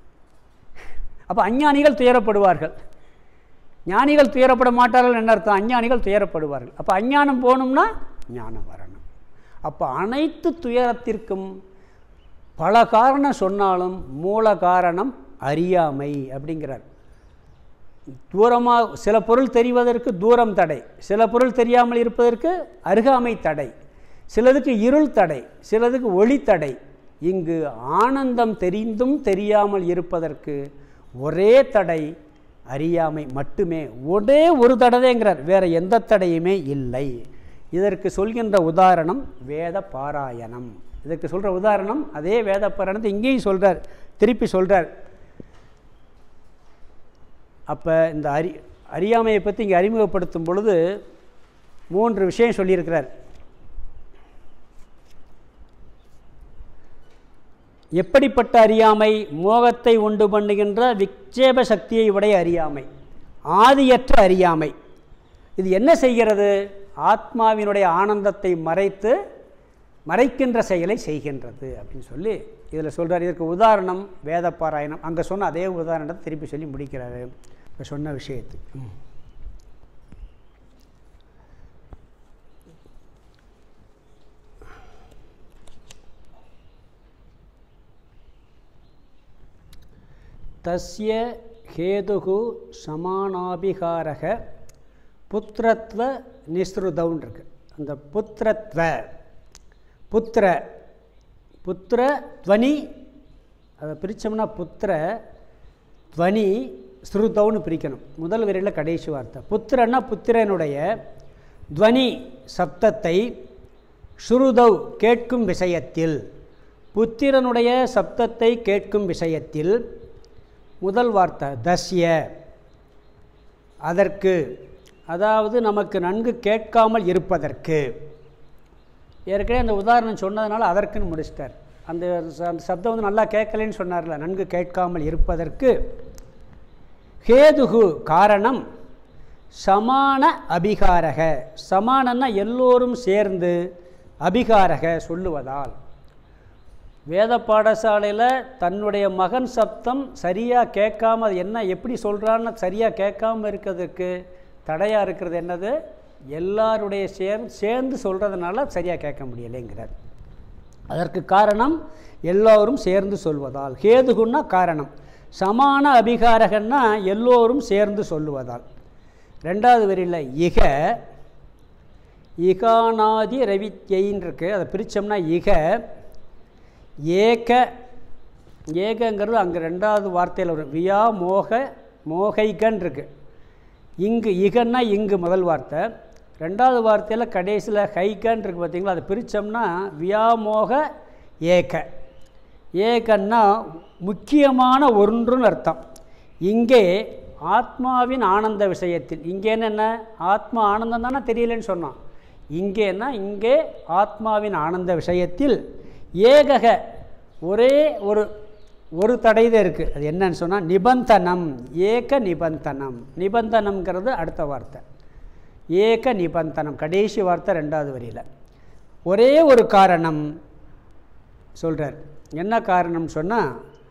அப்போ அஞ்ஞானிகள் துயரப்படுவார்கள் ஞானிகள் துயரப்பட மாட்டார்கள் என்ன அர்த்தம் அஞ்ஞானிகள் துயரப்படுவார்கள் அப்போ அஞ்ஞானம் போகணும்னா ஞானம் வரணும் அப்போ அனைத்து துயரத்திற்கும் பல காரணம் சொன்னாலும் மூல காரணம் அறியாமை அப்படிங்கிறார் தூரமாக சில பொருள் தெரிவதற்கு தூரம் தடை சில பொருள் தெரியாமல் இருப்பதற்கு அருகாமை தடை சிலதுக்கு இருள் தடை சிலதுக்கு ஒளி தடை இங்கு ஆனந்தம் தெரிந்தும் தெரியாமல் இருப்பதற்கு ஒரே தடை அறியாமை மட்டுமே ஒரே ஒரு தடவைங்கிறார் வேறு எந்த தடையுமே இல்லை இதற்கு சொல்கின்ற உதாரணம் வேத பாராயணம் இதற்கு சொல்கிற உதாரணம் அதே வேத பாராயணத்தை இங்கேயும் சொல்கிறார் திருப்பி சொல்கிறார் அப்போ இந்த அறி அறியாமையை பற்றி இங்கே அறிமுகப்படுத்தும் பொழுது மூன்று விஷயம் சொல்லியிருக்கிறார் எப்படிப்பட்ட அறியாமை மோகத்தை உண்டு பண்ணுகின்ற விக்ஷேப சக்தியை உடைய அறியாமை ஆதியற்ற அறியாமை இது என்ன செய்கிறது ஆத்மாவினுடைய ஆனந்தத்தை மறைத்து மறைக்கின்ற செயலை செய்கின்றது அப்படின்னு சொல்லி இதில் சொல்கிறார் இதற்கு உதாரணம் வேத பாராயணம் அங்கே சொன்ன அதே உதாரணத்தை திருப்பி சொல்லி முடிக்கிறாரு இப்போ சொன்ன விஷயத்து ம். தஸ்ய ஹேதுகு சமானாபிகாரக புத்திரத்வ நிஸ்ருதவுன் இருக்கு அந்த புத்திரத்வ புத்திர புத்திர துவனி அதை பிரித்தோம்னா புத்திர துவனி ஸ்ருதவுன்னு பிரிக்கணும் முதல் வரியில் கடைசி வார்த்தை புத்திரன்னா புத்திரனுடைய துவனி சப்தத்தை ஸ்ருதவ் கேட்கும் விஷயத்தில் புத்திரனுடைய சப்தத்தை கேட்கும் விஷயத்தில் முதல் வார்த்தை தஸ்ய அதற்கு அதாவது நமக்கு நன்கு கேட்காமல் இருப்பதற்கு ஏற்கனவே அந்த உதாரணம் சொன்னதுனால அதற்குன்னு முடிச்சிட்டார் அந்த ச- அந்த சப்தம் வந்து நல்லா கேட்கலைன்னு சொன்னார்ல நன்கு கேட்காமல் இருப்பதற்கு ஹேதுகு காரணம் சமான அபிகாரக சமானன்னா எல்லோரும் சேர்ந்து அபிகாரக சொல்லுவதால் வேத பாடசாலையில் தன்னுடைய மகன் சப்தம் சரியாக கேட்காம அது என்ன எப்படி சொல்கிறான்னு சரியாக கேட்காம இருக்கிறதுக்கு தடையாக இருக்கிறது என்னது எல்லாருடைய சேர் சேர்ந்து சொல்கிறதுனால சரியாக கேட்க முடியலைங்கிறார் அதற்கு காரணம் எல்லோரும் சேர்ந்து சொல்வதால் ஹேதுகுன்னா காரணம் சமான அபிகாரகன்னா எல்லோரும் சேர்ந்து சொல்லுவதால் ரெண்டாவது வரியில் இக இகானாதி ரவித்யின்னு இருக்கு அதை பிரித்தோம்னா இக ஏக ஏகங்கிறது அங்கே ரெண்டாவது வார்த்தையில் வரும் வியா மோக மோகைகன் இருக்கு இங்கு இகன்னா இங்கு முதல் வார்த்தை ரெண்டாவது வார்த்தையில் கடைசியில் ஹைகன் இருக்கு பார்த்தீங்களா அதை பிரித்தோம்னா வியாமோக ஏக ஏகன்னா முக்கியமான ஒன்றுன்னு அர்த்தம் இங்கே ஆத்மாவின் ஆனந்த விஷயத்தில் இங்கேன்னு என்ன ஆத்மா ஆனந்தம் தானே தெரியலன்னு சொன்னான் இங்கேன்னா இங்கே ஆத்மாவின் ஆனந்த விஷயத்தில் ஏகக ஒரே ஒரு ஒரு தடை தான் இருக்குது அது என்னன்னு சொன்னால் நிபந்தனம் ஏக நிபந்தனம் நிபந்தனம்ங்கிறது அடுத்த வார்த்தை ஏக நிபந்தனம் கடைசி வார்த்தை ரெண்டாவது வரியில் ஒரே ஒரு காரணம் சொல்கிறார் என்ன காரணம் சொன்னால்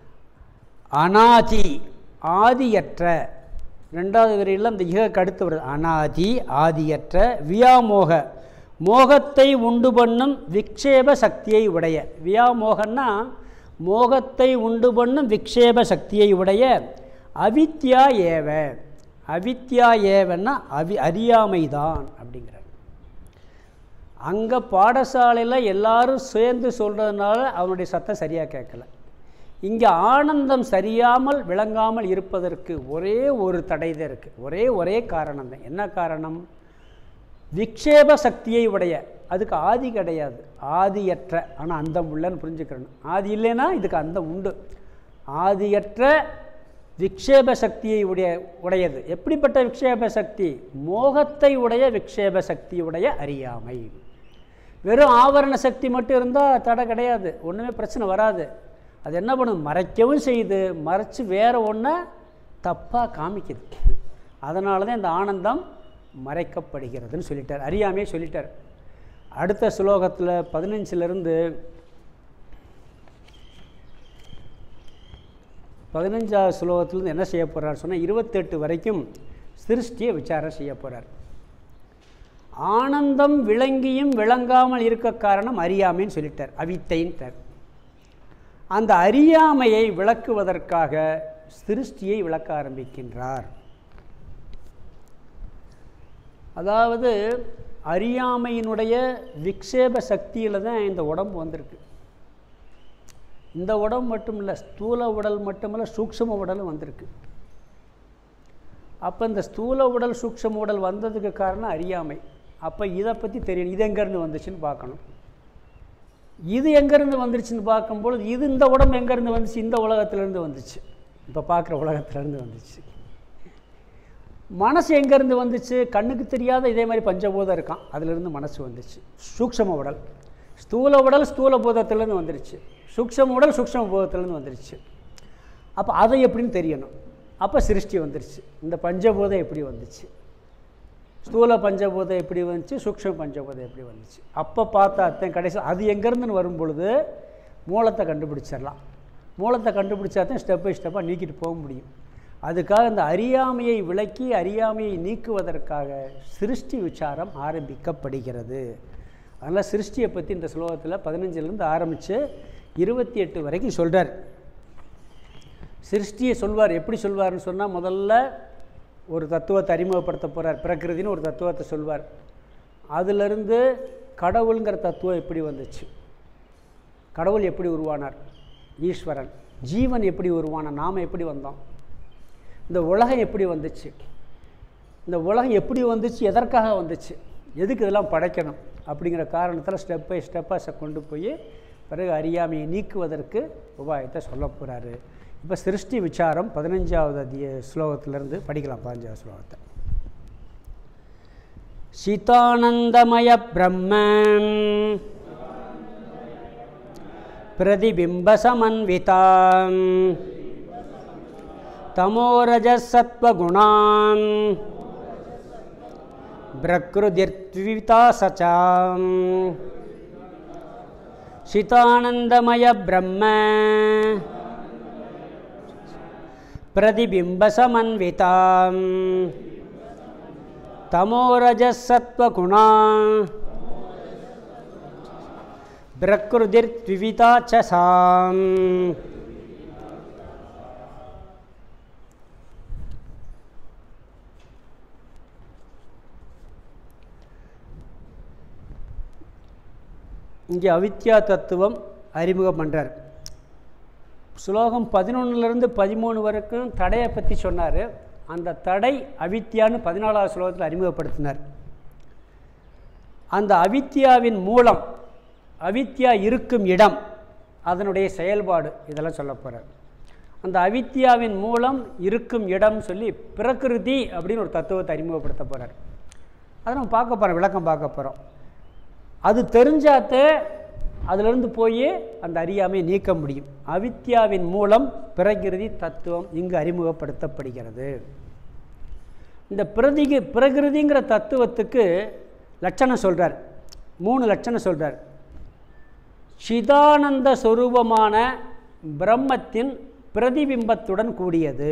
அனாதி ஆதியற்ற ரெண்டாவது வரியில் அந்த இகக்கு அடுத்து வருது அனாதி ஆதியற்ற வியாமோக மோகத்தை உண்டு பண்ணும் விக்ஷேப சக்தியை உடைய வியாமோகன்னா மோகத்தை உண்டு பண்ணும் விக்ஷேப சக்தியை உடைய அவித்யா ஏவ அவித்யா ஏவன்னா அவி அறியாமைதான் அப்படிங்கிறார் அங்கே பாடசாலையில் எல்லாரும் சேர்ந்து சொல்கிறதுனால அவனுடைய சத்தம் சரியாக கேட்கல இங்கே ஆனந்தம் சரியாமல் விளங்காமல் இருப்பதற்கு ஒரே ஒரு தடை தான் இருக்குது ஒரே ஒரே காரணம் தான் என்ன காரணம் விக்ஷேப சக்தியை உடைய அதுக்கு ஆதி கிடையாது ஆதியற்ற ஆனால் அந்தம் உள்ளன்னு புரிஞ்சுக்கிறணும் ஆதி இல்லைன்னா இதுக்கு அந்தம் உண்டு ஆதியற்ற விக்ஷேப சக்தியை உடைய உடையது எப்படிப்பட்ட விக்ஷேப சக்தி மோகத்தை உடைய விக்ஷேப சக்தியுடைய அறியாமை வெறும் ஆவரண சக்தி மட்டும் இருந்தால் தடை கிடையாது ஒன்றுமே பிரச்சனை வராது அது என்ன பண்ணும் மறைக்கவும் செய்யுது மறைச்சு வேற ஒன்றை தப்பாக காமிக்குது அதனால தான் இந்த ஆனந்தம் மறைக்கப்படுகிறதுன்னு சொல்லிட்டார் அறியாமையே சொல்லிட்டார் அடுத்த ஸ்லோகத்தில் பதினஞ்சிலிருந்து பதினஞ்சாவது ஸ்லோகத்திலிருந்து என்ன செய்ய போகிறார் சொன்னால் இருபத்தெட்டு வரைக்கும் சிருஷ்டியை விசாரம் செய்ய போகிறார் ஆனந்தம் விளங்கியும் விளங்காமல் இருக்க காரணம் அறியாமைன்னு சொல்லிட்டார் அவித்தைன்ட்டார் அந்த அறியாமையை விளக்குவதற்காக சிருஷ்டியை விளக்க ஆரம்பிக்கின்றார் அதாவது அறியாமையினுடைய விக்ஷேப சக்தியில் தான் இந்த உடம்பு வந்திருக்கு இந்த உடம்பு மட்டும் இல்லை ஸ்தூல உடல் மட்டுமல்ல சூக்ஷம உடலும் வந்திருக்கு அப்போ இந்த ஸ்தூல உடல் சூக்ஷம உடல் வந்ததுக்கு காரணம் அறியாமை அப்போ இதை பற்றி தெரியணும் இது எங்கேருந்து வந்துச்சுன்னு பார்க்கணும் இது எங்கேருந்து வந்துருச்சுன்னு பார்க்கும்பொழுது இது இந்த உடம்பு எங்கேருந்து வந்துச்சு இந்த உலகத்துலேருந்து வந்துச்சு இப்போ பார்க்குற உலகத்துலேருந்து வந்துச்சு மனசு எங்கேருந்து வந்துச்சு கண்ணுக்கு தெரியாத இதே மாதிரி பஞ்சபூதம் இருக்கான் அதிலிருந்து மனசு வந்துச்சு சூக்ஷம உடல் ஸ்தூல உடல் ஸ்தூல பூதத்துலேருந்து வந்துருச்சு சூக்ஷம உடல் சூக்ஷம பூதத்துலேருந்து வந்துருச்சு அப்போ அதை எப்படின்னு தெரியணும் அப்போ சிருஷ்டி வந்துருச்சு இந்த பஞ்சபூதம் எப்படி வந்துச்சு ஸ்தூல பஞ்சபூதம் எப்படி வந்துச்சு சூக்ஷ்ம பஞ்சபூதம் எப்படி வந்துச்சு அப்போ பார்த்தா அத்தன் கடைசி அது எங்கேருந்துன்னு வரும் பொழுது மூலத்தை கண்டுபிடிச்சிடலாம் மூலத்தை கண்டுபிடிச்சா தான் ஸ்டெப் பை ஸ்டெப்பாக நீக்கிட்டு போக முடியும் அதுக்காக இந்த அறியாமையை விளக்கி அறியாமையை நீக்குவதற்காக சிருஷ்டி விசாரம் ஆரம்பிக்கப்படுகிறது அதனால் சிருஷ்டியை பற்றி இந்த ஸ்லோகத்தில் பதினஞ்சிலேருந்து ஆரம்பித்து இருபத்தி எட்டு வரைக்கும் சொல்கிறார் சிருஷ்டியை சொல்வார் எப்படி சொல்வார்னு சொன்னால் முதல்ல ஒரு தத்துவத்தை அறிமுகப்படுத்த போகிறார் பிரகிருதின்னு ஒரு தத்துவத்தை சொல்வார் அதிலிருந்து கடவுளுங்கிற தத்துவம் எப்படி வந்துச்சு கடவுள் எப்படி உருவானார் ஈஸ்வரன் ஜீவன் எப்படி உருவானான் நாம் எப்படி வந்தோம் இந்த உலகம் எப்படி வந்துச்சு இந்த உலகம் எப்படி வந்துச்சு எதற்காக வந்துச்சு எதுக்கு இதெல்லாம் படைக்கணும் அப்படிங்கிற காரணத்தில் ஸ்டெப் பை ஸ்டெப்பாக கொண்டு போய் பிறகு அறியாமையை நீக்குவதற்கு உபாயத்தை சொல்ல போகிறாரு இப்போ சிருஷ்டி விசாரம் பதினஞ்சாவது அதிய ஸ்லோகத்திலிருந்து படிக்கலாம் பதினஞ்சாவது ஸ்லோகத்தை சிதானந்தமய பிரம்மன் பிரதிபிம்பசமன்விதாம் तमोरजसत्त्वगुणान् प्रकृतिर्द्विता सचाम् शितानन्दमयब्रह्म प्रतिबिम्बसमन्विताम् तमोरजसत्त्वगुणा प्रकृतिर्द्विता च साम् இங்கே அவித்யா தத்துவம் அறிமுகம் பண்ணுறார் ஸ்லோகம் பதினொன்றுலேருந்து பதிமூணு வரைக்கும் தடையை பற்றி சொன்னார் அந்த தடை அவித்யான்னு பதினாலாவது ஸ்லோகத்தில் அறிமுகப்படுத்தினார் அந்த அவித்யாவின் மூலம் அவித்யா இருக்கும் இடம் அதனுடைய செயல்பாடு இதெல்லாம் சொல்ல போகிறார் அந்த அவித்யாவின் மூலம் இருக்கும் இடம் சொல்லி பிரகிருதி அப்படின்னு ஒரு தத்துவத்தை அறிமுகப்படுத்த போகிறார் அதை நம்ம பார்க்க போகிறோம் விளக்கம் பார்க்க போகிறோம் அது தெரிஞ்சாத்தே அதிலிருந்து போய் அந்த அறியாமையை நீக்க முடியும் அவித்யாவின் மூலம் பிரகிருதி தத்துவம் இங்கு அறிமுகப்படுத்தப்படுகிறது இந்த பிரதிகு பிரகிருதிங்கிற தத்துவத்துக்கு லட்சணம் சொல்கிறார் மூணு லட்சணம் சொல்கிறார் சிதானந்த சொரூபமான பிரம்மத்தின் பிரதிபிம்பத்துடன் கூடியது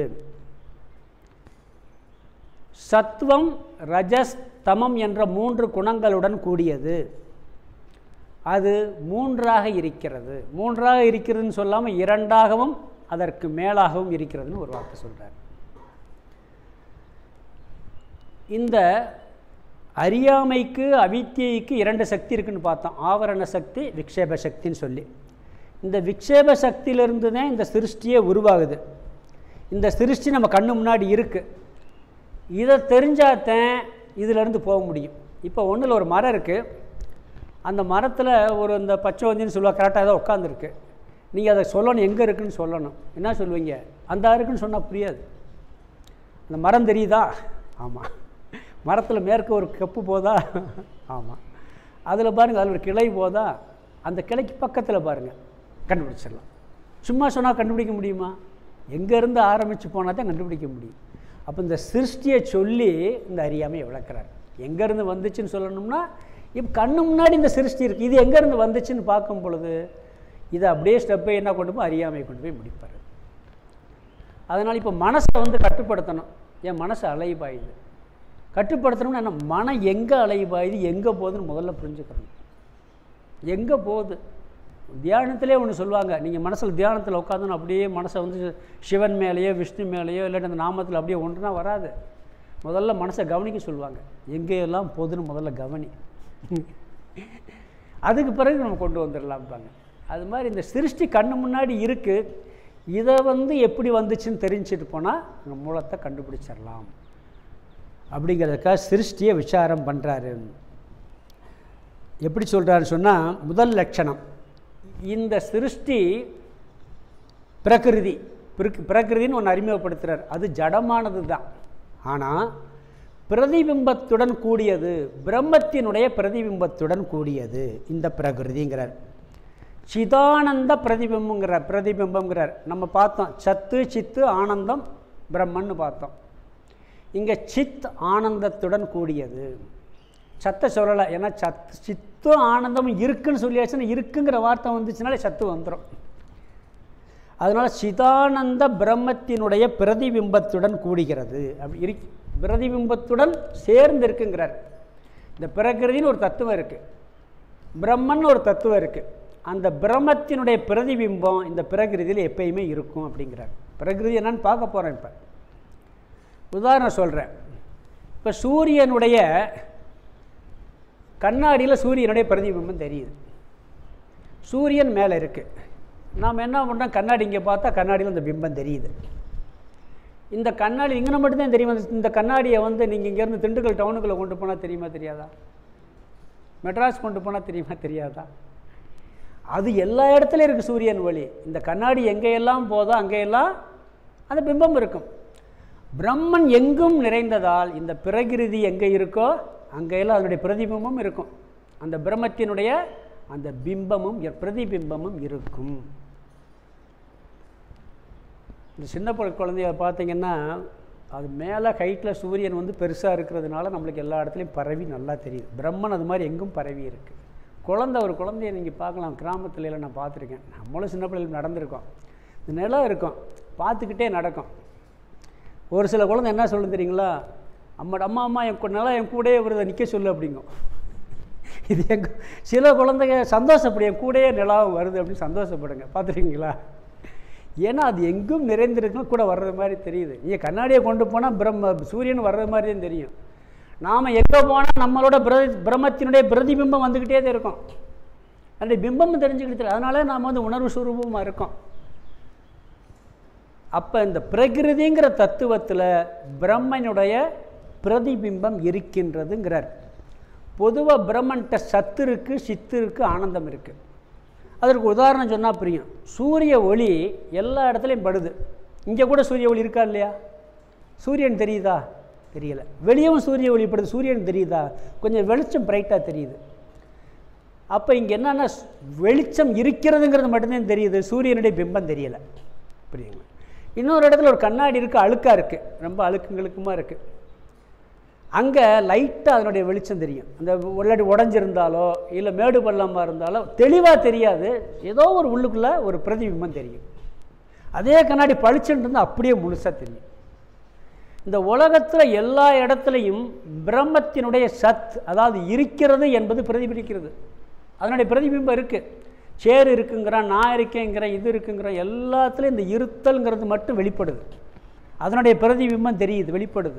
சத்வம் ரஜஸ் தமம் என்ற மூன்று குணங்களுடன் கூடியது அது மூன்றாக இருக்கிறது மூன்றாக இருக்கிறதுன்னு சொல்லாமல் இரண்டாகவும் அதற்கு மேலாகவும் இருக்கிறதுன்னு ஒரு வார்த்தை சொல்கிறார் இந்த அறியாமைக்கு அவித்தியைக்கு இரண்டு சக்தி இருக்குன்னு பார்த்தோம் ஆவரண சக்தி விக்ஷேப சக்தின்னு சொல்லி இந்த விக்ஷேப சக்தியிலிருந்து தான் இந்த சிருஷ்டியே உருவாகுது இந்த சிருஷ்டி நம்ம கண்ணு முன்னாடி இருக்குது இதை தெரிஞ்சாதான் இதிலேருந்து போக முடியும் இப்போ ஒன்றில் ஒரு மரம் இருக்குது அந்த மரத்தில் ஒரு இந்த பச்சை வந்தின்னு சொல்லுவா கரெக்டாக ஏதோ உட்காந்துருக்கு நீங்கள் அதை சொல்லணும் எங்கே இருக்குன்னு சொல்லணும் என்ன சொல்லுவீங்க அந்த இருக்குன்னு சொன்னால் புரியாது அந்த மரம் தெரியுதா ஆமாம் மரத்தில் மேற்க ஒரு கப்பு போதா ஆமாம் அதில் பாருங்கள் அதில் ஒரு கிளை போதா அந்த கிளைக்கு பக்கத்தில் பாருங்கள் கண்டுபிடிச்சிடலாம் சும்மா சொன்னால் கண்டுபிடிக்க முடியுமா எங்கேருந்து ஆரம்பித்து போனால் தான் கண்டுபிடிக்க முடியும் அப்போ இந்த சிருஷ்டியை சொல்லி இந்த அறியாமையை விளக்குறார் எங்கேருந்து வந்துச்சுன்னு சொல்லணும்னா இப்போ கண்ணு முன்னாடி இந்த சிருஷ்டி இருக்குது இது எங்கேருந்து வந்துச்சுன்னு பார்க்கும் பொழுது இதை அப்படியே ஸ்டெப்பை என்ன கொண்டு போய் அறியாமையை கொண்டு போய் முடிப்பார் அதனால் இப்போ மனசை வந்து கட்டுப்படுத்தணும் என் மனசு அலைபாயுது கட்டுப்படுத்தணும்னா என்ன மனம் எங்கே அலைபாயுது எங்கே போகுதுன்னு முதல்ல புரிஞ்சுக்கணும் எங்கே போகுது தியானத்திலே ஒன்று சொல்லுவாங்க நீங்கள் மனசில் தியானத்தில் உட்காந்துன்னு அப்படியே மனசை வந்து சிவன் மேலேயோ விஷ்ணு மேலேயோ இல்லாட்டி அந்த நாமத்தில் அப்படியே ஒன்றுனா வராது முதல்ல மனசை கவனிக்க சொல்லுவாங்க எங்கேயெல்லாம் போகுதுன்னு முதல்ல கவனி அதுக்கு பிறகு நம்ம கொண்டு வந்துடலாம்பாங்க அது மாதிரி இந்த சிருஷ்டி கண்ணு முன்னாடி இருக்குது இதை வந்து எப்படி வந்துச்சுன்னு தெரிஞ்சுட்டு போனால் நம்ம மூலத்தை கண்டுபிடிச்சிடலாம் அப்படிங்கிறதுக்காக சிருஷ்டியை விசாரம் பண்ணுறாரு எப்படி சொல்கிறாருன்னு சொன்னால் முதல் லட்சணம் இந்த சிருஷ்டி பிரகிருதி பிறகு- பிரகிருதின்னு ஒன்று அறிமுகப்படுத்துகிறார் அது ஜடமானது தான் ஆனால் பிரதிபிம்பத்துடன் கூடியது பிரம்மத்தினுடைய பிரதிபிம்பத்துடன் கூடியது இந்த பிரகிருதிங்கிறார் சிதானந்த பிரதிபிம்பங்கிறார் பிரதிபிம்பங்கிறார் நம்ம பார்த்தோம் சத்து சித்து ஆனந்தம் பிரம்மன்னு பார்த்தோம் இங்கே சித் ஆனந்தத்துடன் கூடியது சத்தை சொல்லலை ஏன்னா சத் சித்தும் ஆனந்தமும் இருக்குன்னு சொல்லியாச்சுன்னா இருக்குங்கிற வார்த்தை வந்துச்சுனாலே சத்து வந்துடும் அதனால் சிதானந்த பிரம்மத்தினுடைய பிரதிபிம்பத்துடன் கூடுகிறது அப்படி இரு பிரதிபிம்பத்துடன் சேர்ந்து இருக்குங்கிறார் இந்த பிரகிருதின்னு ஒரு தத்துவம் இருக்குது பிரம்மன் ஒரு தத்துவம் இருக்குது அந்த பிரம்மத்தினுடைய பிரதிபிம்பம் இந்த பிரகிருதியில் எப்பயுமே இருக்கும் அப்படிங்கிறார் பிரகிருதி என்னன்னு பார்க்க போகிறேன் இப்போ உதாரணம் சொல்கிறேன் இப்போ சூரியனுடைய கண்ணாடியில் சூரியனுடைய பிரதிபிம்பம் தெரியுது சூரியன் மேலே இருக்குது நாம் என்ன பண்ணுறோம் கண்ணாடி இங்கே பார்த்தா கண்ணாடியில் இந்த பிம்பம் தெரியுது இந்த கண்ணாடி இங்கே மட்டும்தான் தெரியுமா இந்த கண்ணாடியை வந்து நீங்கள் இங்கேருந்து திண்டுக்கல் டவுனுக்குள்ளே கொண்டு போனால் தெரியுமா தெரியாதா மெட்ராஸ் கொண்டு போனால் தெரியுமா தெரியாதா அது எல்லா இடத்துலையும் இருக்குது சூரியன் ஒளி இந்த கண்ணாடி எங்கேயெல்லாம் போதோ அங்கேயெல்லாம் அந்த பிம்பம் இருக்கும் பிரம்மன் எங்கும் நிறைந்ததால் இந்த பிரகிருதி எங்கே இருக்கோ அங்கெல்லாம் அதனுடைய பிரதிபிம்பமும் இருக்கும் அந்த பிரம்மத்தினுடைய அந்த பிம்பமும் எ- பிரதிபிம்பமும் இருக்கும் இந்த சின்ன ப- குழந்தைய பார்த்தீங்கன்னா அது மேலே ஹைட்டில் சூரியன் வந்து பெருசாக இருக்கிறதுனால நம்மளுக்கு எல்லா இடத்துலையும் பரவி நல்லா தெரியுது பிரம்மன் அது மாதிரி எங்கும் பரவி இருக்குது குழந்தை ஒரு குழந்தைய நீங்கள் பார்க்கலாம் கிராமத்துல எல்லாம் நான் பார்த்துருக்கேன் நம்மளும் சின்ன பிள்ளைகள் நடந்திருக்கோம் இந்த நிலம் இருக்கும் பார்த்துக்கிட்டே நடக்கும் ஒரு சில குழந்தை என்ன சொல்லும் தெரியுங்களா அம்மா அம்மா அம்மா என் கு- நிலம் என் கூடயே வருதை நிற்க சொல்லு அப்படிங்கும் இது எங்க சில குழந்தைங்க சந்தோஷப்படும் என் கூடயே நிலம் வருது அப்படின்னு சந்தோஷப்படுங்க பார்த்துருக்கீங்களா ஏன்னா அது எங்கும் நிறைந்திருக்கும் கூட வர்றது மாதிரி தெரியுது நீங்கள் கண்ணாடியை கொண்டு போனால் பிரம்ம சூரியன் வர்றது மாதிரி தான் தெரியும் நாம் எங்கே போனால் நம்மளோட பிர பிரம்மத்தினுடைய பிரதிபிம்பம் வந்துக்கிட்டே தான் இருக்கும் அந்த பிம்பம் தெரிஞ்சுக்கிட்டு தெரியும். அதனால நாம் வந்து உணர்வு சுரூபமாக இருக்கோம் அப்போ இந்த பிரகிருதிங்கிற தத்துவத்தில் பிரம்மனுடைய பிரதிபிம்பம் இருக்கின்றதுங்கிறார் பொதுவாக பிரம்மன்ட்ட சத்து இருக்குது சித்து இருக்குது ஆனந்தம் இருக்குது அதற்கு உதாரணம் சொன்னால் புரியும் சூரிய ஒளி எல்லா இடத்துலையும் படுது இங்கே கூட சூரிய ஒளி இருக்கா இல்லையா சூரியன் தெரியுதா தெரியல வெளியவும் சூரிய ஒளி படுது சூரியன் தெரியுதா கொஞ்சம் வெளிச்சம் பிரைட்டாக தெரியுது அப்போ இங்கே என்னென்னா வெளிச்சம் இருக்கிறதுங்கிறது மட்டும்தான் தெரியுது சூரியனுடைய பிம்பம் தெரியலை புரியுங்களா இன்னொரு இடத்துல ஒரு கண்ணாடி இருக்குது அழுக்காக இருக்குது ரொம்ப அழுக்குங்களுக்குமா இருக்குது அங்கே லைட்டாக அதனுடைய வெளிச்சம் தெரியும் அந்த உள்ளாடி உடஞ்சிருந்தாலோ இல்லை மேடு பள்ளமாக இருந்தாலோ தெளிவாக தெரியாது ஏதோ ஒரு உள்ளுக்குள்ளே ஒரு பிரதிபிம்பம் தெரியும் அதே கண்ணாடி பளிச்சுன்னு இருந்தால் அப்படியே முழுசாக தெரியும் இந்த உலகத்தில் எல்லா இடத்துலையும் பிரம்மத்தினுடைய சத் அதாவது இருக்கிறது என்பது பிரதிபலிக்கிறது அதனுடைய பிரதிபிம்பம் இருக்குது சேர் இருக்குங்கிறான் நான் இருக்கேங்கிறேன் இது இருக்குங்கிறேன் எல்லாத்துலேயும் இந்த இருத்தல்ங்கிறது மட்டும் வெளிப்படுது அதனுடைய பிரதிபிம்பம் தெரியுது வெளிப்படுது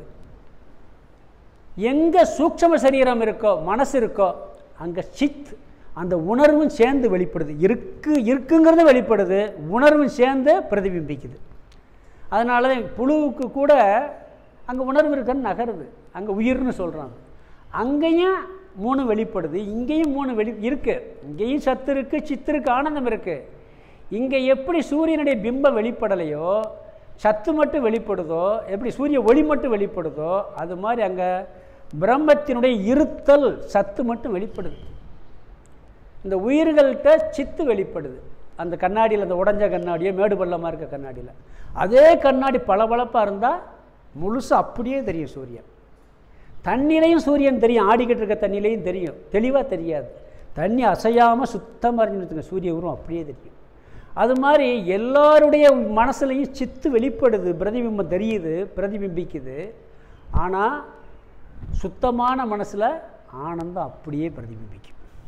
எங்கே சூக்ஷ்ம சரீரம் இருக்கோ மனசு இருக்கோ அங்கே சித் அந்த உணர்வும் சேர்ந்து வெளிப்படுது இருக்கு இருக்குங்கிறது வெளிப்படுது உணர்வும் சேர்ந்து பிரதிபிம்பிக்குது அதனால தான் புழுவுக்கு கூட அங்கே உணர்வு இருக்குன்னு நகருது அங்கே உயிர்னு சொல்கிறாங்க அங்கேயும் மூணு வெளிப்படுது இங்கேயும் மூணு வெளி இருக்குது இங்கேயும் சத்து இருக்குது சித்து இருக்கு ஆனந்தம் இருக்குது இங்கே எப்படி சூரியனுடைய பிம்பம் வெளிப்படலையோ சத்து மட்டும் வெளிப்படுதோ எப்படி சூரிய ஒளி மட்டும் வெளிப்படுதோ அது மாதிரி அங்கே பிரம்மத்தினுடைய இருத்தல் சத்து மட்டும் வெளிப்படுது இந்த உயிர்கள்ட்ட சித்து வெளிப்படுது அந்த கண்ணாடியில் அந்த உடஞ்ச கண்ணாடியோ மேடு பள்ளமாக இருக்க கண்ணாடியில் அதே கண்ணாடி பளபளப்பாக இருந்தால் முழுசாக அப்படியே தெரியும் சூரியன் தண்ணிலையும் சூரியன் தெரியும் ஆடிக்கிட்டு இருக்க தண்ணிலையும் தெரியும் தெளிவாக தெரியாது தண்ணி அசையாமல் சுத்தமாக இருந்துச்சுங்க சூரிய உருவம் அப்படியே தெரியும் அது மாதிரி எல்லாருடைய மனசுலையும் சித்து வெளிப்படுது பிரதிபிம்பம் தெரியுது பிரதிபிம்பிக்குது ஆனால் சுத்தமான மனசில் ஆனந்தம் அப்படியே பிரதிபிம்பிக்கும்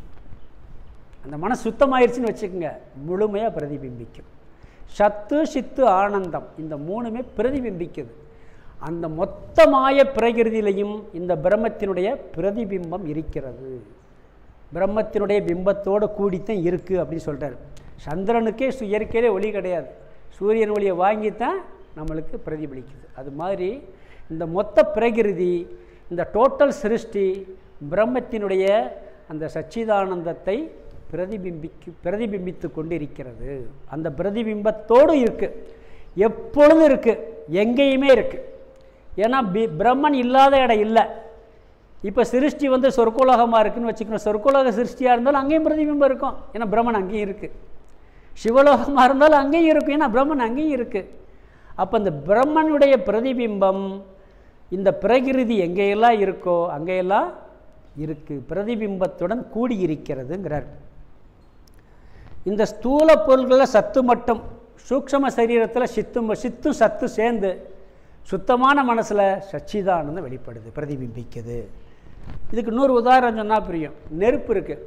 அந்த மனசு சுத்தமாயிருச்சுன்னு வச்சுக்கோங்க முழுமையாக பிரதிபிம்பிக்கும் சத்து சித்து ஆனந்தம் இந்த மூணுமே பிரதிபிம்பிக்குது அந்த மொத்த மாய பிரகிருதியிலையும் இந்த பிரம்மத்தினுடைய பிரதிபிம்பம் இருக்கிறது பிரம்மத்தினுடைய பிம்பத்தோடு கூடித்தான் இருக்குது அப்படின்னு சொல்கிறார் சந்திரனுக்கே சு- இயற்கையிலே ஒளி கிடையாது சூரியன் ஒளியை வாங்கித்தான் நம்மளுக்கு பிரதிபலிக்குது அது மாதிரி இந்த மொத்த பிரகிருதி இந்த டோட்டல் சிருஷ்டி பிரம்மத்தினுடைய அந்த சச்சிதானந்தத்தை பிரதிபிம்பிக்கு பிரதிபிம்பித்து கொண்டு இருக்கிறது அந்த பிரதிபிம்பத்தோடு இருக்குது எப்பொழுதும் இருக்குது எங்கேயுமே இருக்குது ஏன்னா பி பிரம்மன் இல்லாத இடம் இல்லை இப்போ சிருஷ்டி வந்து சொர்க்கோலோகமாக இருக்குன்னு வச்சுக்கணும் சொர்க்கோலோக சிருஷ்டியாக இருந்தாலும் அங்கேயும் பிரதிபிம்பம் இருக்கும் ஏன்னா பிரம்மன் அங்கேயும் இருக்குது சிவலோகமாக இருந்தாலும் அங்கேயும் இருக்கும் ஏன்னா பிரம்மன் அங்கேயும் இருக்குது அப்போ இந்த பிரம்மனுடைய பிரதிபிம்பம் இந்த பிரகிருதி எங்கேயெல்லாம் இருக்கோ அங்கேயெல்லாம் இருக்குது பிரதிபிம்பத்துடன் கூடியிருக்கிறதுங்கிறார் இந்த ஸ்தூல பொருள்களில் சத்து மட்டும் சூக்ஷ்ம சரீரத்தில் சித்தும் சித்தும் சத்து சேர்ந்து சுத்தமான மனசில் சச்சிதானந்தம் வெளிப்படுது பிரதிபிம்பிக்குது இதுக்கு இன்னொரு உதாரணம் சொன்னால் புரியும் நெருப்பு இருக்குது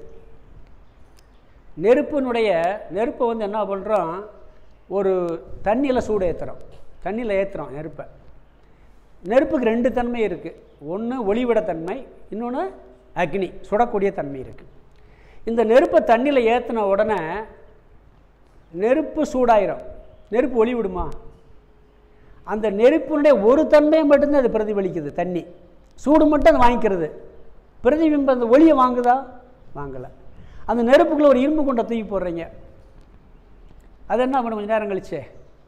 நெருப்பினுடைய நெருப்பை வந்து என்ன பண்ணுறோம் ஒரு தண்ணியில் சூடு ஏற்றுறோம் தண்ணியில் ஏற்றுறோம் நெருப்பை நெருப்புக்கு ரெண்டு தன்மை இருக்குது ஒன்று ஒளிவிட தன்மை இன்னொன்று அக்னி சுடக்கூடிய தன்மை இருக்குது இந்த நெருப்பை தண்ணியில் ஏற்றின உடனே நெருப்பு சூடாயிரும் நெருப்பு ஒளி விடுமா அந்த நெருப்பினுடைய ஒரு தன்மையை மட்டும்தான் அது பிரதிபலிக்குது தண்ணி சூடு மட்டும் அது வாங்கிக்கிறது பிரதிபிம்பம் அந்த ஒளியை வாங்குதா வாங்கலை அந்த நெருப்புக்குள்ளே ஒரு இரும்பு குண்டை தூக்கி போடுறீங்க அது என்ன பண்ண கொஞ்ச நேரம் கழிச்சே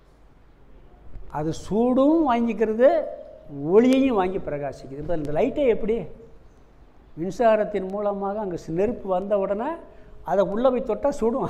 அது சூடும் வாங்கிக்கிறது ஒளியையும் வாங்கி பிரகாசிக்குது இப்போ இந்த லைட்டே எப்படி மின்சாரத்தின் மூலமாக அங்கே நெருப்பு வந்த உடனே அதை உள்ளே போய் தொட்டால் சுடும்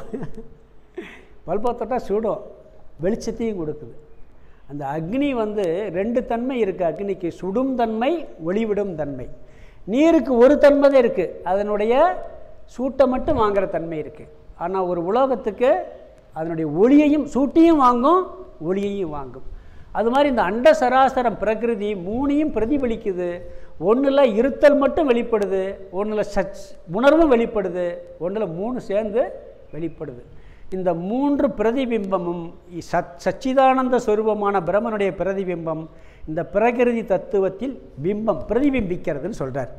பல்பை தொட்டால் சுடும் வெளிச்சத்தையும் கொடுக்குது அந்த அக்னி வந்து ரெண்டு தன்மை இருக்குது அக்னிக்கு சுடும் தன்மை ஒளிவிடும் தன்மை நீருக்கு ஒரு தன்மை தான் இருக்குது அதனுடைய சூட்டை மட்டும் வாங்குற தன்மை இருக்குது ஆனால் ஒரு உலோகத்துக்கு அதனுடைய ஒளியையும் சூட்டையும் வாங்கும் ஒளியையும் வாங்கும் அது மாதிரி இந்த அண்ட சராசரம் பிரகிருதி மூணையும் பிரதிபலிக்குது ஒன்றில் இருத்தல் மட்டும் வெளிப்படுது ஒன்றில் சச் உணர்வும் வெளிப்படுது ஒன்றில் மூணு சேர்ந்து வெளிப்படுது இந்த மூன்று பிரதிபிம்பமும் இ- சத் சச்சிதானந்த சொரூபமான பிரம்மனுடைய பிரதிபிம்பம் இந்த பிரகிருதி தத்துவத்தில் பிம்பம் பிரதிபிம்பிக்கிறதுன்னு சொல்கிறார்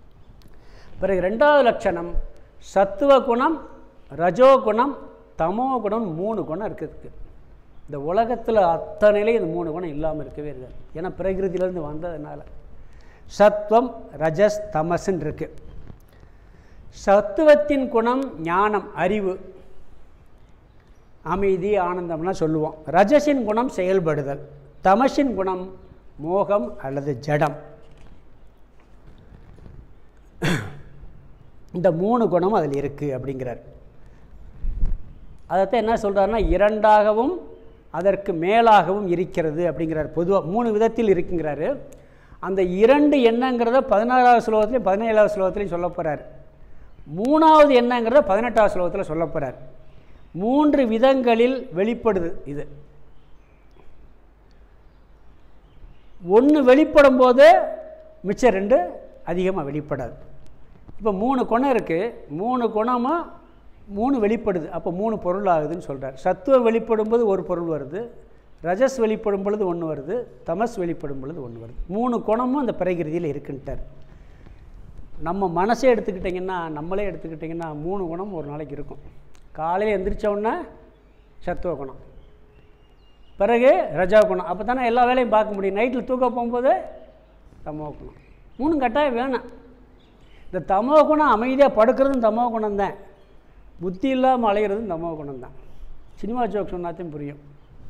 பிறகு ரெண்டாவது லட்சணம் சத்துவ குணம் ரஜோ குணம் தமோ குணம் மூணு குணம் இருக்குது இந்த உலகத்தில் அத்தனையிலையும் இந்த மூணு குணம் இல்லாமல் இருக்கவே இருக்காது ஏன்னா பிரகிருதியிலேருந்து வந்ததுனால சத்வம் ரஜஸ் தமசுன்னு இருக்கு சத்துவத்தின் குணம் ஞானம் அறிவு அமைதி ஆனந்தம்லாம் சொல்லுவோம் ரஜஸின் குணம் செயல்படுதல் தமசின் குணம் மோகம் அல்லது ஜடம் இந்த மூணு குணம் அதில் இருக்குது அப்படிங்கிறார் அதைத்தான் என்ன சொல்கிறாருன்னா இரண்டாகவும் அதற்கு மேலாகவும் இருக்கிறது அப்படிங்கிறார் பொதுவாக மூணு விதத்தில் இருக்குங்கிறாரு அந்த இரண்டு என்னங்கிறத பதினாறாவது ஸ்லோகத்துலையும் பதினேழாவது ஸ்லோகத்துலையும் சொல்ல போகிறார் மூணாவது என்னங்கிறத பதினெட்டாவது ஸ்லோகத்தில் சொல்ல போகிறார் மூன்று விதங்களில் வெளிப்படுது இது ஒன்று வெளிப்படும் போது மிச்சம் ரெண்டு அதிகமாக வெளிப்படாது இப்போ மூணு குணம் இருக்குது மூணு குணமும் மூணு வெளிப்படுது அப்போ மூணு பொருள் ஆகுதுன்னு சொல்கிறார் சத்துவம் வெளிப்படும் போது ஒரு பொருள் வருது ரஜஸ் வெளிப்படும் பொழுது ஒன்று வருது தமஸ் வெளிப்படும் பொழுது ஒன்று வருது மூணு குணமும் அந்த பிரகிருதியில் இருக்குன்ட்டார் நம்ம மனசே எடுத்துக்கிட்டிங்கன்னா நம்மளே எடுத்துக்கிட்டிங்கன்னா மூணு குணம் ஒரு நாளைக்கு இருக்கும் காலையில் எந்திரிச்ச உடனே சத்துவ குணம் பிறகு ரஜா குணம் அப்போ தானே எல்லா வேலையும் பார்க்க முடியும் நைட்டில் தூக்க போகும்போது தமோ குணம் மூணும் கட்டாயம் வேணும் இந்த தமோ குணம் அமைதியாக படுக்கிறதும் தமோ குணம் தான் புத்தி இல்லாமல் அலைகிறதும் தமோ குணம் தான் சினிமா ஜோக் சொன்னாத்தையும் புரியும்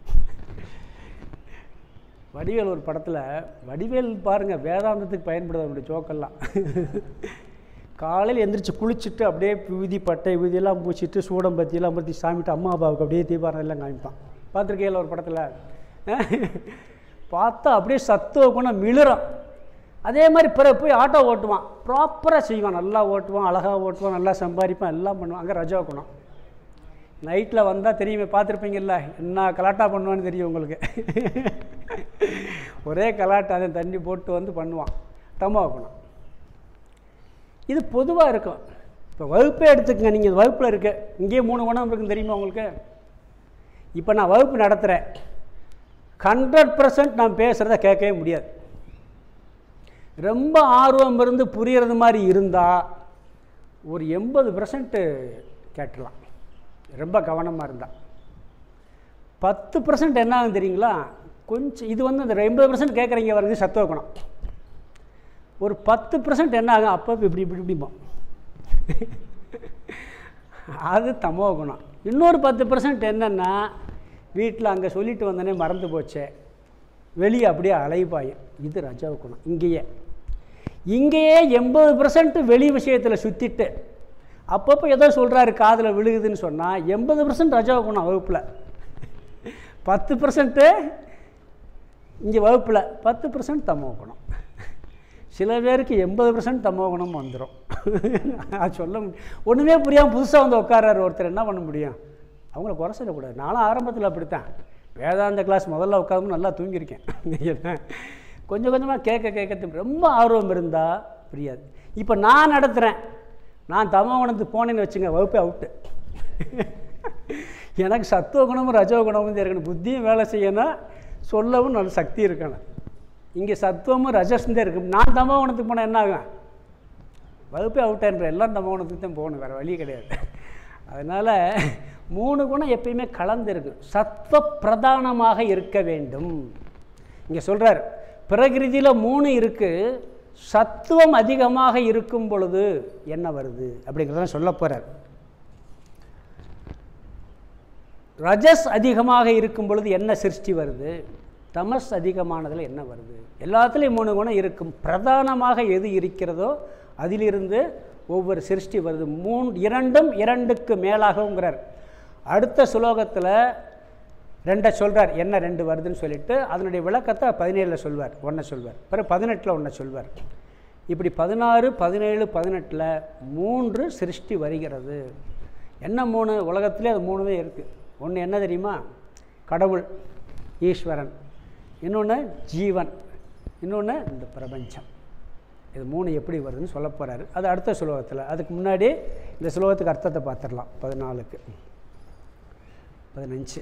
வடிவேல் ஒரு படத்தில் வடிவேல் பாருங்கள் வேதாந்தத்துக்கு பயன்படுது அவருடைய ஜோக்கெல்லாம் காலையில் எந்திரிச்சு குளிச்சுட்டு அப்படியே விதி பட்டை விதியெல்லாம் பூச்சிட்டு சூடம் பத்தியெல்லாம் பற்றி சாமிட்டு அம்மா அப்பாவுக்கு அப்படியே தீபாரம் எல்லாம் காமிப்பான் பார்த்துருக்கீங்களா ஒரு படத்தில் பார்த்தா அப்படியே சத்துவ குணம் மிளுறான் அதே மாதிரி பிறகு போய் ஆட்டோ ஓட்டுவான் ப்ராப்பராக செய்வான் நல்லா ஓட்டுவான் அழகாக ஓட்டுவான் நல்லா சம்பாதிப்பான் எல்லாம் பண்ணுவான் அங்கே ரஜா குணம் நைட்டில் வந்தால் தெரியுமே பார்த்துருப்பீங்கல்ல என்ன கலாட்டா பண்ணுவான்னு தெரியும் உங்களுக்கு ஒரே கலாட்டா அதை தண்ணி போட்டு வந்து பண்ணுவான் தமோ குணம் இது பொதுவாக இருக்கும் இப்போ வகுப்பே எடுத்துக்கங்க நீங்கள் வகுப்பில் இருக்க இங்கேயே மூணு குணம் இருக்குன்னு தெரியுமா உங்களுக்கு இப்போ நான் வகுப்பு நடத்துகிறேன் ஹண்ட்ரட் பர்சன்ட் நான் பேசுகிறத கேட்கவே முடியாது ரொம்ப ஆர்வம் இருந்து புரியறது மாதிரி இருந்தால் ஒரு எண்பது பர்சன்ட்டு கேட்டுடலாம் ரொம்ப கவனமாக இருந்தால் பத்து பர்சன்ட் என்ன ஆகும் தெரியுங்களா கொஞ்சம் இது வந்து அந்த எண்பது பர்சன்ட் கேட்குறீங்க வருது சத்துவ குணம் ஒரு பத்து பர்சன்ட் என்ன ஆகும் அப்போ இப்படி இப்படி இப்படிம்போம் அது தமோ குணம் இன்னொரு பத்து பர்சன்ட் என்னென்னா வீட்டில் அங்கே சொல்லிட்டு வந்தனே மறந்து போச்சே வெளியே அப்படியே அலைபாயும் இது ரஜா குணம் இங்கேயே இங்கேயே எண்பது பர்சன்ட் வெளி விஷயத்தில் சுற்றிட்டு அப்பப்போ ஏதோ சொல்கிறாரு காதில் விழுகுதுன்னு சொன்னால் எண்பது பர்சன்ட் ரஜா குணம் வகுப்பில் பத்து பர்சன்ட்டு இங்கே வகுப்பில் பத்து பர்சன்ட் தமோ குணம் சில பேருக்கு எண்பது பர்சன்ட் தமோ குணம் வந்துடும் அது சொல்ல முடியும் ஒன்றுமே புரியாமல் புதுசாக வந்து உட்காராரு ஒருத்தர் என்ன பண்ண முடியும் அவங்கள குறை சொல்லக்கூடாது நானும் ஆரம்பத்தில் அப்படித்தான் வேதாந்த கிளாஸ் முதல்ல உட்காந்து நல்லா தூங்கியிருக்கேன் என்ன கொஞ்சம் கொஞ்சமாக கேட்க கேட்க ரொம்ப ஆர்வம் இருந்தால் புரியாது இப்போ நான் நடத்துகிறேன் நான் தமோ குணத்துக்கு போனேன்னு வச்சுங்க வகுப்பே அவுட்டு எனக்கு சத்துவ குணமும் ரஜோ குணமும் இருக்கணும் புத்தியும் வேலை செய்யணும் சொல்லவும் நல்ல சக்தி இருக்கணும் இங்கே சத்துவமும் ரஜஸும் தான் இருக்கு நான் தமோ குணத்துக்கு போனால் என்ன ஆகும் வகுப்பே அவுட்டான்ற எல்லாம் தமோ குணத்துக்கு தான் போகணும் வேறு வழி கிடையாது அதனால் மூணு குணம் எப்பயுமே கலந்துருக்கு சத்வ பிரதானமாக இருக்க வேண்டும் இங்கே சொல்கிறார் பிரகிருதியில் மூணு இருக்குது சத்துவம் அதிகமாக இருக்கும் பொழுது என்ன வருது அப்படிங்கிறத சொல்ல போகிறார் ரஜஸ் அதிகமாக இருக்கும் பொழுது என்ன சிருஷ்டி வருது தமஸ் அதிகமானதில் என்ன வருது எல்லாத்துலேயும் மூணு குணம் இருக்கும் பிரதானமாக எது இருக்கிறதோ அதிலிருந்து ஒவ்வொரு சிருஷ்டி வருது மூன் இரண்டும் இரண்டுக்கு மேலாகவுங்கிறார் அடுத்த சுலோகத்தில் ரெண்டை சொல்கிறார் என்ன ரெண்டு வருதுன்னு சொல்லிட்டு அதனுடைய விளக்கத்தை பதினேழில் சொல்வார் ஒன்றை சொல்வார் பிறகு பதினெட்டில் ஒன்றை சொல்வார் இப்படி பதினாறு பதினேழு பதினெட்டில் மூன்று சிருஷ்டி வருகிறது என்ன மூணு உலகத்திலே அது மூணுமே இருக்குது ஒன்று என்ன தெரியுமா கடவுள் ஈஸ்வரன் இன்னொன்று ஜீவன் இன்னொன்று இந்த பிரபஞ்சம் இது மூணு எப்படி வருதுன்னு சொல்ல போகிறாரு அது அடுத்த சுலோகத்தில் அதுக்கு முன்னாடி இந்த சுலோகத்துக்கு அர்த்தத்தை பார்த்துடலாம் பதினாலுக்கு பதினஞ்சு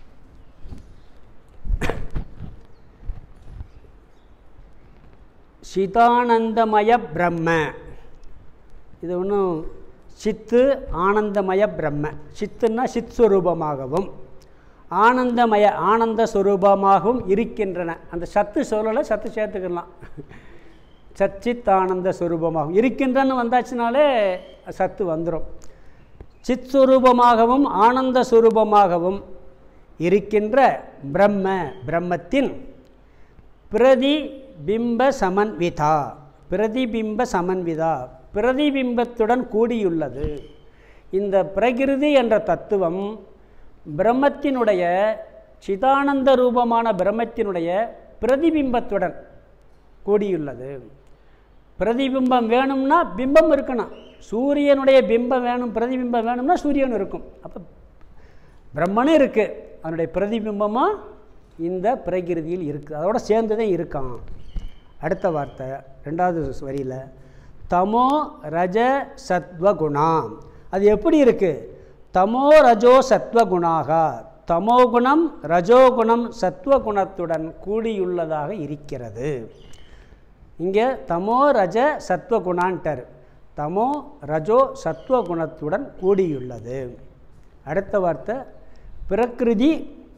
சிதானந்தமய பிரம்ம இது ஒன்றும் சித்து ஆனந்தமய பிரம்ம சித்துன்னா சித் ஸ்வரூபமாகவும் ஆனந்தமய ஆனந்த ஸ்வரூபமாகவும் இருக்கின்றன அந்த சத்து சொல்லலை சத்து சேர்த்துக்கலாம் சச்சித் ஆனந்த ஸ்வரூபமாகும் இருக்கின்றன்னு வந்தாச்சுனாலே சத்து வந்துடும் சித் ஸ்வரூபமாகவும் ஆனந்த ஸ்வரூபமாகவும் இருக்கின்ற பிரம்ம பிரம்மத்தின் பிரதிபிம்ப சமன்விதா பிரதிபிம்ப சமன்விதா பிரதிபிம்பத்துடன் கூடியுள்ளது இந்த பிரகிருதி என்ற தத்துவம் பிரம்மத்தினுடைய சிதானந்த ரூபமான பிரம்மத்தினுடைய பிரதிபிம்பத்துடன் கூடியுள்ளது பிரதிபிம்பம் வேணும்னா பிம்பம் இருக்கணும் சூரியனுடைய பிம்பம் வேணும் பிரதிபிம்பம் வேணும்னா சூரியன் இருக்கும் அப்போ பிரம்மனும் இருக்குது அதனுடைய பிரதிபிம்பமாக இந்த பிரகிருதியில் இருக்குது அதோட சேர்ந்து தான் இருக்கான் அடுத்த வார்த்தை ரெண்டாவது வரியில் தமோ ரஜ சத்வகுணா அது எப்படி இருக்குது தமோ ரஜோ சத்வகுணாக தமோகுணம் ரஜோகுணம் சத்வகுணத்துடன் கூடியுள்ளதாக இருக்கிறது இங்கே தமோ ரஜ சத்வகுணான்ட்டார் தமோ ரஜோ சத்வகுணத்துடன் கூடியுள்ளது அடுத்த வார்த்தை பிரகிருதி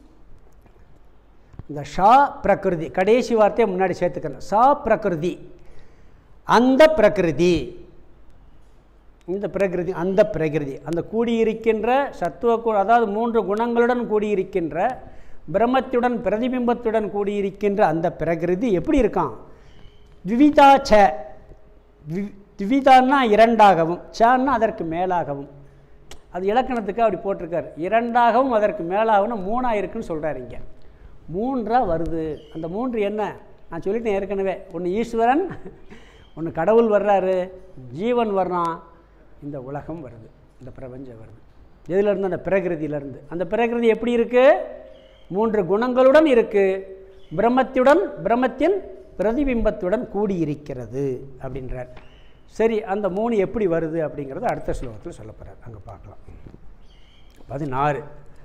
இந்த ஷா பிரகிருதி கடைசி வார்த்தையை முன்னாடி சேர்த்துக்கணும் சா பிரகிருதி அந்த பிரகிருதி இந்த பிரகிருதி அந்த பிரகிருதி அந்த கூடியிருக்கின்ற சத்துவ கு அதாவது மூன்று குணங்களுடன் கூடியிருக்கின்ற பிரம்மத்துடன் பிரதிபிம்பத்துடன் கூடியிருக்கின்ற அந்த பிரகிருதி எப்படி இருக்கான் விவிதா ச வி- விவிதான்னா இரண்டாகவும் சான்னா அதற்கு மேலாகவும் அது இலக்கணத்துக்கு அப்படி போட்டிருக்கார் இரண்டாகவும் அதற்கு மேலாகவும் மூணாக இருக்குன்னு சொல்கிறார் இங்கே மூன்றாக வருது அந்த மூன்று என்ன நான் சொல்லிட்டேன் ஏற்கனவே ஒன்று ஈஸ்வரன் ஒன்று கடவுள் வர்றாரு ஜீவன் வர்றான் இந்த உலகம் வருது இந்த பிரபஞ்சம் வருது எதிலிருந்து அந்த பிரகிருதியிலேருந்து அந்த பிரகிருதி எப்படி இருக்குது மூன்று குணங்களுடன் இருக்குது பிரம்மத்துடன் பிரம்மத்தின் பிரதிபிம்பத்துடன் கூடியிருக்கிறது அப்படின்றார் சரி அந்த மூணு எப்படி வருது அப்படிங்கிறது அடுத்த ஸ்லோகத்தில் சொல்ல போகிறார் அங்கே பார்க்கலாம் பதினாறு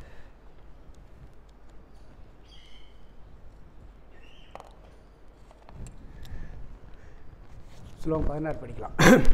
ஸ்லோகம் பதினாறு படிக்கலாம்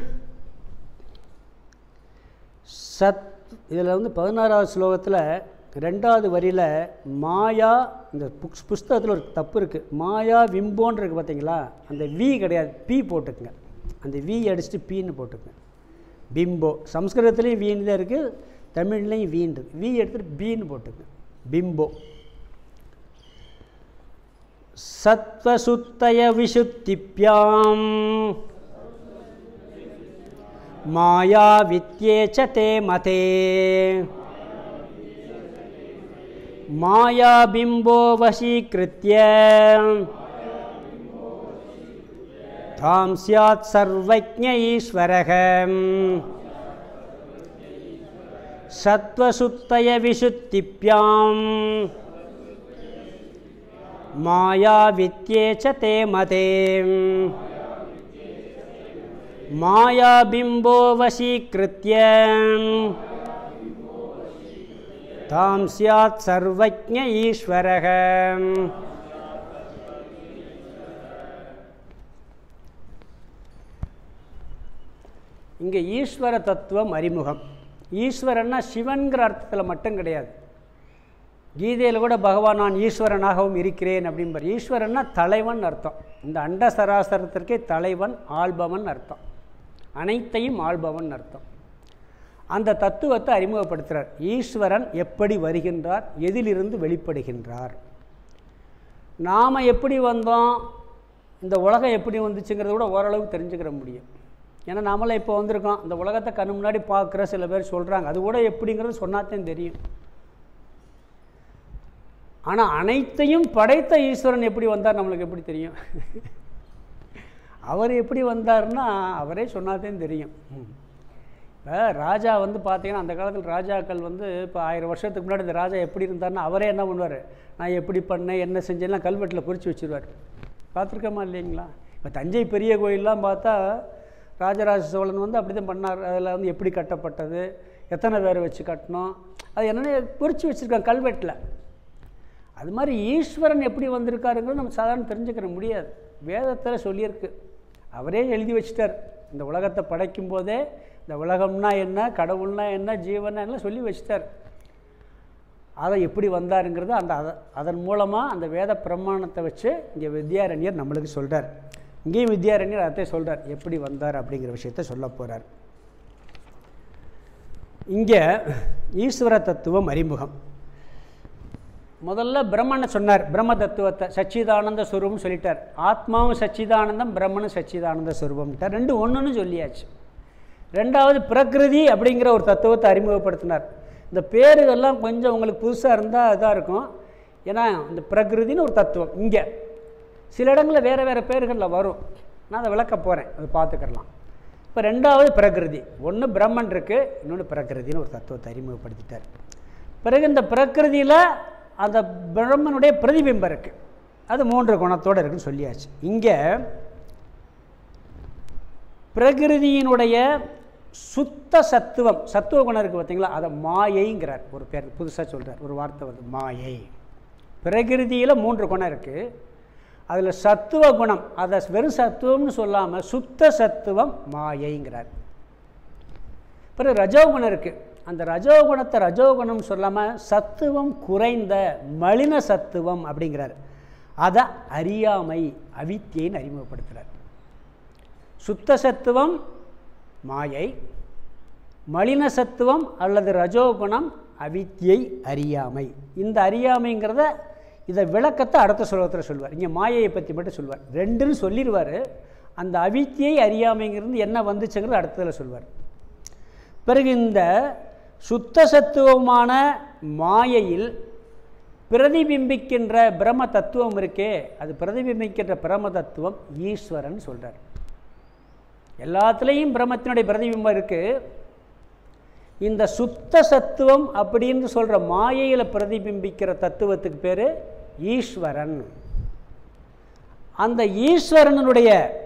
சத் இதில் வந்து பதினாறாவது ஸ்லோகத்தில் ரெண்டாவது வரியில் மாயா இந்த புக்ஸ் புஸ்தகத்தில் ஒரு தப்பு இருக்குது மாயா விம்போன்னு இருக்குது பார்த்தீங்களா அந்த வி கிடையாது பி போட்டுக்குங்க அந்த வி அடிச்சுட்டு பீன்னு போட்டுக்குங்க பிம்போ சம்ஸ்கிருதத்துலேயும் வீண் தான் இருக்குது தமிழ்லேயும் வீண் இருக்கு வி எடுத்துகிட்டு பீன்னு போட்டுக்குங்க பிம்போ சத்வசுத்தய விஷுத்திப்யாம் माया वित्ये च ते मते मायाबिम्बो वशीकृत्य तां स्यात् सर्वज्ञ ईश्वरः सत्त्वसुत्तयविशुद्धिभ्यां माया वित्ये च ते मते मायाबिम्बो वशीकृत्य तां स्यात् सर्वज्ञ ईश्वरः இங்கே ஈஸ்வர தத்துவம் அறிமுகம் ஈஸ்வரன்னா சிவன்கிற அர்த்தத்தில் மட்டும் கிடையாது கீதையில் கூட பகவான் நான் ஈஸ்வரனாகவும் இருக்கிறேன் அப்படிம்பார் ஈஸ்வரன்னா தலைவன் அர்த்தம் இந்த அண்ட சராசரத்திற்கே தலைவன் ஆள்பவன் அர்த்தம் அனைத்தையும் ஆள்பவன் அர்த்தம் அந்த தத்துவத்தை அறிமுகப்படுத்துகிறார் ஈஸ்வரன் எப்படி வருகின்றார் எதிலிருந்து வெளிப்படுகின்றார் நாம் எப்படி வந்தோம் இந்த உலகம் எப்படி வந்துச்சுங்கிறத கூட ஓரளவுக்கு தெரிஞ்சுக்கிற முடியும் ஏன்னா நாமளாம் இப்போ வந்திருக்கோம் இந்த உலகத்தை கண்ணு முன்னாடி பார்க்குற சில பேர் சொல்கிறாங்க அது கூட எப்படிங்கிறது சொன்னாத்தான் தெரியும் ஆனால் அனைத்தையும் படைத்த ஈஸ்வரன் எப்படி வந்தார் நம்மளுக்கு எப்படி தெரியும் அவர் எப்படி வந்தார்னா அவரே சொன்னாதான் தெரியும் இப்போ ராஜா வந்து பார்த்தீங்கன்னா அந்த காலத்தில் ராஜாக்கள் வந்து இப்போ ஆயிரம் வருஷத்துக்கு முன்னாடி இந்த ராஜா எப்படி இருந்தார்னா அவரே என்ன பண்ணுவார் நான் எப்படி பண்ணேன் என்ன செஞ்சேன்லாம் கல்வெட்டில் குறித்து வச்சுருவார் பார்த்துருக்கோமா இல்லைங்களா இப்போ தஞ்சை பெரிய கோயிலெலாம் பார்த்தா ராஜராஜ சோழன் வந்து அப்படி தான் பண்ணார் அதில் வந்து எப்படி கட்டப்பட்டது எத்தனை பேர் வச்சு கட்டணும் அது என்னென்ன குறித்து வச்சுருக்காங்க கல்வெட்டில் அது மாதிரி ஈஸ்வரன் எப்படி வந்திருக்காருங்கிறது நம்ம சாதாரண தெரிஞ்சுக்கிற முடியாது வேதத்தில் சொல்லியிருக்கு அவரே எழுதி வச்சிட்டார் இந்த உலகத்தை படைக்கும் போதே இந்த உலகம்னா என்ன கடவுள்னா என்ன ஜீவனா எல்லாம் சொல்லி வச்சிட்டார் அதை எப்படி வந்தாருங்கிறது அந்த அத- அதன் மூலமாக அந்த வேத பிரமாணத்தை வச்சு இங்கே வித்யாரண்யர் நம்மளுக்கு சொல்கிறார் இங்கேயும் வித்யாரண்யர் அதை சொல்கிறார் எப்படி வந்தார் அப்படிங்கிற விஷயத்த சொல்ல போகிறார் இங்கே ஈஸ்வர தத்துவம் அறிமுகம் முதல்ல பிரம்மனை சொன்னார் பிரம்ம தத்துவத்தை சச்சிதானந்த ஸ்வரூபம் சொல்லிட்டார் ஆத்மாவும் சச்சிதானந்தம் பிரம்மனும் சச்சிதானந்த ஸ்வரூபம்ட்டார் ரெண்டு ஒன்றுன்னு சொல்லியாச்சு ரெண்டாவது பிரகிருதி அப்படிங்கிற ஒரு தத்துவத்தை அறிமுகப்படுத்தினார் இந்த பேருகள்லாம் கொஞ்சம் உங்களுக்கு புதுசாக இருந்தால் இதாக இருக்கும் ஏன்னா இந்த பிரகிருதின்னு ஒரு தத்துவம் இங்கே சில இடங்களில் வேறு வேறு பேர்களில் வரும் நான் அதை விளக்க போகிறேன் அது பார்த்துக்கலாம் இப்போ ரெண்டாவது பிரகிருதி ஒன்று பிரம்மன் இருக்குது இன்னொன்று பிரகிருதின்னு ஒரு தத்துவத்தை அறிமுகப்படுத்திட்டார் பிறகு இந்த பிரகிருதியில் அந்த பிரம்மனுடைய பிரதிபிம்பம் இருக்குது அது மூன்று குணத்தோடு இருக்குன்னு சொல்லியாச்சு இங்கே பிரகிருதியினுடைய சுத்த சத்துவம் சத்துவ குணம் இருக்குது பார்த்தீங்களா அதை மாயைங்கிறார் ஒரு பேர் புதுசாக சொல்கிறார் ஒரு வார்த்தை வந்து மாயை பிரகிருதியில் மூன்று குணம் இருக்குது அதில் சத்துவ குணம் அதை வெறும் சத்துவம்னு சொல்லாமல் சுத்த சத்துவம் மாயைங்கிறார் பிறகு ரஜோகுணம் இருக்குது அந்த ரஜோகுணத்தை ரஜோகுணம் சொல்லாமல் சத்துவம் குறைந்த மலின சத்துவம் அப்படிங்கிறார் அதை அறியாமை அவித்தியைன்னு அறிமுகப்படுத்துகிறார் சுத்த சத்துவம் மாயை மலின சத்துவம் அல்லது ரஜோகுணம் அவித்தியை அறியாமை இந்த அறியாமைங்கிறத இதை விளக்கத்தை அடுத்த ஸ்லோகத்தில் சொல்வார் இங்கே மாயையை பற்றி மட்டும் சொல்வார் ரெண்டுன்னு சொல்லிடுவார் அந்த அவித்தியை அறியாமைங்கிறது என்ன வந்துச்சுங்கிறது அடுத்ததில் சொல்வார் பிறகு இந்த சுத்த சத்துவமான மாயையில் பிரதிபிம்பிக்கின்ற பிரம்ம தத்துவம் இருக்கே அது பிரதிபிம்பிக்கின்ற பிரம்ம தத்துவம் ஈஸ்வரன் சொல்கிறார் எல்லாத்துலேயும் பிரம்மத்தினுடைய பிரதிபிம்பம் இருக்குது இந்த சுத்த சத்துவம் அப்படின்னு சொல்கிற மாயையில் பிரதிபிம்பிக்கிற தத்துவத்துக்கு பேர் ஈஸ்வரன் அந்த ஈஸ்வரனுடைய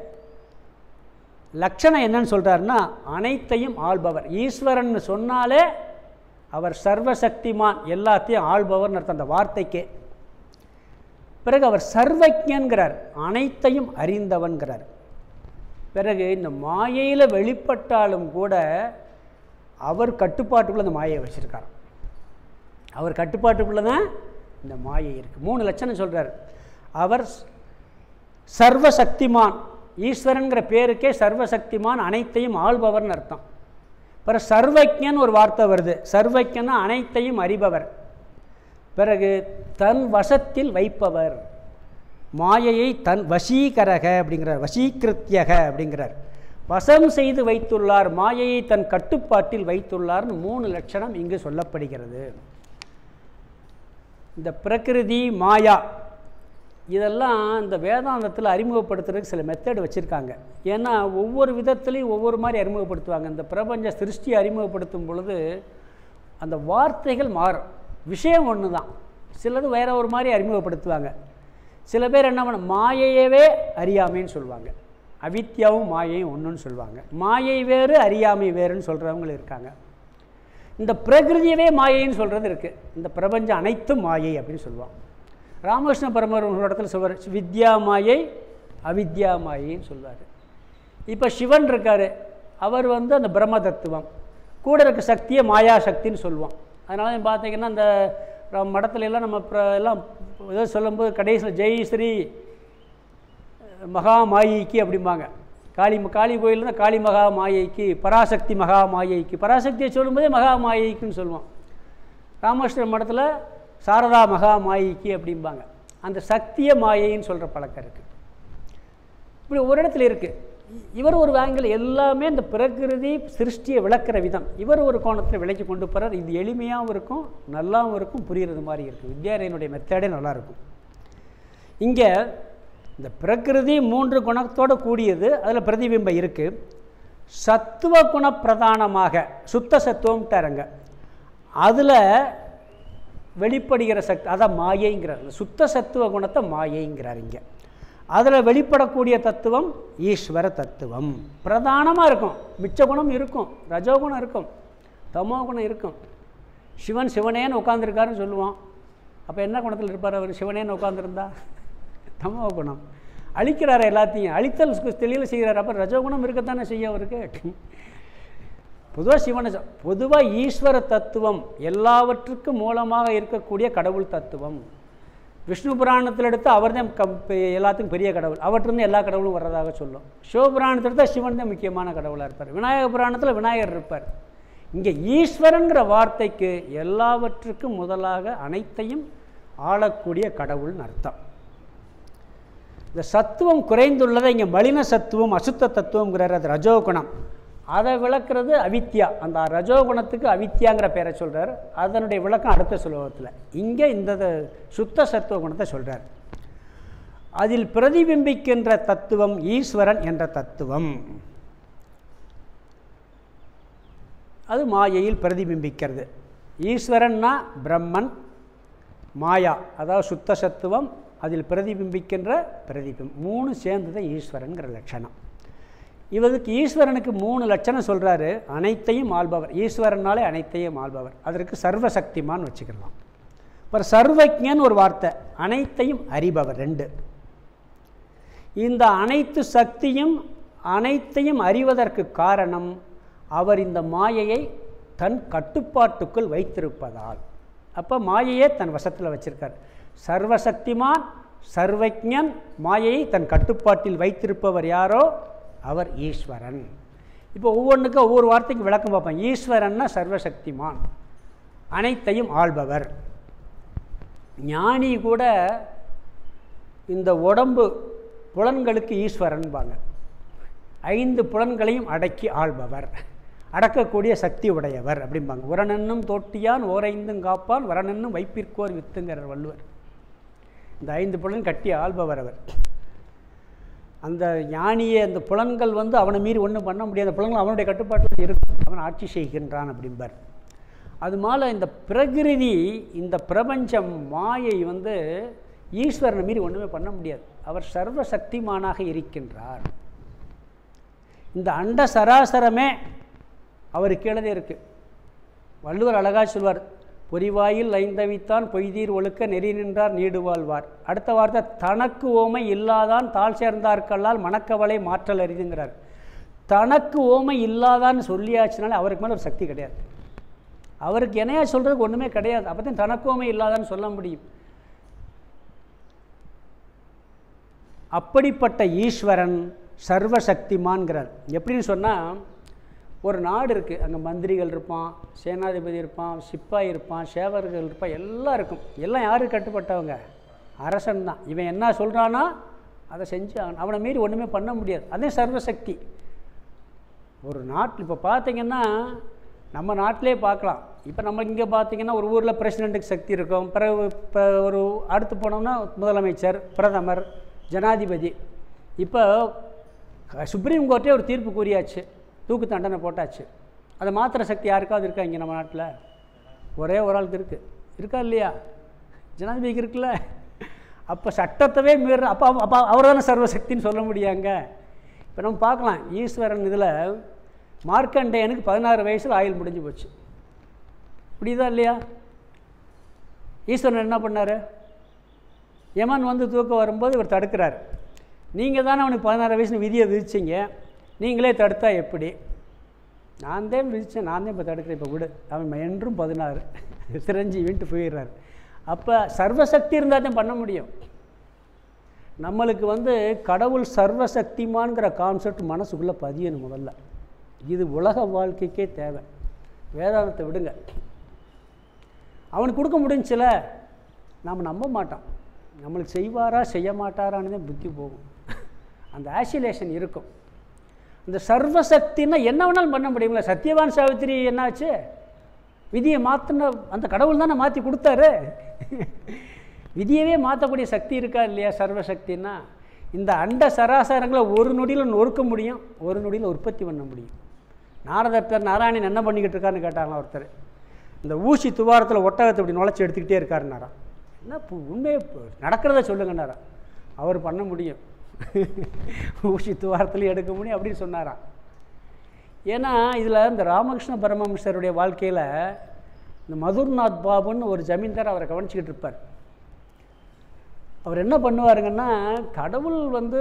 லட்சணம் என்னன்னு சொல்கிறாருன்னா அனைத்தையும் ஆள்பவர் ஈஸ்வரன் சொன்னாலே அவர் சர்வசக்திமான் எல்லாத்தையும் ஆள்பவர்னு அர்த்தம் அந்த வார்த்தைக்கே பிறகு அவர் சர்வஜன்கிறார் அனைத்தையும் அறிந்தவன்கிறார் பிறகு இந்த மாயையில் வெளிப்பட்டாலும் கூட அவர் கட்டுப்பாட்டுக்குள்ளே அந்த மாயை வச்சுருக்கார் அவர் கட்டுப்பாட்டுக்குள்ளே தான் இந்த மாயை இருக்குது மூணு லட்சணம் சொல்கிறார் அவர் சர்வசக்திமான் ஈஸ்வரனுங்கிற பேருக்கே சர்வசக்திமான் அனைத்தையும் ஆள்பவர்னு அர்த்தம் பிறகு சர்வஜன் ஒரு வார்த்தை வருது சர்வஜன்னா அனைத்தையும் அறிபவர் பிறகு தன் வசத்தில் வைப்பவர் மாயையை தன் வசீகரக அப்படிங்கிறார் வசீகிருத்தியக அப்படிங்கிறார் வசம் செய்து வைத்துள்ளார் மாயையை தன் கட்டுப்பாட்டில் வைத்துள்ளார்னு மூணு லட்சணம் இங்கு சொல்லப்படுகிறது இந்த பிரகிருதி மாயா இதெல்லாம் இந்த வேதாந்தத்தில் அறிமுகப்படுத்துறதுக்கு சில மெத்தட் வச்சுருக்காங்க ஏன்னா ஒவ்வொரு விதத்துலேயும் ஒவ்வொரு மாதிரி அறிமுகப்படுத்துவாங்க இந்த பிரபஞ்ச சிருஷ்டியை அறிமுகப்படுத்தும் பொழுது அந்த வார்த்தைகள் மாறும் விஷயம் ஒன்று தான் சிலது வேற ஒரு மாதிரி அறிமுகப்படுத்துவாங்க சில பேர் என்ன பண்ண மாயையவே அறியாமைன்னு சொல்லுவாங்க அவித்யாவும் மாயையும் ஒன்றுன்னு சொல்லுவாங்க மாயை வேறு அறியாமை வேறுன்னு சொல்கிறவங்களும் இருக்காங்க இந்த பிரகிருதியவே மாயைன்னு சொல்கிறது இருக்குது இந்த பிரபஞ்சம் அனைத்தும் மாயை அப்படின்னு சொல்லுவான் ராமகிருஷ்ண பரமர் ஒரு இடத்துல சொல்வார் வித்யா மாயை அவித்யா மாயைன்னு சொல்வார் இப்போ சிவன் இருக்கார் அவர் வந்து அந்த பிரம்ம தத்துவம் கூட இருக்க சக்தியை மாயா சக்தின்னு சொல்லுவோம் அதனால பார்த்தீங்கன்னா அந்த ர- மடத்துல எல்லாம் நம்ம பிர- எல்லாம் ஏதோ சொல்லும்போது கடைசியில் ஜெய் ஸ்ரீ மகா மாயைக்கு அப்படிம்பாங்க காளி காளி கோயிலில் தான் காளி மகா மாயைக்கு பராசக்தி மகா மாயைக்கு பராசக்தியை சொல்லும்போதே மகா மாயைக்குன்னு சொல்லுவோம் ராமகிருஷ்ண மடத்தில் சாரதா மகா மாயைக்கு அப்படிம்பாங்க அந்த சக்திய மாயைன்னு சொல்கிற பழக்கம் இருக்குது இப்படி ஒரு இடத்துல இருக்குது இவர் ஒரு ஆங்கிள் எல்லாமே இந்த பிரகிருதி சிருஷ்டியை விளக்குற விதம் இவர் ஒரு கோணத்தில் விளக்கி கொண்டு போகிறார் இது எளிமையாகவும் இருக்கும் நல்லாவும் இருக்கும் புரிகிறது மாதிரி இருக்கும் வித்யாரண்யனுடைய மெத்தடே நல்லாயிருக்கும் இங்கே இந்த பிரகிருதி மூன்று குணத்தோடு கூடியது அதில் பிரதிபிம்பம் இருக்குது சத்துவ குண பிரதானமாக சுத்த சத்துவம்ட்டாருங்க அதில் வெளிப்படுகிற சக்தி அதான் மாயைங்கிறார் இந்த சுத்த சத்துவ குணத்தை மாயைங்கிறார் இங்கே அதில் வெளிப்படக்கூடிய தத்துவம் ஈஸ்வர தத்துவம் பிரதானமாக இருக்கும் மிச்ச குணம் இருக்கும் ரஜோகுணம் இருக்கும் தமோ குணம் இருக்கும் சிவன் சிவனேன்னு உட்காந்துருக்காருன்னு சொல்லுவோம் அப்போ என்ன குணத்தில் இருப்பார் அவர் சிவனேன்னு உட்காந்துருந்தா தமோ குணம் அழிக்கிறார் எல்லாத்தையும் அழித்தல் தெளிவில் செய்கிறார் அப்போ ரஜோகுணம் இருக்கத்தானே செய்ய அவருக்கு பொதுவாக சிவனை பொதுவாக ஈஸ்வர தத்துவம் எல்லாவற்றுக்கும் மூலமாக இருக்கக்கூடிய கடவுள் தத்துவம் விஷ்ணு புராணத்தில் எடுத்து அவர் தான் கம் பெ- எல்லாத்துக்கும் பெரிய கடவுள் அவற்றிருந்து எல்லா கடவுளும் வர்றதாக சொல்லும் சிவபுராணத்தில் எடுத்தால் சிவன் தான் முக்கியமான கடவுளாக இருப்பார் விநாயக புராணத்தில் விநாயகர் இருப்பார் இங்கே ஈஸ்வரங்கிற வார்த்தைக்கு எல்லாவற்றுக்கும் முதலாக அனைத்தையும் ஆளக்கூடிய கடவுள்னு அர்த்தம் இந்த சத்துவம் குறைந்துள்ளதை இங்கே மலின சத்துவம் அசுத்த தத்துவங்கிறார் அது ரஜோகுணம் அதை விளக்குறது அவித்யா அந்த ரஜோகுணத்துக்கு அவித்யாங்கிற பேரை சொல்கிறார் அதனுடைய விளக்கம் அடுத்த சுலோகத்தில் இங்கே இந்த த- சுத்த சத்துவ குணத்தை சொல்கிறார் அதில் பிரதிபிம்பிக்கின்ற தத்துவம் ஈஸ்வரன் என்ற தத்துவம் அது மாயையில் பிரதிபிம்பிக்கிறது ஈஸ்வரன்னா பிரம்மன் மாயா அதாவது சுத்த சத்துவம் அதில் பிரதிபிம்பிக்கின்ற பிரதிபிம் மூணு சேர்ந்தது ஈஸ்வரன்கிற லட்சணம் இவருக்கு ஈஸ்வரனுக்கு மூணு லட்சணம் சொல்கிறாரு அனைத்தையும் ஆள்பவர் ஈஸ்வரனாலே அனைத்தையும் ஆள்பவர் அதற்கு சர்வசக்திமான் வச்சுக்கலாம் அப்புறம் சர்வஜன் ஒரு வார்த்தை அனைத்தையும் அறிபவர் ரெண்டு இந்த அனைத்து சக்தியும் அனைத்தையும் அறிவதற்கு காரணம் அவர் இந்த மாயையை தன் கட்டுப்பாட்டுக்குள் வைத்திருப்பதால் அப்போ மாயையே தன் வசத்தில் வச்சிருக்கார் சர்வசக்திமான் சர்வஜன் மாயையை தன் கட்டுப்பாட்டில் வைத்திருப்பவர் யாரோ அவர் ஈஸ்வரன் இப்போ ஒவ்வொன்றுக்கும் ஒவ்வொரு வார்த்தைக்கும் விளக்கம் பார்ப்போம் ஈஸ்வரன்னா சர்வசக்திமான் அனைத்தையும் ஆள்பவர் ஞானி கூட இந்த உடம்பு புலன்களுக்கு ஈஸ்வரன்பாங்க ஐந்து புலன்களையும் அடக்கி ஆள்பவர் அடக்கக்கூடிய சக்தி உடையவர் அப்படிம்பாங்க உரனென்னும் தோட்டியான் ஓரைந்தும் காப்பான் வரனென்னும் வைப்பிற்கோர் வித்துங்கிறார் வள்ளுவர் இந்த ஐந்து புலன் கட்டி ஆள்பவர் அவர் அந்த ஞானியை அந்த புலன்கள் வந்து அவனை மீறி ஒன்றும் பண்ண முடியாது அந்த புலன்கள் அவனுடைய கட்டுப்பாட்டில் இருக்கும் அவன் ஆட்சி செய்கின்றான் அப்படிம்பார் அது மேலே இந்த பிரகிருதி இந்த பிரபஞ்சம் மாயை வந்து ஈஸ்வரனை மீறி ஒன்றுமே பண்ண முடியாது அவர் சர்வ சக்திமானாக இருக்கின்றார் இந்த அண்ட சராசரமே அவர் கீழே இருக்குது வள்ளுவர் அழகாக சொல்வார் பொறிவாயில் ஐந்தவித்தான் பொய்தீர் ஒழுக்க நெறி நின்றார் நீடு வாழ்வார் அடுத்த வார்த்தை தனக்கு ஓமை இல்லாதான் தாழ் சேர்ந்தார்கல்லால் மணக்கவலை மாற்றல் அறிதுங்கிறார் தனக்கு ஓமை இல்லாதான்னு சொல்லியாச்சுனாலே அவருக்கு மேலே ஒரு சக்தி கிடையாது அவருக்கு இணையா சொல்கிறதுக்கு ஒன்றுமே கிடையாது அப்போ தான் தனக்கு ஓமை இல்லாதான்னு சொல்ல முடியும் அப்படிப்பட்ட ஈஸ்வரன் சர்வசக்திமான்கிறார் எப்படின்னு சொன்னால் ஒரு நாடு இருக்குது அங்கே மந்திரிகள் இருப்பான் சேனாதிபதி இருப்பான் சிப்பாய் இருப்பான் சேவர்கள் இருப்பான் எல்லாம் இருக்கும் எல்லாம் யாருக்கு கட்டுப்பட்டவங்க அரசன் தான் இவன் என்ன சொல்கிறானா அதை செஞ்சு ஆகணும். அவனை மீறி ஒன்றுமே பண்ண முடியாது அதே சர்வசக்தி ஒரு நாட்டில் இப்போ பார்த்தீங்கன்னா நம்ம நாட்டிலே பார்க்கலாம் இப்போ நம்ம இங்கே பார்த்தீங்கன்னா ஒரு ஊரில் பிரசிடெண்ட்டுக்கு சக்தி இருக்கும் பிறகு இப்போ ஒரு அடுத்து போனோம்னா முதலமைச்சர் பிரதமர் ஜனாதிபதி இப்போ சுப்ரீம் கோர்ட்டே ஒரு தீர்ப்பு கூறியாச்சு தூக்கு தண்டனை போட்டாச்சு அதை மாத்திர சக்தி யாருக்காவது இருக்கா இங்கே நம்ம நாட்டில் ஒரே ஒரு ஆளுக்கு இருக்குது இருக்கா இல்லையா ஜனாதிபதிக்கு இருக்குல்ல அப்போ சட்டத்தவே மீற அப்போ அப்போ அவர் தானே சர்வசக்தின்னு சொல்ல முடியாங்க இப்போ நம்ம பார்க்கலாம் ஈஸ்வரன் இதில் மார்க்கண்டேயனுக்கு பதினாறு வயசில் ஆயுள் முடிஞ்சு போச்சு புரியுதா இல்லையா ஈஸ்வரன் என்ன பண்ணார் யமன் வந்து தூக்கம் வரும்போது இவர் தடுக்கிறார் நீங்கள் தானே அவனுக்கு பதினாறு வயசு விதியை விதிச்சிங்க நீங்களே தடுத்தா எப்படி நான் தான் விதித்தேன் நான் தான் இப்போ தடுக்கிறேன் இப்போ விடு அவன் என்றும் பதினாறு சிரஞ்சீவின்ட்டு போயிடுறாரு அப்போ சர்வசக்தி இருந்தால் தான் பண்ண முடியும் நம்மளுக்கு வந்து கடவுள் சர்வசக்திமான்கிற கான்செப்ட் மனசுக்குள்ளே பதியணும் முதல்ல இது உலக வாழ்க்கைக்கே தேவை வேதாந்தத்தை விடுங்க அவனுக்கு கொடுக்க முடிஞ்சுல நாம் நம்ப மாட்டோம் நம்மளுக்கு செய்வாரா செய்ய மாட்டாரான்னு தான் புத்தி போகும் அந்த ஆசிலேஷன் இருக்கும் இந்த சர்வசக்தின்னா என்ன வேணாலும் பண்ண முடியுங்களா சத்யவான் சாவித்திரி என்னாச்சு விதியை மாற்றின அந்த கடவுள் தானே மாற்றி கொடுத்தாரு விதியவே மாற்றக்கூடிய சக்தி இருக்கா இல்லையா சர்வசக்தின்னா இந்த அண்ட சராசரங்களை ஒரு நொடியில் நொறுக்க முடியும் ஒரு நொடியில் உற்பத்தி பண்ண முடியும் நாரதத்தர் நாராயணன் என்ன பண்ணிக்கிட்டு இருக்காருன்னு கேட்டாங்களா ஒருத்தர் இந்த ஊசி துவாரத்தில் ஒட்டகத்தை இப்படி நுழைச்சி எடுத்துக்கிட்டே இருக்காருனாராம் என்ன பு- உண்மையை பு- நடக்கிறத சொல்லுங்கன்னாராம் அவர் பண்ண முடியும் ஊசி துவாரத்துலையும் எடுக்க முடியும் அப்படின்னு சொன்னாராம் ஏன்னா இதில் இந்த ராமகிருஷ்ண பரமஹம்சருடைய வாழ்க்கையில் இந்த மதுர்நாத் பாபுன்னு ஒரு ஜமீன்தார் அவரை கவனிச்சிக்கிட்டு இருப்பார் அவர் என்ன பண்ணுவாருங்கன்னா கடவுள் வந்து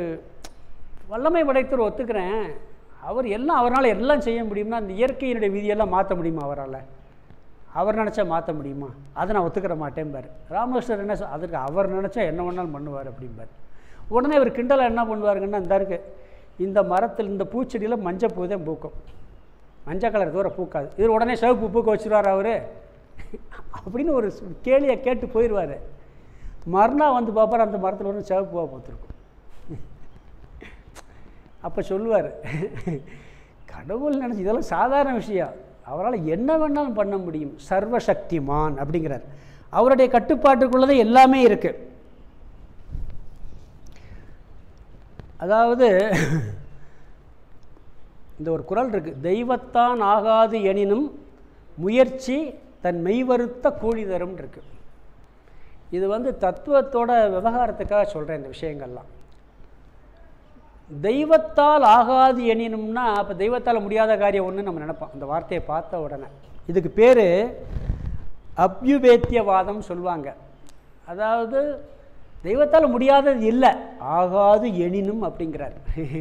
வல்லமை படைத்தவர் ஒத்துக்கிறேன் அவர் எல்லாம் அவரால் எல்லாம் செய்ய முடியும்னா அந்த இயற்கையினுடைய விதியெல்லாம் மாற்ற முடியுமா அவரால் அவர் நினச்சா மாற்ற முடியுமா அதை நான் ஒத்துக்கிற மாட்டேன்பார் ராமகிருஷ்ணர் என்ன சொ- அதற்கு அவர் நினச்சா என்ன வேணாலும் பண்ணுவார் அப்படிம்பார் உடனே இவர் கிண்டலாக என்ன பண்ணுவாருங்கன்னா இந்த இருக்கு இந்த மரத்தில் இந்த பூச்செடியில் மஞ்சள் பூ தான் பூக்கும் மஞ்சள் கலர் தூரம் பூக்காது இது உடனே சிவப்பு பூக்க வச்சுருவார் அவர் அப்படின்னு ஒரு சு- கேலியை கேட்டு போயிடுவார் மறுநாள் வந்து பார்ப்பார் அந்த மரத்தில் ஒரு சிவப்பு பூவாக பூத்துருக்கும் அப்போ சொல்லுவார் கடவுள் நினச்சி இதெல்லாம் சாதாரண விஷயம் அவரால் என்ன வேணாலும் பண்ண முடியும் சர்வசக்திமான் அப்படிங்கிறார் அவருடைய கட்டுப்பாட்டுக்குள்ளதே எல்லாமே இருக்கு அதாவது இந்த ஒரு குறள் இருக்கு தெய்வத்தான் ஆகாது எனினும் முயற்சி தன் மெய்வருத்த கூலி தரும் இருக்கு இது வந்து தத்துவத்தோட விவகாரத்துக்காக சொல்கிறேன் இந்த விஷயங்கள்லாம் தெய்வத்தால் ஆகாது எனினும்னா அப்போ தெய்வத்தால் முடியாத காரியம் ஒன்று நம்ம நினைப்போம் அந்த வார்த்தையை பார்த்த உடனே இதுக்கு பேர் அப்யுபேத்தியவாதம் சொல்லுவாங்க அதாவது தெய்வத்தால் முடியாதது இல்லை ஆகாது எனினும் அப்படிங்கிறார்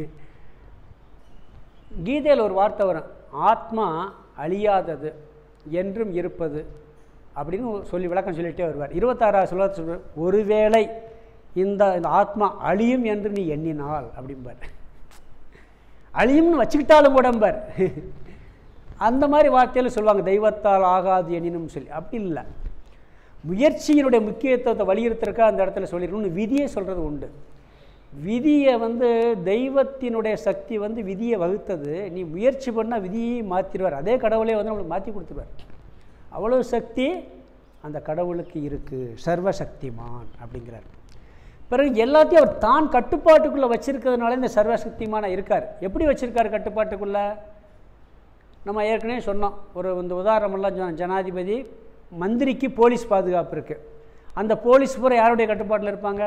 கீதையில் ஒரு வார்த்தை வரும் ஆத்மா அழியாதது என்றும் இருப்பது அப்படின்னு சொல்லி விளக்கம் சொல்லிகிட்டே வருவார் இருபத்தாறாவது சொல்ல சொல்வார் ஒருவேளை இந்த இந்த ஆத்மா அழியும் என்று நீ எண்ணினால் அப்படிம்பார் அழியும்னு வச்சுக்கிட்டாலும் கூடம்பார் அந்த மாதிரி வார்த்தையில் சொல்லுவாங்க தெய்வத்தால் ஆகாது எண்ணினும் சொல்லி அப்படி இல்லை முயற்சியினுடைய முக்கியத்துவத்தை வலியுறுத்துறக்கா அந்த இடத்துல சொல்லிடணும்னு விதியை சொல்கிறது உண்டு விதியை வந்து தெய்வத்தினுடைய சக்தி வந்து விதியை வகுத்தது நீ முயற்சி பண்ணால் விதியை மாற்றிடுவார் அதே கடவுளே வந்து நம்மளுக்கு மாற்றி கொடுத்துருவார் அவ்வளோ சக்தி அந்த கடவுளுக்கு இருக்குது சர்வசக்திமான் அப்படிங்கிறார் பிறகு எல்லாத்தையும் அவர் தான் கட்டுப்பாட்டுக்குள்ளே வச்சிருக்கிறதுனால இந்த சர்வசக்திமான இருக்கார் எப்படி வச்சிருக்கார் கட்டுப்பாட்டுக்குள்ளே நம்ம ஏற்கனவே சொன்னோம் ஒரு இந்த உதாரணமெல்லாம் சொன்னோம் ஜனாதிபதி மந்திரிக்கு போலீஸ் பாதுகாப்பு இருக்குது அந்த போலீஸ் பூரா யாருடைய கட்டுப்பாட்டில் இருப்பாங்க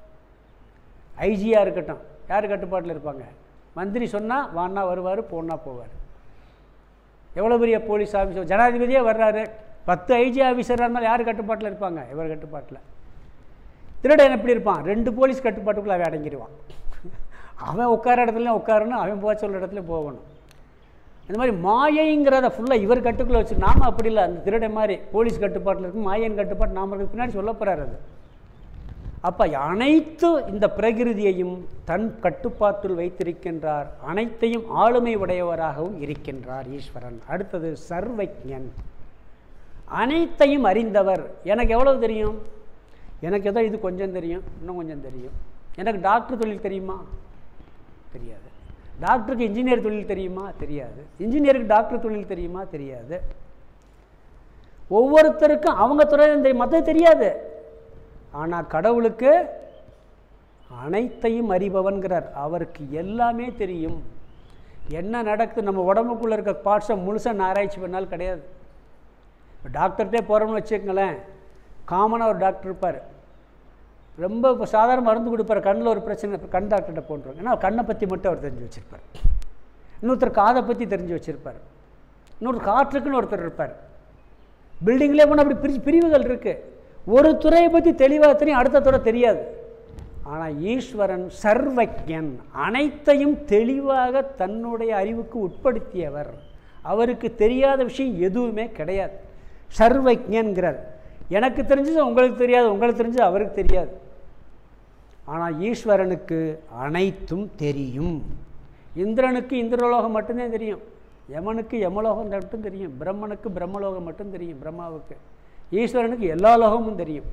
ஐஜியாக இருக்கட்டும் யார் கட்டுப்பாட்டில் இருப்பாங்க மந்திரி சொன்னால் வான்னா வருவார் போனா போவார் எவ்வளோ பெரிய போலீஸ் ஆஃபீஸர் ஜனாதிபதியே வர்றாரு பத்து ஐஜி ஆஃபீஸராக இருந்தாலும் யார் கட்டுப்பாட்டில் இருப்பாங்க இவர் கட்டுப்பாட்டில் திருடன் எப்படி இருப்பான் ரெண்டு போலீஸ் கட்டுப்பாட்டுக்குள்ளே அவன் அடங்கிடுவான் அவன் உட்கார இடத்துல உட்காரணும் அவன் போக சொல்கிற இடத்துல போகணும் இந்த மாதிரி மாயைங்கிறத ஃபுல்லாக இவர் கட்டுக்குள்ளே வச்சு நாம அப்படி இல்லை அந்த திருடை மாதிரி போலீஸ் கட்டுப்பாட்டில் இருக்கும் மாயன் கட்டுப்பாட்டு நாம இருக்கு பின்னாடி சொல்ல போகிறார் அது அப்போ அனைத்து இந்த பிரகிருதியையும் தன் கட்டுப்பாட்டில் வைத்திருக்கின்றார் அனைத்தையும் ஆளுமை உடையவராகவும் இருக்கின்றார் ஈஸ்வரன் அடுத்தது சர்வஜன் அனைத்தையும் அறிந்தவர் எனக்கு எவ்வளவு தெரியும் எனக்கு ஏதோ இது கொஞ்சம் தெரியும் இன்னும் கொஞ்சம் தெரியும் எனக்கு டாக்டர் தொழில் தெரியுமா தெரியாது டாக்டருக்கு இன்ஜினியர் தொழில் தெரியுமா தெரியாது இன்ஜினியருக்கு டாக்டர் தொழில் தெரியுமா தெரியாது ஒவ்வொருத்தருக்கும் அவங்க துறையும் தெரியும் மற்றது தெரியாது ஆனால் கடவுளுக்கு அனைத்தையும் அறிபவன்கிறார் அவருக்கு எல்லாமே தெரியும் என்ன நடக்குது நம்ம உடம்புக்குள்ளே இருக்க பார்ட்ஸை முழுசாக ஆராய்ச்சி பண்ணாலும் கிடையாது இப்போ டாக்டர்கிட்டே போகிறோம்னு வச்சுக்கங்களேன் காமனாக ஒரு டாக்டர் இருப்பார் ரொம்ப இப்போ சாதாரண மருந்து கொடுப்பார் கண்ணில் ஒரு பிரச்சனை கண் டாக்டர்கிட்ட போன்றோம் ஏன்னா கண்ணை பற்றி மட்டும் அவர் தெரிஞ்சு வச்சுருப்பார் இன்னொருத்தர் காதை பற்றி தெரிஞ்சு வச்சுருப்பார் இன்னொருத்தர் காற்றுக்குன்னு ஒருத்தர் இருப்பார் பில்டிங்லேயே போனால் அப்படி பிரிச்சு பிரிவுகள் இருக்குது ஒரு துறையை பற்றி தெளிவாக தெரியும் அடுத்த துறை தெரியாது ஆனால் ஈஸ்வரன் சர்வஜன் அனைத்தையும் தெளிவாக தன்னுடைய அறிவுக்கு உட்படுத்தியவர் அவருக்கு தெரியாத விஷயம் எதுவுமே கிடையாது சர்வஜன்கிறார் எனக்கு தெரிஞ்சது உங்களுக்கு தெரியாது உங்களுக்கு தெரிஞ்சது அவருக்கு தெரியாது ஆனால் ஈஸ்வரனுக்கு அனைத்தும் தெரியும் இந்திரனுக்கு இந்திரலோகம் மட்டும்தான் தெரியும் யமனுக்கு யமலோகம் மட்டும் தெரியும் பிரம்மனுக்கு பிரம்மலோகம் மட்டும் தெரியும் பிரம்மாவுக்கு ஈஸ்வரனுக்கு எல்லா லோகமும் தெரியும்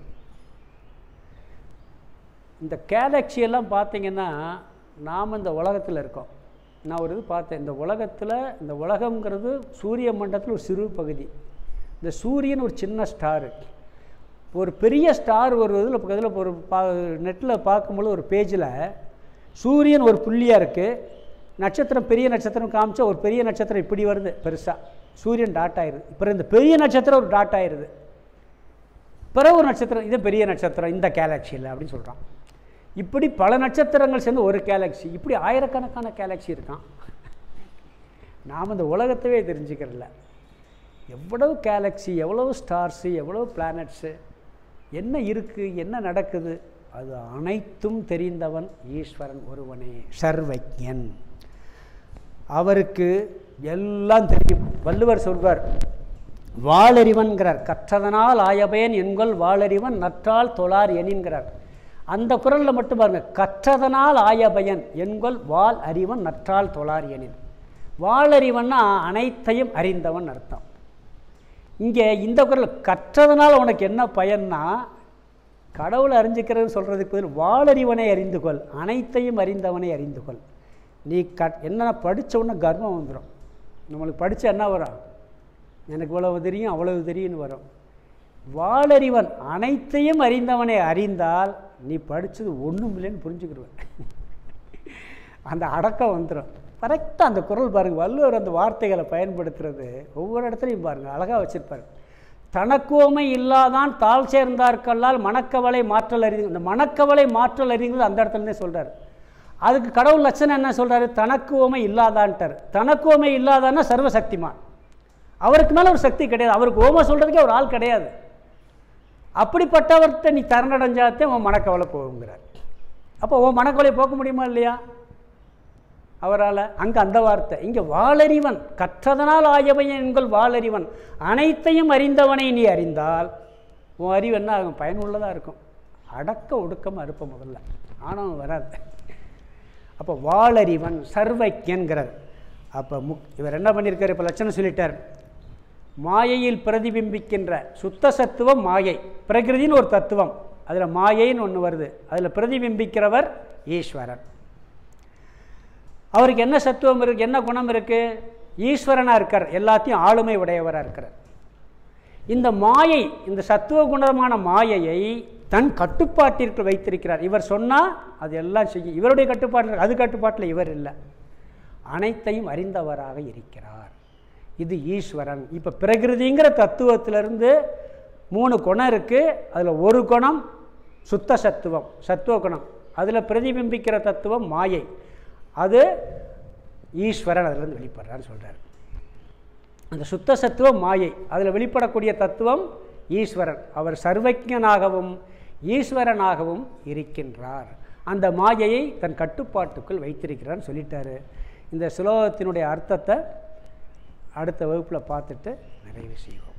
இந்த கேலக்ஸி எல்லாம் பார்த்தீங்கன்னா நாம் இந்த உலகத்தில் இருக்கோம் நான் ஒரு இது பார்த்தேன் இந்த உலகத்தில் இந்த உலகம்ங்கிறது சூரிய மண்டலத்தில் ஒரு சிறு பகுதி இந்த சூரியன் ஒரு சின்ன ஸ்டாரு ஒரு பெரிய ஸ்டார் ஒரு இதில் இதில் ஒரு பா நெட்டில் பார்க்கும்போது ஒரு பேஜில் சூரியன் ஒரு புள்ளியாக இருக்குது நட்சத்திரம் பெரிய நட்சத்திரம் காமிச்சா ஒரு பெரிய நட்சத்திரம் இப்படி வருது பெருசாக சூரியன் டாட் ஆயிடுது இப்போ இந்த பெரிய நட்சத்திரம் ஒரு டாட் ஆயிடுது பிறகு ஒரு நட்சத்திரம் இது பெரிய நட்சத்திரம் இந்த கேலக்சியில் அப்படின்னு சொல்கிறான் இப்படி பல நட்சத்திரங்கள் சேர்ந்து ஒரு கேலக்சி இப்படி ஆயிரக்கணக்கான கேலக்சி இருக்கான் நாம் இந்த உலகத்தவே தெரிஞ்சுக்கிறதில்ல எவ்வளவு கேலக்சி எவ்வளவு ஸ்டார்ஸு எவ்வளவு பிளானட்ஸு என்ன இருக்குது என்ன நடக்குது அது அனைத்தும் தெரிந்தவன் ஈஸ்வரன் ஒருவனே சர்வஜன் அவருக்கு எல்லாம் தெரியும் வள்ளுவர் சொல்வார் வாளறிவன்கிறார் கற்றதனால் ஆயபயன் என்கொள் வாளறிவன் நற்றால் தொழார் என்கிறார் அந்த குரலில் மட்டும் பாருங்க கற்றதனால் ஆயபயன் என்கொள் வால் அறிவன் நற்றால் தொழார் எனின் வாளறிவன்னா அனைத்தையும் அறிந்தவன் அர்த்தம் இங்கே இந்த குரல் கற்றதனால் உனக்கு என்ன பயன்னா கடவுளை அறிஞ்சிக்கிறதுன்னு சொல்கிறதுக்கு பதில் வாளறிவனை அறிந்து கொள் அனைத்தையும் அறிந்தவனை அறிந்து கொள் நீ க என்ன படித்த உடனே கர்வம் வந்துடும் நம்மளுக்கு படித்தா என்ன வரும் எனக்கு இவ்வளவு தெரியும் அவ்வளவு தெரியும்னு வரும் வாளறிவன் அனைத்தையும் அறிந்தவனை அறிந்தால் நீ படித்தது ஒன்றும் இல்லைன்னு புரிஞ்சுக்கிடுவேன் அந்த அடக்கம் வந்துடும் கரெக்டாக அந்த குரல் பாருங்கள் வள்ளுவர் அந்த வார்த்தைகளை பயன்படுத்துறது ஒவ்வொரு இடத்துலையும் பாருங்கள் அழகாக வச்சுருப்பாரு தனக்கோமை இல்லாதான் தாழ் சேர்ந்தார்கல்லால் மணக்கவலை மாற்றல் அறிந்து இந்த மணக்கவலை மாற்றல் அறிந்து அந்த இடத்துலருந்தே சொல்கிறார் அதுக்கு கடவுள் லட்சணம் என்ன சொல்கிறாரு தனக்கு ஓமை இல்லாதான்ட்டார் தனக்கு ஓமை இல்லாதான்னா சர்வசக்திமான் அவருக்கு மேலே ஒரு சக்தி கிடையாது அவருக்கு ஓமை சொல்கிறதுக்கே ஒரு ஆள் கிடையாது அப்படிப்பட்டவர்கிட்ட நீ தரணடைஞ்சாத்தே உன் மனக்கவலை போகுங்கிறார் அப்போ உன் மனக்கவலை போக்க முடியுமா இல்லையா அவரால் அங்கே அந்த வார்த்தை இங்கே வாளறிவன் கற்றதனால் ஆயவன் என்கள் வாளறிவன் அனைத்தையும் அறிந்தவனை நீ அறிந்தால் உன் அறிவு என்ன ஆகும் பயனுள்ளதாக இருக்கும் அடக்க ஒடுக்கமாக இருப்ப முதல்ல ஆணவம் வராது அப்போ வாளறிவன் சர்வஜன்கிறார் அப்போ முக் இவர் என்ன பண்ணியிருக்கார் இப்போ லட்சணம் சொல்லிட்டார் மாயையில் பிரதிபிம்பிக்கின்ற சுத்த சத்துவம் மாயை பிரகிருதின்னு ஒரு தத்துவம் அதில் மாயைன்னு ஒன்று வருது அதில் பிரதிபிம்பிக்கிறவர் ஈஸ்வரன் அவருக்கு என்ன சத்துவம் இருக்குது என்ன குணம் இருக்குது ஈஸ்வரனாக இருக்கார் எல்லாத்தையும் ஆளுமை உடையவராக இருக்கிறார் இந்த மாயை இந்த சத்துவ குணமான மாயையை தன் கட்டுப்பாட்டிற்கு வைத்திருக்கிறார் இவர் சொன்னால் அது எல்லாம் செய்யும் இவருடைய கட்டுப்பாட்டில் அது கட்டுப்பாட்டில் இவர் இல்லை அனைத்தையும் அறிந்தவராக இருக்கிறார் இது ஈஸ்வரன் இப்போ பிரகிருதிங்கிற தத்துவத்திலிருந்து மூணு குணம் இருக்குது அதில் ஒரு குணம் சுத்த சத்துவம் சத்துவ குணம் அதில் பிரதிபிம்பிக்கிற தத்துவம் மாயை அது ஈஸ்வரன் அதிலிருந்து வெளிப்படுறான்னு சொல்கிறார் அந்த சுத்த சத்துவம் மாயை அதில் வெளிப்படக்கூடிய தத்துவம் ஈஸ்வரன் அவர் சர்வஜனாகவும் ஈஸ்வரனாகவும் இருக்கின்றார் அந்த மாயையை தன் கட்டுப்பாட்டுக்குள் வைத்திருக்கிறான்னு சொல்லிட்டாரு இந்த சுலோகத்தினுடைய அர்த்தத்தை அடுத்த வகுப்பில் பார்த்துட்டு நிறைவு செய்வோம்